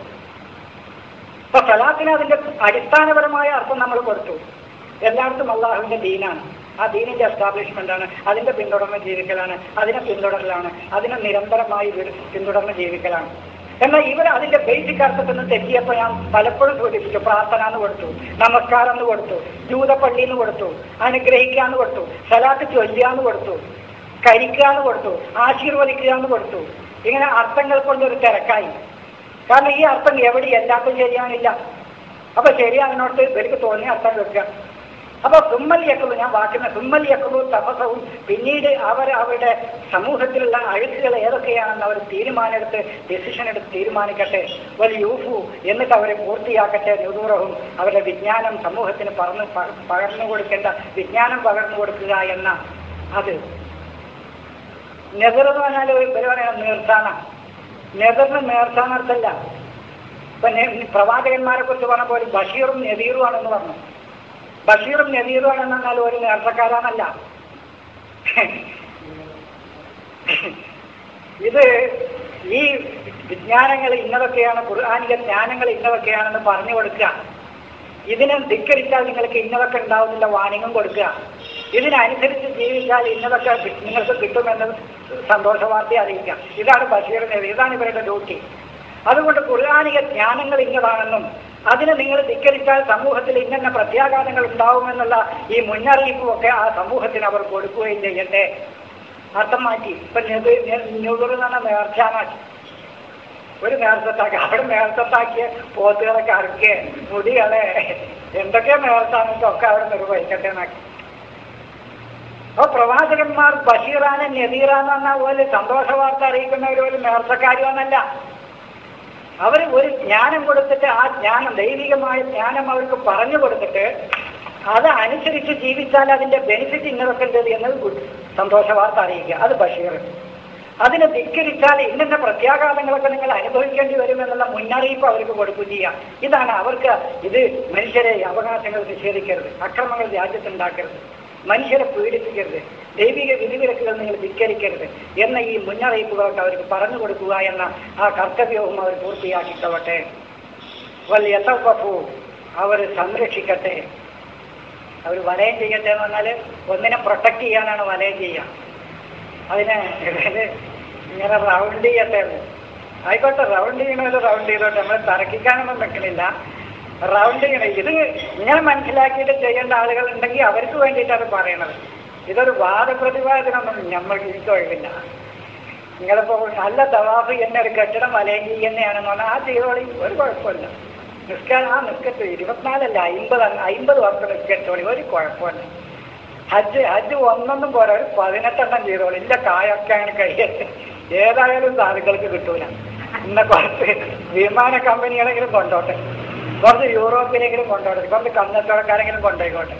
S1: ഇപ്പൊ സലാത്തിന് അതിന്റെ അടിസ്ഥാനപരമായ അർത്ഥം നമ്മൾ കൊടുത്തു എല്ലായിടത്തും അള്ളാഹുവിന്റെ ദീനാണ് ആ ദീനിന്റെ എസ്റ്റാബ്ലിഷ്മെന്റ് ആണ് അതിന്റെ പിന്തുടർന്ന് ജീവിക്കലാണ് അതിനെ പിന്തുടരലാണ് അതിനെ നിരന്തരമായി വി- പിന്തുടർന്ന് ജീവിക്കലാണ് എന്നാൽ ഇവർ അതിന്റെ ബേസിക് അർത്ഥത്തിൽ നിന്ന് തെറ്റിയപ്പോൾ ഞാൻ പലപ്പോഴും സൂചിപ്പിച്ചു പ്രാർത്ഥന എന്ന് കൊടുത്തു നമസ്കാരം എന്ന് കൊടുത്തു ജൂതപ്പള്ളി എന്ന് കൊടുത്തു അനുഗ്രഹിക്കാന്ന് കൊടുത്തു സലാത്ത് ചൊല്ലുകയെന്ന് കൊടുത്തു കരിക്കാന്ന് കൊടുത്തു ആശീർവദിക്കുക എന്ന് കൊടുത്തു ഇങ്ങനെ അർത്ഥങ്ങൾ കൊണ്ടൊരു തിരക്കായി കാരണം ഈ അർത്ഥം എവിടെ എല്ലാത്തും ശരിയാണില്ല അപ്പൊ ശരിയാകുന്നോട്ട് ഇവർക്ക് തോന്നിയ അർത്ഥം വെക്കുക അപ്പൊ സുമ്മൽ യക്കലു ഞാൻ വാക്കുന്ന സുമ്മൽ യക്കലു തപസവും പിന്നീട് അവർ അവരുടെ സമൂഹത്തിലുള്ള അഴുക്കുകൾ ഏതൊക്കെയാണെന്ന് അവർ തീരുമാനമെടുത്ത് ഡിസിഷൻ എടുത്ത് തീരുമാനിക്കട്ടെ വലിയ യൂഫു എന്നിട്ട് അവരെ പൂർത്തിയാക്കട്ടെ നുദൂറവും അവരുടെ വിജ്ഞാനം സമൂഹത്തിന് പറഞ്ഞു പ- പകർന്നു കൊടുക്കേണ്ട വിജ്ഞാനം പകർന്നു കൊടുക്കുക എന്ന അത് നെതർ എന്ന് പറഞ്ഞാൽ ഇവർ പറയണം നേർച്ചാണ നെതറിന് നേർച്ചാണർത്ഥല്ല ഇപ്പൊ നെ- പ്രവാചകന്മാരെ കുറിച്ച് പറഞ്ഞ പോലെ ബഷീറും നദീറും ആണെന്ന് പറഞ്ഞു ബഷീറും നദീറും ആണെന്ന് പറഞ്ഞാൽ ഒരു നേർച്ചക്കാരാണല്ല ഇത് ഈ വിജ്ഞാനങ്ങൾ ഇന്നതൊക്കെയാണ് ഖുർആാനിക ജ്ഞാനങ്ങൾ ഇന്നതൊക്കെയാണെന്ന് പറഞ്ഞു കൊടുക്കുക ഇതിനെ ധിക്കരിച്ചാൽ നിങ്ങൾക്ക് ഇന്നതൊക്കെ ഉണ്ടാവുന്നില്ല വാണിംഗം കൊടുക്കുക ഇതിനനുസരിച്ച് ജീവിച്ചാൽ ഇന്നതൊക്കെ കി- നിങ്ങൾക്ക് കിട്ടുമെന്ന് സന്തോഷ വാർത്ത അറിയിക്കാം ഇതാണ് ബഷീറിന്റെ ഇതാണ് ഇവരുടെ ഡ്യൂട്ടി അതുകൊണ്ട് ഖുർആാനിക ജ്ഞാനങ്ങൾ ഇന്നതാണെന്നും അതിനെ നിങ്ങൾ ധിക്കരിച്ചാൽ സമൂഹത്തിൽ ഇന്ന പ്രത്യാഘാതങ്ങൾ ഉണ്ടാവുമെന്നുള്ള ഈ മുന്നറിയിപ്പും ഒക്കെ ആ സമൂഹത്തിന് അവർ കൊടുക്കുകയും ചെയ്യട്ടെ അർത്ഥം മാറ്റി ഇപ്പൊ നെതുറ് എന്ന് പറഞ്ഞാൽ നേർച്ചാനാക്കി ഒരു നേർച്ചത്താക്കി അവിടെ നേർച്ചത്താക്കിയ പോത്തുകളൊക്കെ അറുക്കെ മുടികളെ എന്തൊക്കെ നേർച്ചാണെന്നൊക്കെ ഒക്കെ അവിടെ നിർവഹിക്കട്ടെ എന്നാക്കി അപ്പൊ പ്രവാചകന്മാർ ബഷീറാനെ നദീറാന്ന് പറഞ്ഞ പോലെ സന്തോഷ വാർത്ത അറിയിക്കുന്നവർ ഒരു നേർച്ചക്കാരുമെന്നല്ല അവർ ഒരു ജ്ഞാനം കൊടുത്തിട്ട് ആ ജ്ഞാനം ദൈവികമായ ജ്ഞാനം അവർക്ക് പറഞ്ഞു കൊടുത്തിട്ട് അത് അനുസരിച്ച് ജീവിച്ചാൽ അതിന്റെ ബെനിഫിറ്റ് ഇന്നതൊക്കെ ഉണ്ട് എന്നത് ഗുഡ് സന്തോഷ വാർത്ത അറിയിക്കുക അത് ബഷീർ അതിനെ ധിക്കരിച്ചാൽ ഇന്ന പ്രത്യാഘാതങ്ങളൊക്കെ നിങ്ങൾ അനുഭവിക്കേണ്ടി വരുമെന്നുള്ള മുന്നറിയിപ്പ് അവർക്ക് കൊടുക്കുകയും ചെയ്യാം ഇതാണ് അവർക്ക് ഇത് മനുഷ്യരെ അവകാശങ്ങൾ നിഷേധിക്കരുത് അക്രമങ്ങൾ രാജ്യത്തുണ്ടാക്കരുത് മനുഷ്യരെ പീഡിപ്പിക്കരുത് ദൈവിക വിധിവിലക്കുകൾ നിങ്ങൾ ധിക്കരിക്കരുത് എന്ന ഈ മുന്നറിയിപ്പുകളൊക്കെ അവർക്ക് പറഞ്ഞു കൊടുക്കുക എന്ന ആ കർത്തവ്യവും അവർ പൂർത്തിയാക്കിക്കോട്ടെ വലിയ എത്തപ്പൂ അവർ സംരക്ഷിക്കട്ടെ അവർ വലയം ചെയ്യട്ടെ എന്ന് പറഞ്ഞാൽ ഒന്നിനെ പ്രൊട്ടക്ട് ചെയ്യാനാണ് വലയം ചെയ്യുക അതിനെ ഇത് ഇങ്ങനെ റൗണ്ട് ചെയ്യട്ടെ എന്ന്. ആയിക്കോട്ടെ റൗണ്ട് ചെയ്യണമല്ലോ റൗണ്ട് ചെയ്തോട്ടെ നമ്മൾ തറക്കിക്കാനൊന്നും വെക്കണില്ല റൗണ്ട് ചെയ്യണം ഇത് ഇങ്ങനെ മനസ്സിലാക്കിയിട്ട് ചെയ്യേണ്ട ആളുകൾ ഉണ്ടെങ്കിൽ അവർക്ക് വേണ്ടിയിട്ടാണ് പറയണത് ഇതൊരു വാദപ്രതിവാദനൊന്നും നമ്മൾക്ക് എനിക്ക് ഒഴിവില്ല നിങ്ങളിപ്പോ നല്ല തവാഫ് എന്നെ ഒരു കെട്ടിടം വലയം ചെയ്യുന്നതാണെന്ന് പറഞ്ഞാൽ ആ ചെയ്തോളി ഒരു കുഴപ്പമില്ല നിസ്കാരം ആ നിസ്കറ്റ് ഇരുപത്തിനാലല്ല അമ്പത് അമ്പത് വർഷം നിസ്കരിച്ചോളി ഒരു കുഴപ്പമില്ല ഹജ്ജ് ഹജ്ജ് ഒന്നൊന്നും പോരാ ഒരു പതിനെട്ടെണ്ണം ചെയ്തോളി ഇല്ല കായൊക്കെയാണ് കഴിയട്ടെ ഏതായാലും സാധുക്കൾക്ക് കിട്ടൂല ഇന്ന കുറച്ച് വിമാന കമ്പനികളെങ്കിലും കൊണ്ടോട്ടെ കുറച്ച് യൂറോപ്പിലെങ്കിലും കൊണ്ടോട്ടെ കുറച്ച് കന്നത്തോടക്കാരെങ്കിലും കൊണ്ടുപോയിക്കോട്ടെ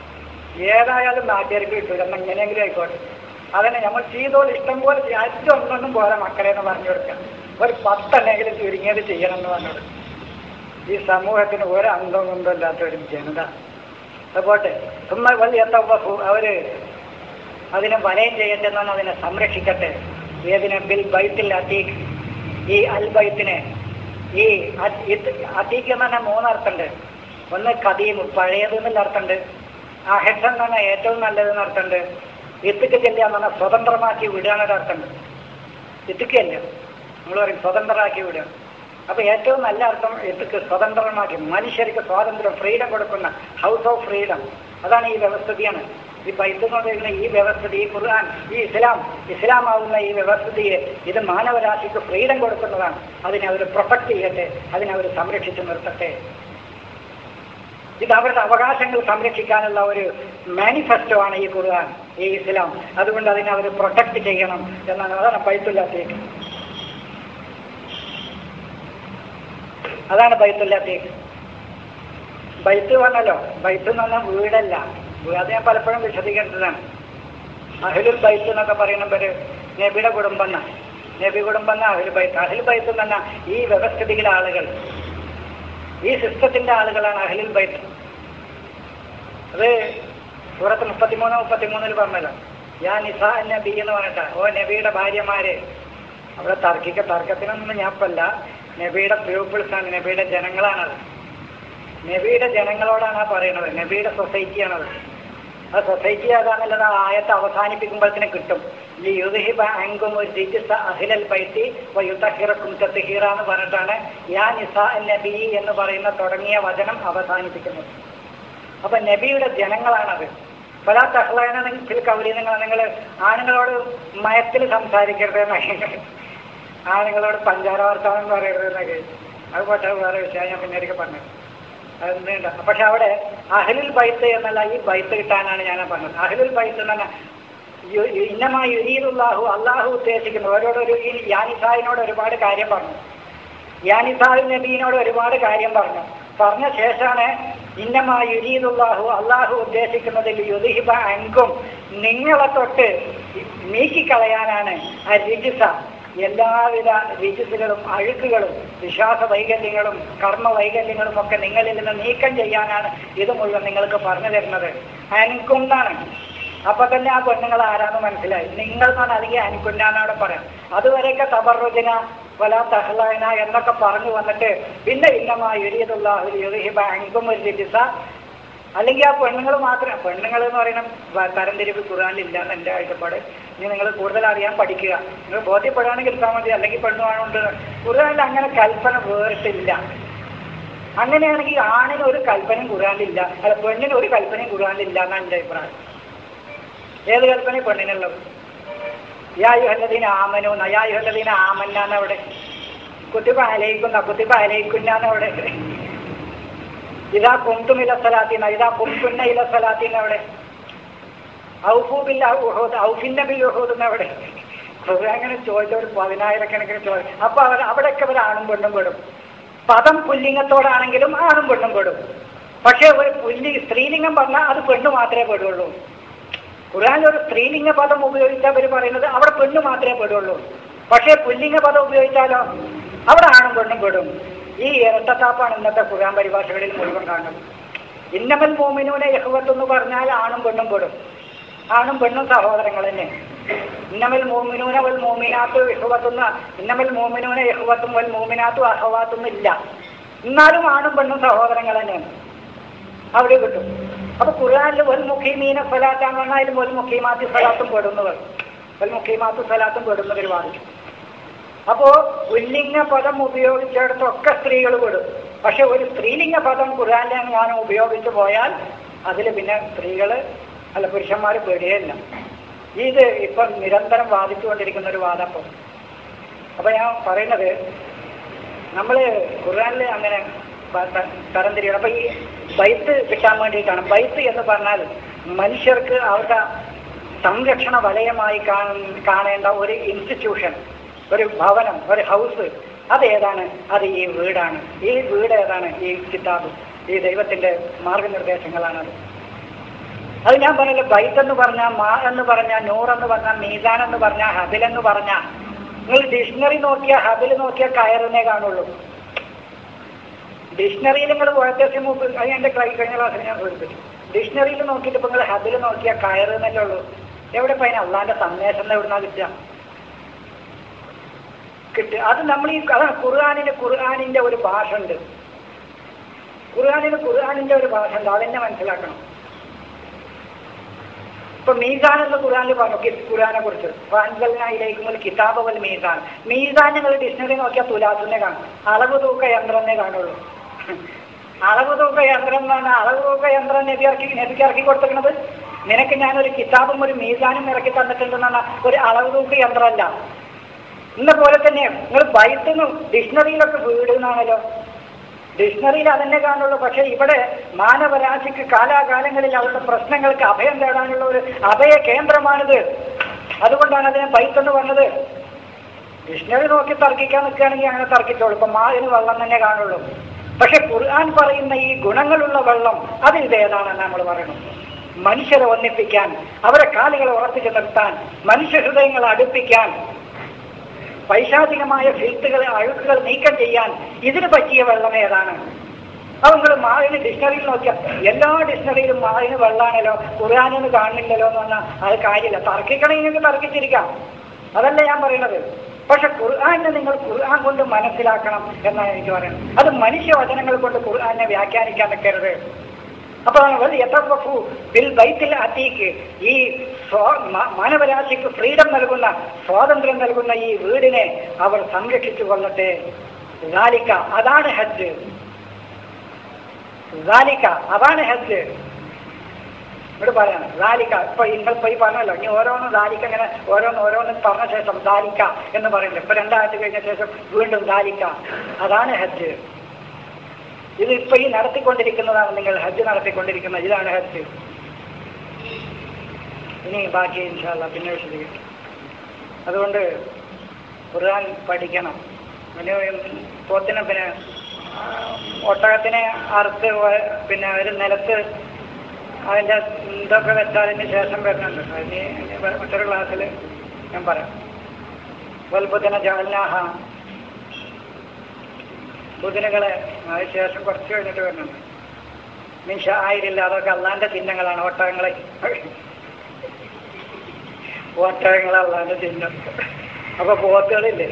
S1: ഏതായാലും നാട്ടുകാർക്ക് കിട്ടൂല എന്ന് എങ്ങനെയെങ്കിലും ആയിക്കോട്ടെ അതന്നെ നമ്മൾ ചെയ്തോളി ഇഷ്ടം പോലെ ചെയ്യ- ഹജ്ജ് ഒന്നൊന്നും പോരാ മക്കളെ എന്ന് പറഞ്ഞു കൊടുക്കാം ഒരു പത്തെണ്ണെങ്കിലും ചുരുങ്ങിയത് ചെയ്യണം എന്ന് പറഞ്ഞു കൊടുക്കാം ഈ സമൂഹത്തിന് ഒരു അന്തവും കൊണ്ടും ഇല്ലാത്ത ഒരു ജനത അതുപോട്ടെ സുമ്മ വലിയ തവ്വഫു അവര് അതിനെ വലയം ചെയ്യട്ടെ എന്നാണ് അതിനെ സംരക്ഷിക്കട്ടെ ഏതിനെ ബിൽ ബൈത്തിൽ അത്തീഖ് ഈ അൽ ബൈത്തിനെ ഈ അ- ഇത് അത്തീഖ് എന്ന് പറഞ്ഞാൽ മൂന്നർത്ഥമുണ്ട് ഒന്ന് കദീം പഴയത് എന്നുള്ള അർത്ഥമുണ്ട് അഹെഡ് എന്ന് പറഞ്ഞാൽ ഏറ്റവും നല്ലതെന്ന് അർത്ഥമുണ്ട് ഇത്തിക്ക് ചെല്ലുക എന്ന് പറഞ്ഞാൽ സ്വതന്ത്രമാക്കി വിടുകയാണൊരു അർത്ഥമുണ്ട് ഇത്തിക്കല്ല നമ്മൾ പറയും സ്വതന്ത്രമാക്കി വിടുക അപ്പൊ ഏറ്റവും നല്ല അർത്ഥം ഇത്തിക്ക് സ്വതന്ത്രമാക്കി മനുഷ്യർക്ക് സ്വാതന്ത്ര്യം ഫ്രീഡം കൊടുക്കുന്ന ഹൗസ് ഓഫ് ഫ്രീഡം അതാണ് ഈ വ്യവസ്ഥിതിയാണ് ഈ ബൈത്ത് എന്ന് പറയുന്ന ഈ വ്യവസ്ഥിതി ഈ ഖുർആൻ ഈ ഇസ്ലാം ഇസ്ലാം ആവുന്ന ഈ വ്യവസ്ഥിതിയെ ഇത് മാനവരാശിക്ക് ഫ്രീഡം കൊടുക്കുന്നതാണ് അതിനെ അവർ പ്രൊട്ടക്ട് ചെയ്യട്ടെ അതിനെ അവർ സംരക്ഷിച്ചു നിർത്തട്ടെ ഇത് അവരുടെ അവകാശങ്ങൾ സംരക്ഷിക്കാനുള്ള ഒരു മാനിഫെസ്റ്റോ ആണ് ഈ ഖുർആൻ ഈ ഇസ്ലാം അതുകൊണ്ട് അതിനെ അവർ പ്രൊട്ടക്ട് ചെയ്യണം എന്നാണ് അതാണ് ബൈത്തുല്ലാത്തേക്ക് അതാണ് ബൈത്തുല്ലാത്തേക്ക് ബൈത്ത് പറഞ്ഞല്ലോ ബൈത്ത് എന്ന് പറഞ്ഞാൽ വീടല്ല വീ- അത് ഞാൻ പലപ്പോഴും വിശദീകരിച്ചതാണ് അഹിലുൽ ബൈത്ത് എന്നൊക്കെ പറയുന്നവര് നബിയുടെ കുടുംബം എന്നാ നബി കുടുംബം എന്നാ അഹിൽ ബൈത്ത് അഹിൽ ബൈത്ത് എന്ന് പറഞ്ഞാൽ ഈ വ്യവസ്ഥിതിയിലെ ആളുകൾ ഈ സിസ്റ്റത്തിന്റെ ആളുകളാണ് അഹ്ലുൽ ബൈത്ത് അത് സൂറത്ത് മുപ്പത്തിമൂന്ന് മുപ്പത്തിമൂന്നിൽ പറഞ്ഞല്ലോ യാ നിസാ നബി എന്ന് പറഞ്ഞിട്ട് ഓ നബിയുടെ ഭാര്യമാര് അവിടെ തർക്കിക്ക തർക്കത്തിനൊന്നും ഞാപ്പല്ല നബിയുടെ പീപ്പിൾസ് ആണ് നബിയുടെ ജനങ്ങളാണത് നബിയുടെ ജനങ്ങളോടാണ് ആ പറയുന്നത് നബിയുടെ സൊസൈറ്റിയാണത് ആ സൊസൈറ്റി അതാണല്ലത് ആ ആയത്ത് അവസാനിപ്പിക്കുമ്പോഴത്തേന് കിട്ടും ലിയുദ്ഹിബ അങ്കും രിജിസ അഹിലൽ ബൈത്തി വയുതഹിറക്കും തത്ഹീറ എന്ന് പറഞ്ഞിട്ടാണ് യാ നിസാ നബി എന്ന് പറയുന്ന തുടങ്ങിയ വചനം അവസാനിപ്പിക്കുന്നത് അപ്പൊ നബിയുടെ ജനങ്ങളാണത് പല തഹ്ലാന ചില കൗലി നിങ്ങൾ നിങ്ങൾ ആണുങ്ങളോട് മയത്തിൽ സംസാരിക്കരുത് എന്നൊക്കെ ആണുങ്ങളോട് പഞ്ചാര വർത്താനം പറയരുത് എന്നൊക്കെ അത് പോട്ടെ വേറെ വിഷയം ഞാൻ പിന്നീട് പറഞ്ഞത് അതെന്തുണ്ട് പക്ഷെ അവിടെ അഹ്ലുൽ ബൈത്ത് എന്നല്ല ഈ ബൈത്ത് കിട്ടാനാണ് ഞാൻ പറഞ്ഞത് അഹ്ലുൽ ബൈത്ത് എന്ന് പറഞ്ഞാൽ യു- യു- ഇന്നമായി യുരീദുല്ലാഹു അള്ളാഹു ഉദ്ദേശിക്കുന്നു ഓരോടൊരു ഈ യാനിസാഹിനോട് ഒരുപാട് കാര്യം പറഞ്ഞു യാനിസാഹു നബീനോട് ഒരുപാട് കാര്യം പറഞ്ഞു പറഞ്ഞ ശേഷമാണ് ഇന്നമായി യുരീദുല്ലാഹു അള്ളാഹു ഉദ്ദേശിക്കുന്നതിൽ യുദിഹിബ അങ്കും നിങ്ങളെ തൊട്ട് നീക്കിക്കളയാനാണ് ആ രിജിസ എല്ലാവിധ രിജിസുകളും അഴുക്കുകളും വിശ്വാസ വൈകല്യങ്ങളും കർമ്മ വൈകല്യങ്ങളും ഒക്കെ നിങ്ങളിൽ നിന്ന് നീക്കം ചെയ്യാനാണ് ഇത് മുഴുവൻ നിങ്ങൾക്ക് പറഞ്ഞു തരുന്നത് അൻകും എന്നാണ് അപ്പൊ തന്നെ ആ പെണ്ണുങ്ങൾ ആരാന്ന് മനസ്സിലായി നിങ്ങൾ എന്നാണ് അല്ലെങ്കിൽ അനുക്കുന്നാണ് അവിടെ പറയാം അതുവരെയൊക്കെ തബറുജന വല തഹ്ലന എന്നൊക്കെ പറഞ്ഞു വന്നിട്ട് പിന്നെ ഇന്നമാ അങ്കും ഒരു രിജിസ അല്ലെങ്കിൽ ആ പെണ്ണുങ്ങൾ മാത്രം പെണ്ണുങ്ങൾ എന്ന് പറയുന്ന വ- തരംതിരിവ് ഖുറാനില്ല എന്ന് എൻ്റെ കാഴ്ചപ്പാട് ഇനി നിങ്ങൾ കൂടുതൽ അറിയാൻ പഠിക്കുക നിങ്ങൾ ബോധ്യപ്പെടുകയാണെങ്കിൽ എടുത്താൽ മതി അല്ലെങ്കിൽ പെണ്ണുമാണുണ്ട് ഖുറാനിൽ അങ്ങനെ കൽപ്പന വേറിട്ടില്ല അങ്ങനെയാണെങ്കിൽ ആണിന് ഒരു കൽപ്പനയും ഖുറാനിലില്ല അല്ല പെണ്ണിന് ഒരു കൽപ്പനയും ഖുറാനിലില്ല എന്നാണ് എൻ്റെ അഭിപ്രായം ഏത് കൽപ്പന പെണ്ണിനുള്ളത് യായുഹല്ലദീന ആമനു നയായുഹല്ലദീന ആമന്നാന്ന് അവിടെ കുത്തിബ അലയിക്കുന്ന കുത്തിബ അലയിക്കുന്നാന്ന് അവിടെ ഇതാ കുന്തും ഇല സലാത്തീന ഇതാ കുന്തുന്ന ഇല സലാത്തീന അവിടെ ഔഫൂബില്ല ഉഹൂദ് ഔഫിന്റെ ബിൽ ഉഹൂദ് എന്നവിടെ അങ്ങനെ ചോദിച്ച ഒരു പതിനായിരക്കണക്കിന് ചോദിച്ചു അപ്പൊ അവർ അവിടെയൊക്കെ അവർ ആണും പെണ്ണും പെടും പദം പുല്ലിംഗത്തോടാണെങ്കിലും ആണും പെണ്ണും പെടും പക്ഷേ ഒരു പുല്ലി സ്ത്രീലിംഗം പറഞ്ഞാൽ അത് പെണ്ണ് മാത്രമേ പെടുള്ളൂ ഖുർആനിൽ ഒരു സ്ത്രീലിംഗ പദം ഉപയോഗിച്ചാൽ അവർ പറയുന്നത് അവിടെ പെണ്ണ് മാത്രമേ പെടുള്ളൂ പക്ഷേ പുല്ലിംഗ പദം ഉപയോഗിച്ചാലോ അവിടെ ആണും പെണ്ണും പെടും ഈ ഇരട്ടത്താപ്പാണ് ഇന്നത്തെ ഖുർആൻ പരിഭാഷകളിൽ മുഴുവൻ കാണുന്നത് ഇന്നമൽ മോമിനൂനെ യഹുവത്ത് എന്ന് പറഞ്ഞാൽ ആണും പെണ്ണും പെടും ആണും പെണ്ണും സഹോദരങ്ങൾ തന്നെ ഇന്നമൽ മോമിനൂന വൽ മോമിനാത്ത് യഹുവത്തുന്ന ഇന്നമൽ മോമിനൂന യഹുവത്തും വൽ മോമിനാത്തും അഹവാത്തും ഇല്ല എന്നാലും ആണും പെണ്ണും സഹോദരങ്ങൾ തന്നെയാണ് അവിടെ കിട്ടും അപ്പൊ ഖുർആനിൽ വൽ മുഖീമീന ഫലാത്താന്ന് പറഞ്ഞാൽ വൽ മുഖീമാത്തി ഫലാത്തും പെടുന്നവർ വൽ മുഖീമാത്തു ഫലാത്തും പെടുന്നവർ വാദിക്കും അപ്പോ പുല്ലിംഗ പദം ഉപയോഗിച്ചിടത്തൊക്കെ സ്ത്രീകൾ പെടും പക്ഷെ ഒരു സ്ത്രീലിംഗ പദം ഖുർആനിൽ ഞാൻ ഉപയോഗിച്ചു പോയാൽ അതിൽ പിന്നെ സ്ത്രീകൾ അല്ല പുരുഷന്മാർ പെടുകയില്ല ഇത് ഇപ്പം നിരന്തരം വാദിച്ചുകൊണ്ടിരിക്കുന്ന ഒരു വാദപ്പം അപ്പൊ ഞാൻ പറയുന്നത് നമ്മള് ഖുർആനിൽ അങ്ങനെ പ- ത- തരംതിരിക്കണം അപ്പൊ ഈ ബൈത്ത് കിട്ടാൻ വേണ്ടിയിട്ടാണ് ബൈത്ത് എന്ന് പറഞ്ഞാൽ മനുഷ്യർക്ക് അവരുടെ സംരക്ഷണ വലയമായി കാണ- കാണേണ്ട ഒരു ഇൻസ്റ്റിറ്റ്യൂഷൻ ഒരു ഭവനം ഒരു ഹൗസ് അതേതാണ് അത് ഈ വീടാണ് ഈ വീട് ഏതാണ് ഈ കിതാബ് ഈ ദൈവത്തിന്റെ മാർഗനിർദ്ദേശങ്ങളാണത് അത് ഞാൻ പറഞ്ഞില്ല ബൈത്ത് എന്ന് പറഞ്ഞാൽ മാ എന്ന് പറഞ്ഞാൽ നൂർ എന്ന് പറഞ്ഞാൽ മീസാൻ എന്ന് പറഞ്ഞാൽ ഹബിൽ എന്ന് പറഞ്ഞാൽ നിങ്ങൾ ഡിക്ഷണറി നോക്കിയാൽ ഹബിൽ നോക്കിയാൽ കയറിനെ കാണുള്ളൂ ഡിക്ഷണറിയിൽ നിങ്ങൾ പോയത്തേക്ക് മുമ്പ് അത് എൻ്റെ ക്ലൈ കഴിഞ്ഞ ക്ലാസ്സിൽ ഞാൻ സൂചിപ്പിച്ചു ഡിക്ഷണറിയിൽ നോക്കിയിട്ട് ഇപ്പൊ നിങ്ങൾ ഹബിൽ നോക്കിയാൽ കയറ് എന്നല്ലേ ഉള്ളൂ എവിടെ ഇപ്പൊ അതിന് അള്ളാന്റെ സന്ദേശം എവിടുന്നാ കിട്ടുക കിട്ടുക അത് നമ്മൾ ഈ അതാണ് ഖുർആാനിന് ഖുർആാനിന്റെ ഒരു ഭാഷ ഉണ്ട് ഖുർആാനിന് ഖുർആാനിന്റെ ഒരു ഭാഷ ഉണ്ട് അതെന്നെ മനസ്സിലാക്കണം ഇപ്പൊ മീസാൻ എന്ന് ഖുർആനിൽ പറഞ്ഞു കി- ഖുർആനെ കുറിച്ച് ഫാൻസലിനായിലേക്കും കിതാബ് വൽ മീസാൻ മീസാൻ നിങ്ങൾ ഡിക്ഷണറി നോക്കിയാൽ തുലാസിനെ കാണും അളവ് തൂക്ക യന്ത്രമേ കാണുള്ളൂ അളവ് തൂക്ക യന്ത്രം എന്ന് പറഞ്ഞാൽ അളവ് തൂക്ക യന്ത്രം നബി ഇറക്കി നബിക്ക് ഇറക്കി കൊടുത്തിരിക്കുന്നത് നിനക്ക് ഞാനൊരു കിതാബും ഒരു മീസാനും ഇറക്കി തന്നിട്ടുണ്ടെന്നാണ് ഒരു അളവ് തൂക്ക യന്ത്രമല്ല ഇന്ന പോലെ തന്നെ നിങ്ങൾ ബൈത്തുന്നു ഡിക്ഷണറിയിലൊക്കെ വീട് എന്നാണല്ലോ ഡിക്ഷണറിയിൽ അതന്നെ കാണുള്ളൂ പക്ഷെ ഇവിടെ മാനവരാശിക്ക് കാലാകാലങ്ങളിൽ അവരുടെ പ്രശ്നങ്ങൾക്ക് അഭയം തേടാനുള്ള ഒരു അഭയ കേന്ദ്രമാണിത് അതുകൊണ്ടാണ് അതിനെ ബൈത്തെന്ന് പറഞ്ഞത് ഡിക്ഷണറി നോക്കി തർക്കിക്കാൻ നിൽക്കുകയാണെങ്കിൽ അങ്ങനെ തർക്കിച്ചോളൂ ഇപ്പൊ മാവിന് വെള്ളം തന്നെ കാണുള്ളൂ പക്ഷെ ഖുർആൻ പറയുന്ന ഈ ഗുണങ്ങളുള്ള വെള്ളം അത് ഇതേതാണെന്ന് നമ്മൾ പറയണം മനുഷ്യരെ ഒന്നിപ്പിക്കാൻ അവരെ കാലുകളെ ഉറപ്പിച്ചു നിർത്താൻ മനുഷ്യ ഹൃദയങ്ങളെ അടുപ്പിക്കാൻ പൈശാചികമായ ഫിൽത്തുകളെ അഴുക്കുകൾ നീക്കം ചെയ്യാൻ ഇതിന് പറ്റിയ വെള്ളം ഏതാണ് അത് നിങ്ങൾ മാവിന് ഡിക്ഷണറിയിൽ നോക്കിയാൽ എല്ലാ ഡിക്ഷണറിയിലും മാവിന് വെള്ളാണല്ലോ ഖുർആാനെന്ന് കാണുന്നില്ലല്ലോ എന്ന് പറഞ്ഞാൽ അത് കാര്യമില്ല തർക്കിക്കണമെങ്കിൽ തർക്കിച്ചിരിക്കാം അതല്ല ഞാൻ പറയുന്നത് പക്ഷെ ഖുർആാനെ നിങ്ങൾ ഖുർആൻ കൊണ്ട് മനസ്സിലാക്കണം എന്നാണ് എനിക്ക് പറയുന്നത് അത് മനുഷ്യവചനങ്ങൾ കൊണ്ട് ഖുർആാനെ വ്യാഖ്യാനിക്കാൻ നിൽക്കരുത് അപ്പൊ യഥഫു ബിൽ ബൈത്തിൽ അതീക്ക് ഈ സ്വാ- മ- മാനവരാശിക്ക് ഫ്രീഡം നൽകുന്ന സ്വാതന്ത്ര്യം നൽകുന്ന ഈ വീടിനെ അവർ സംരക്ഷിച്ചു കൊള്ളട്ടെ ലാലിക്ക അതാണ് ഹജ്ജ് ലാലിക്ക അതാണ് ഹജ്ജ് ഇവിടെ പറയാണ് ദാലിക്ക ഇപ്പൊ നിങ്ങൾ ഇപ്പൊ ഈ പറഞ്ഞല്ലോ ഇനി ഓരോന്ന് ദാലിക്ക ഇങ്ങനെ ഓരോന്ന് ഓരോന്ന് പറഞ്ഞ ശേഷം ദാലിക്ക എന്ന് പറയുന്നത് ഇപ്പൊ രണ്ടാഴ്ച കഴിഞ്ഞ ശേഷം വീണ്ടും ദാലിക്ക അതാണ് ഹജ്ജ് ഇത് ഇപ്പൊ ഈ നടത്തിക്കൊണ്ടിരിക്കുന്നതാണ് നിങ്ങൾ ഹജ്ജ് നടത്തിക്കൊണ്ടിരിക്കുന്നത് ഇതാണ് ഹജ്ജ് ഇനി ബാക്കി ഇൻഷാല്ല പിന്നെ വിശദീകരിക്കും അതുകൊണ്ട് ഖുർആൻ പഠിക്കണം പിന്നെ പോത്തിനെ പിന്നെ ആ, ഒട്ടകത്തിനെ അറുത്ത് വ- പിന്നെ ഒരു നിലത്ത് അതിൻ്റെ ഇതൊക്കെ വെച്ചതിന് ശേഷം വരുന്നുണ്ട് അതിന് ഇനി വേ- മറ്റൊരു ക്ലാസ്സിൽ ഞാൻ പറയാം വൽബുദിന ജാലാഹ ബുദിനുകളെ അതിന് ശേഷം കുറച്ച് കഴിഞ്ഞിട്ട് വരുന്നുണ്ട് നിഷ ആയിരില്ല അതൊക്കെ അള്ളാന്റെ ചിഹ്നങ്ങളാണ് ഒട്ടകങ്ങളെ ഒട്ടകങ്ങൾ അള്ളാന്റെ ചിഹ്നം അപ്പൊ പോത്തുകളില്ലേ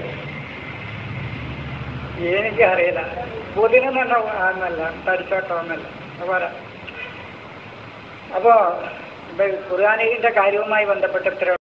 S1: എനിക്കറിയില്ല ബുദിനെന്ന് പറഞ്ഞ ആന്നല്ല തടിച്ചോട്ടമൊന്നല്ല അതുപോലെ അപ്പോ ഖുർആാനിന്റെ കാര്യവുമായി ബന്ധപ്പെട്ട് ഇത്ര